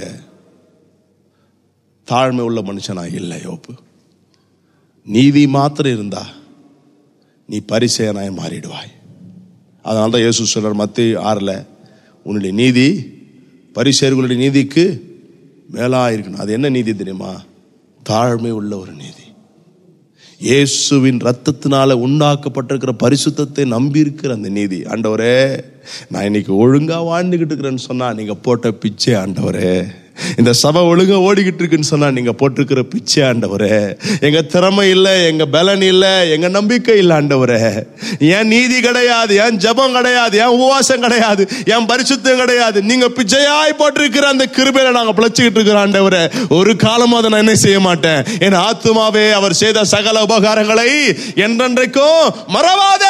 தாழ்மை உள்ள மனுஷனா இல்லை யோபு நீதி மாத்திரம் இருந்தா நீ பரிசேனாய் மாறிடுவாய் அதனால தான் இயேசு சொல்றார் மத்திய ஆறில் உன்னுடைய நீதி பரிசேர்களுடைய நீதிக்கு மேலா இருக்கணும் அது என்ன நீதி தெரியுமா தாழ்மை உள்ள ஒரு நீதி இயேசுவின் ரத்தத்தினால உண்டாக்கப்பட்டிருக்கிற பரிசுத்தத்தை நம்பி இருக்கிற அந்த நீதி ஆண்டவரே நான் இன்னைக்கு ஒழுங்கா வாழ்ந்துகிட்டு இருக்கிறேன்னு சொன்னா நீங்க போட்ட பிச்சை ஆண்டவரே இந்த சபை ஒழுங்கா ஓடிக்கிட்டு இருக்குன்னு சொன்னா நீங்க போட்டிருக்கிற பிச்சை ஆண்டவரே எங்க திறமை இல்லை எங்க பலன் இல்லை எங்க நம்பிக்கை இல்லை ஆண்டவரே என் நீதி கிடையாது என் ஜபம் கிடையாது என் உபவாசம் கிடையாது என் பரிசுத்தம் கிடையாது நீங்க பிச்சையாய் போட்டிருக்கிற அந்த கிருபையில நாங்க பிழைச்சிக்கிட்டு இருக்கிறோம் ஆண்டவரே ஒரு காலமும் அதை நான் என்ன செய்ய மாட்டேன் என் ஆத்துமாவே அவர் செய்த சகல உபகாரங்களை என்றென்றைக்கும் மறவாதே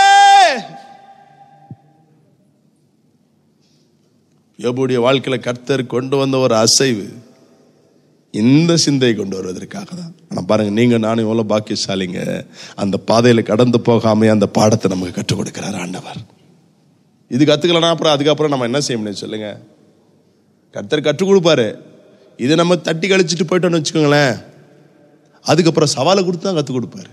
யோபுடைய வாழ்க்கையில கர்த்தர் கொண்டு வந்த ஒரு அசைவு இந்த சிந்தை கொண்டு வருவதற்காக தான் ஆனா பாருங்க நீங்க நானும் எவ்வளவு பாக்கியசாலிங்க அந்த பாதையில கடந்து போகாம அந்த பாடத்தை நமக்கு கற்றுக் கொடுக்கிறார் ஆண்டவர் இது கத்துக்கலனா அப்புறம் அதுக்கப்புறம் நம்ம என்ன செய்ய முடியும் சொல்லுங்க கர்த்தர் கற்றுக் கொடுப்பாரு இதை நம்ம தட்டி கழிச்சிட்டு போயிட்டோம்னு வச்சுக்கோங்களேன் அதுக்கப்புறம் சவாலை கொடுத்து தான் கற்றுக் கொடுப்பாரு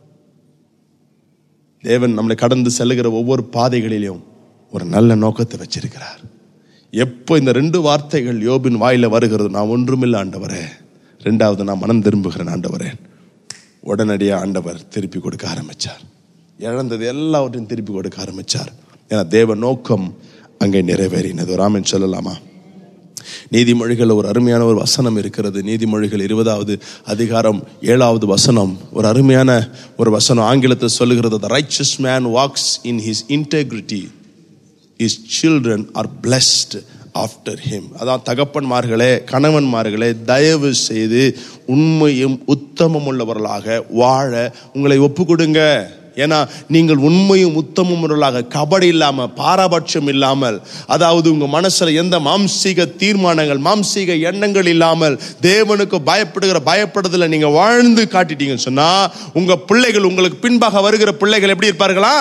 தேவன் நம்மளை கடந்து செல்லுகிற ஒவ்வொரு பாதைகளிலும் ஒரு நல்ல நோக்கத்தை வச்சிருக்கிறார் எப்போ இந்த ரெண்டு வார்த்தைகள் யோபின் வாயில வருகிறது நான் ஒன்றுமில்லை ஆண்டவரே ரெண்டாவது நான் மனம் திரும்புகிறேன் ஆண்டவரே உடனடியாக ஆண்டவர் திருப்பி கொடுக்க ஆரம்பிச்சார் இழந்தது எல்லாவற்றையும் திருப்பி கொடுக்க ஆரம்பிச்சார் ஏன்னா தேவ நோக்கம் அங்கே நிறைவேறினது ராமன் சொல்லலாமா நீதிமொழிகள் ஒரு அருமையான ஒரு வசனம் இருக்கிறது நீதிமொழிகள் இருபதாவது அதிகாரம் ஏழாவது வசனம் ஒரு அருமையான ஒரு வசனம் ஆங்கிலத்தை சொல்லுகிறது the righteous man walks in his integrity his children are blessed after him அதான் தகப்பன்மார்களே கணவன்மார்களே தயவு செய்து உண்மையும் உத்தமம் உள்ளவர்களாக வாழ உங்களை ஒப்பு கொடுங்க ஏன்னா நீங்கள் உண்மையும் உத்தமும் உள்ளவர்களாக கபடி இல்லாம பாரபட்சம் இல்லாமல் அதாவது உங்க மனசுல எந்த மாம்சீக தீர்மானங்கள் மாம்சீக எண்ணங்கள் இல்லாமல் தேவனுக்கு பயப்படுகிற பயப்படுதல நீங்க வாழ்ந்து காட்டிட்டீங்கன்னு சொன்னா உங்க பிள்ளைகள் உங்களுக்கு பின்பாக வருகிற பிள்ளைகள் எப்படி இருப்பார்களா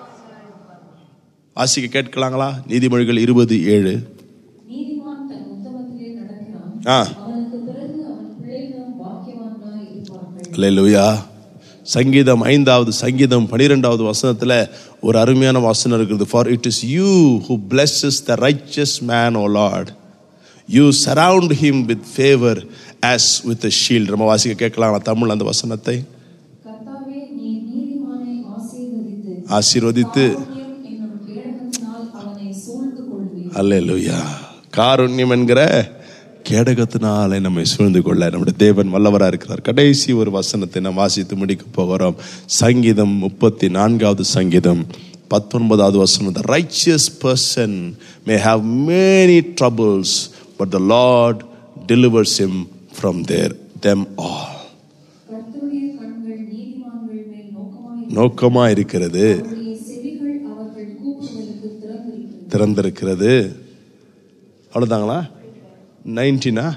ஆசிக்க கேட்கலாங்களா நீதிமொழிகள் இருபது ஏழு நீதிமான் தன் உத்தமத்திலே நடக்கிறான் ஆ அவனுக்கு பிறகு அவன் பிள்ளைகளும் பாக்கியவான்களாய் இருப்பார்கள் அல்லேலூயா சங்கீதம் ஐந்தாவது சங்கீதம் பனிரெண்டாவது வசனத்துல ஒரு அருமையான வசனம் இருக்குது for it is you who blesses the righteous man O lord you surround him with favour as with shield நம்ம வாசிக்க கேட்கலாம் தமிழ் அந்த வசனத்தை கர்த்தாவே நீ நீதிமானை ஆசீர்வதித்து ஆசீர்வதித்து காருண்யம் என்னும் கேடகத்தினால் அவனை சூழ்ந்து கொள்வீர் அல்லேலூயா காருண்யம் என்கிற கேடகத்தினாலே நம்மை சூழ்ந்து கொள்ள நம்முடைய தேவன் வல்லவராக இருக்கிறார் கடைசி ஒரு வசனத்தை நாம் வாசித்து முடிக்க போகிறோம் சங்கீதம் முப்பத்தி நான்காவது சங்கீதம் பத்தொன்பதாவது வசனம் the righteous person may have many troubles but the lord delivers him from their them all கர்த்தருடைய கண்கள் நீதிமான்கள் மேல் நோக்கமாய் நோக்கமா இருக்கிறது அவருடைய செவிகள் அவர்கள் கூப்பிடுவதற்கு திறந்திருக்கிறது திறந்திருக்கிறது அவ்வளோதாங்களா நைன்டீனா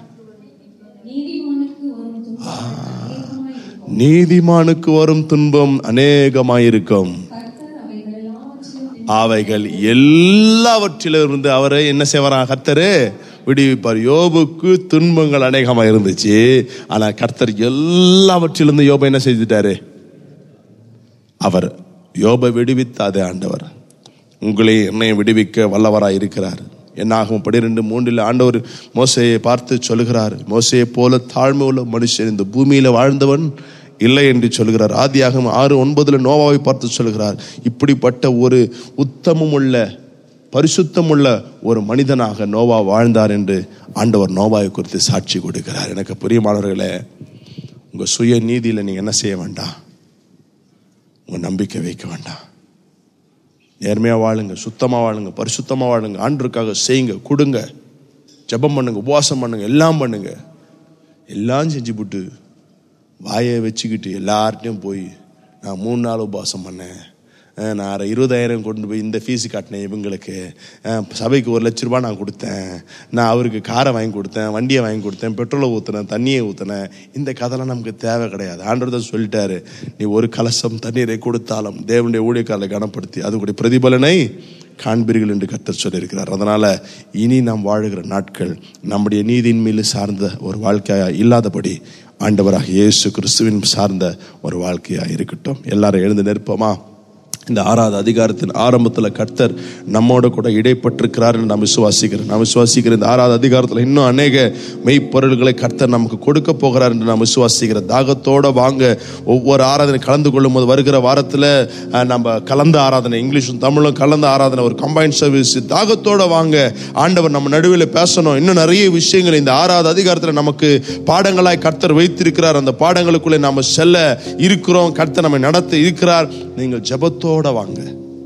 நீதிமானுக்கு வரும் துன்பம் அநேகமாய் இருக்கும் நீதிமானுக்கு வரும் துன்பம் அநேகமாயிருக்கும் கர்த்தர் அவைகள் எல்லாவற்றையும் அவைகள் எல்லாவற்றிலும் இருந்து அவரை என்ன செய்வாரா கர்த்தரு விடுவிப்பார் யோபுக்கு துன்பங்கள் அநேகமா இருந்துச்சு ஆனா கர்த்தர் எல்லாவற்றிலிருந்து யோபை என்ன செய்துட்டாரு அவர் யோபை விடுவித்த அதே ஆண்டவர் உங்களை என்னையும் விடுவிக்க வல்லவராய் இருக்கிறார் என்னாகும் பனிரெண்டு மூன்றில் ஆண்டவர் மோசையை பார்த்து சொல்லுகிறார் மோசையை போல தாழ்மை உள்ள மனுஷன் இந்த பூமியில வாழ்ந்தவன் இல்லை என்று சொல்கிறார் ஆதியாகம் ஆறு ஒன்பதுல நோவாவை பார்த்து சொல்கிறார் இப்படிப்பட்ட ஒரு உத்தமம் உள்ள பரிசுத்தம் உள்ள ஒரு மனிதனாக நோவா வாழ்ந்தார் என்று ஆண்டவர் நோவாவை குறித்து சாட்சி கொடுக்கிறார் எனக்கு பிரியமானவர்களே உங்க சுய நீதியில நீங்க என்ன செய்ய வேண்டாம் உங்க நம்பிக்கை வைக்க வேண்டாம் நேர்மையா வாழுங்க சுத்தமா வாழுங்க பரிசுத்தமா வாழுங்க ஆண்டருக்காக செய்யுங்க கொடுங்க ஜெபம் பண்ணுங்க உபவாசம் பண்ணுங்க எல்லாம் பண்ணுங்க எல்லாம் செஞ்சு போட்டு வாயை வச்சுக்கிட்டு எல்லார்ட்டையும் போய் நான் மூணு நாள் உபவாசம் பண்ணேன் அஹ் நான் அரை இருபதாயிரம் கொண்டு போய் இந்த ஃபீஸ் காட்டினேன் இவங்களுக்கு அஹ் சபைக்கு ஒரு லட்ச ரூபாய் நான் கொடுத்தேன் நான் அவருக்கு காரை வாங்கி கொடுத்தேன் வண்டியை வாங்கி கொடுத்தேன் பெட்ரோலை ஊற்றினேன் தண்ணியை ஊற்றினேன் இந்த கதைலாம் நமக்கு தேவை கிடையாது ஆண்டவர் சொல்லிட்டாரு நீ ஒரு கலசம் தண்ணீரை கொடுத்தாலும் தேவனுடைய ஊழியக்காரரை கனப்படுத்தி அதுக்குடைய பிரதிபலனை காண்பீர்கள் என்று கர்த்தர் சொல்லியிருக்கிறார் அதனால இனி நாம் வாழுகிற நாட்கள் நம்முடைய நீதியின் மீது சார்ந்த ஒரு வாழ்க்கையா இல்லாதபடி ஆண்டவராக இயேசு கிறிஸ்துவின் சார்ந்த ஒரு வாழ்க்கையா இருக்கட்டும் எல்லாரும் எழுந்து நிற்போமா இந்த ஆறாவது அதிகாரத்தின் ஆரம்பத்தில் கர்த்தர் நம்மோட கூட இடைப்பட்டிருக்கிறார் என்று நான் விசுவாசிக்கிறேன் நான் விசுவாசிக்கிறேன் இந்த ஆறாவது அதிகாரத்தில் இன்னும் அநேக மெய்ப்பொருள்களை கர்த்தர் நமக்கு கொடுக்க போகிறார் என்று நான் விசுவாசிக்கிறேன் தாகத்தோட வாங்க ஒவ்வொரு ஆராதனை கலந்து கொள்ளும் போது வருகிற வாரத்தில் அஹ், நம்ம கலந்த ஆராதனை இங்கிலீஷும் தமிழும் கலந்த ஆராதனை ஒரு கம்பைன் சர்வீஸ் தாகத்தோட வாங்க ஆண்டவர் நம்ம நடுவில் பேசணும் இன்னும் நிறைய விஷயங்கள் இந்த ஆறாவது அதிகாரத்தில் நமக்கு பாடங்களாய் கர்த்தர் வைத்திருக்கிறார் அந்த பாடங்களுக்குள்ளே நாம செல்ல இருக்கிறோம் கர்த்தர் நம்மை நடத்த இருக்கிறார் நீங்கள் ஜெபத்தோட வாங்க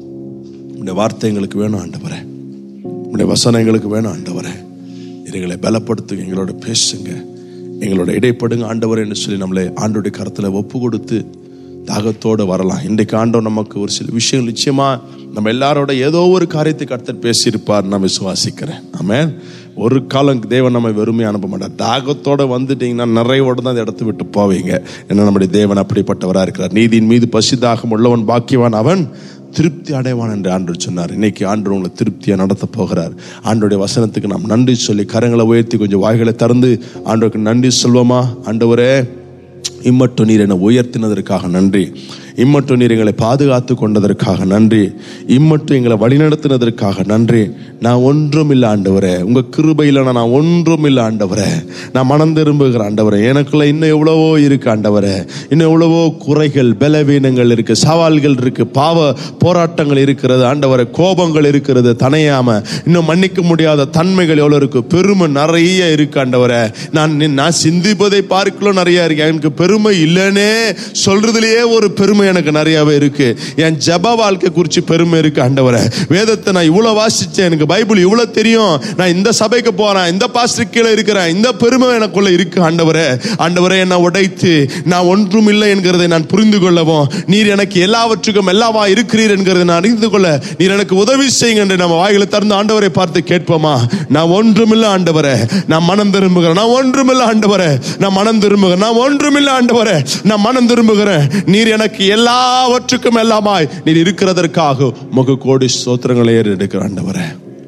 உடைய வார்த்தை எங்களுக்கு வேணும் ஆண்டவரே உடைய வசனம் எங்களுக்கு வேணும் ஆண்டவரே எங்களை பலப்படுத்துங்க எங்களோட பேசுங்க எங்களோட இடைப்படுங்க ஆண்டவர் என்று சொல்லி நம்மளை ஆண்டோடைய கரத்துல ஒப்பு கொடுத்து தாகத்தோடு வரலாம் இன்றைக்கு ஆண்டவர் நமக்கு ஒரு சில விஷயங்கள் நிச்சயமா நம்ம எல்லாரோட ஏதோ ஒரு காரியத்தை கர்த்தர் பேசியிருப்பார் நான் விசுவாசிக்கிறேன் ஆமென் ஒரு காலம் தேவன் நம்ம வெறுமையை அனுப்ப மாட்டார் தாகத்தோட வந்துட்டீங்கன்னா நிறைவோட தான் இந்த இடத்தை விட்டு போவீங்க ஏன்னா நம்முடைய தேவன் அப்படிப்பட்டவராக இருக்கிறார் நீதியின் மீது பசி தாகம் உள்ளவன் பாக்கியவான் அவன் திருப்தி அடைவான் என்று ஆண்டு சொன்னார் இன்னைக்கு ஆண்டு உங்களை திருப்தியா நடத்த போகிறார் ஆண்டோடைய வசனத்துக்கு நாம் நன்றி சொல்லி கரங்களை உயர்த்தி கொஞ்சம் வாய்களை திறந்து ஆண்டவருக்கு நன்றி சொல்வோமா ஆண்டவரே இம்மட்டும் நீர் என்னை உயர்த்தினதற்காக நன்றி இம்மட்டும் நீர் எங்களை பாதுகாத்து கொண்டதற்காக நன்றி இம்மட்டும் எங்களை வழிநடத்தினதற்காக நன்றி நான் ஒன்றும் இல்லை ஆண்டவரே உங்க கிருபையில நான் ஒன்றும் இல்லை ஆண்டவரே நான் மனம் திரும்புகிற ஆண்டவரே எனக்குள்ள இன்னும் எவ்வளவோ இருக்கு ஆண்டவரே இன்னும் எவ்வளவோ குறைகள் பலவீனங்கள் இருக்கு சவால்கள் இருக்கு பாவ போராட்டங்கள் இருக்கிறது ஆண்டவரே கோபங்கள் இருக்கிறது தனையாம இன்னும் மன்னிக்க முடியாத தன்மைகள் எவ்வளவு இருக்கு பெருமை நிறைய இருக்கு ஆண்டவரே நான் நான் சிந்திப்பதை பார்க்கலாம் நிறைய இருக்கு எனக்கு பெருமை இல்லைன்னே சொல்றதுலயே ஒரு பெருமை எனக்கு நிறையவே இருக்கு என் ஜப வாழ்க்கை குறித்து பெருமை இருக்கு ஆண்டவரே வேதத்தை நான் இவ்வளவு வாசிச்சேன் எனக்கு பைபிள் இவ்வளவு தெரியும் நான் இந்த சபைக்கு போறேன் இந்த பாஸ்டர் கீழே இருக்கிறேன் இந்த பெருமை எனக்குள்ள இருக்கு ஆண்டவரே ஆண்டவரே என்னை உடைத்து நான் ஒன்றும் இல்லை என்கிறதை நான் புரிந்து கொள்ளவும் நீர் எனக்கு எல்லாவற்றுக்கும் எல்லாவா இருக்கிறீர் என்கிறதை நான் அறிந்து கொள்ள நீர் எனக்கு உதவி செய்யுங்க என்று நம்ம வாயில திறந்து ஆண்டவரை பார்த்து கேட்போமா நான் ஒன்றுமில்லை ஆண்டவரே நான் மனம் திரும்புகிறேன் நான் ஒன்றுமில்லை ஆண்டவரே நான் மனம் திரும்புகிறேன் நான் ஒன்றுமில்லை ஆண்டவரே நான் மனம் திரும்புகிறேன் நீர் எனக்கு எல்லாவற்றுக்கும் எல்லாமாய் நீர் இருக்கிறதற்காக முக கோடி சோத்திரங்களை ஏறெடுக்கிற ஆண்டவரே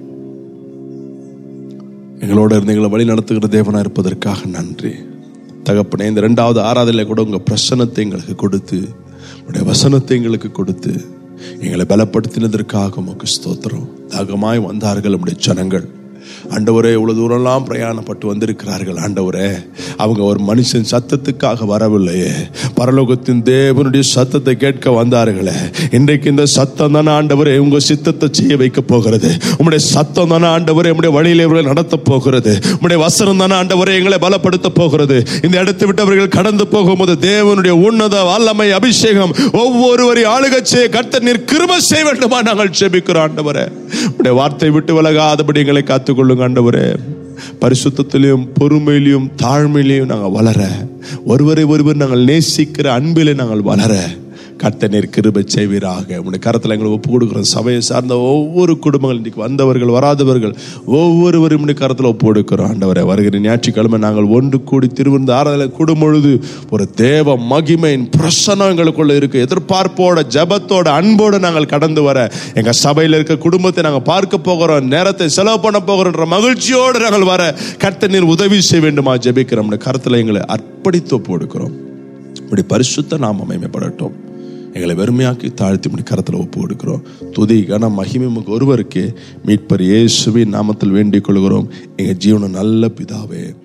எங்களோட இருந்து எங்களை வழி நடத்துகிற தேவனா இருப்பதற்காக நன்றி தகப்பனே இந்த ரெண்டாவது ஆராதனையில கூட உங்க பிரசனத்தை எங்களுக்கு கொடுத்து உடைய வசனத்தை எங்களுக்கு கொடுத்து எங்களை பலப்படுத்தினதற்காக உமக்கு ஸ்தோத்திரம் தாகமாய் வந்தார்கள் உடைய ஜனங்கள் ஆண்டவரே இவ்வளவு தூரம்லாம் பிரயாணப்பட்டு வந்திருக்கிறார்கள் ஆண்டவரே அவங்க ஒரு மனுஷன் சத்தத்துக்காக வரவில்லையே பரலோகத்தின் தேவனுடைய சத்தத்தை கேட்க வந்தார்களே இன்றைக்கு இந்த சத்தம் தானே ஆண்டவரே உங்க சித்தத்தை செய்ய வைக்க போகிறது உம்முடைய சத்தம் தானே ஆண்டவரே உம்முடைய வழியில இவர்களை நடத்த போகிறது உம்முடைய வசனம் தானே ஆண்டவரே எங்களை பலப்படுத்த போகிறது இந்த இடத்தை விட்டு அவர்கள் கடந்து போகும்போது தேவனுடைய உன்னத வல்லமை அபிஷேகம் ஒவ்வொருவரையும் ஆளுகச் செய்ய கர்த்தர் நீர் கிருப செய்ய வேண்டுமா நாங்கள் செபிக்கிறோம் ஆண்டவரே உடைய வார்த்தை விட்டு விலகாதபடி எங்களை காத்துக்கொள்ளுங்க ஆண்டவரே பரிசுத்தத்திலையும் பொறுமையிலையும் தாழ்மையிலையும் நாங்கள் வளர ஒருவரை ஒருவர் நாங்கள் நேசிக்கிற அன்பிலே நாங்கள் வளர கர்த்த நீர் கிருபை செய்வீராக உடைய கரத்தில் எங்களை ஒப்பு கொடுக்குறோம் சபையை சார்ந்த ஒவ்வொரு குடும்பங்கள் இன்னைக்கு வந்தவர்கள் வராதவர்கள் ஒவ்வொருவரும் உடைய கரத்தில் ஒப்பு கொடுக்கிறோம் ஆண்டவரை வருகிற ஞாயிற்றுக்கிழமை நாங்கள் ஒன்று கூடி திருவிருந்து ஆராதனை கூடும் பொழுது ஒரு தேவ மகிமையின் பிரசனம் எங்களுக்குள்ள இருக்கு எதிர்பார்ப்போட ஜபத்தோட அன்போட நாங்கள் கடந்து வர எங்க சபையில் இருக்க குடும்பத்தை நாங்கள் பார்க்க போகிறோம் நேரத்தை செலவு பண்ண போகிறோன்ற மகிழ்ச்சியோடு நாங்கள் வர கர்த்த நீர் உதவி செய்ய வேண்டுமா ஜெபிக்கிறோம் உடைய கரத்தில் எங்களை அர்ப்பணித்து ஒப்பு கொடுக்கிறோம் இப்படி பரிசுத்த நாம மகிமைப்படட்டும் எங்களை வெறுமையாக்கி தாழ்த்தி இப்படி கரத்தில் ஒப்பு கொடுக்கிறோம் துதி கன மகிமை உமக்கு ஒருவருக்கு மீட்பர் இயேசுவின் நாமத்தில் வேண்டிக் கொள்கிறோம் எங்கள் ஜீவன நல்ல பிதாவே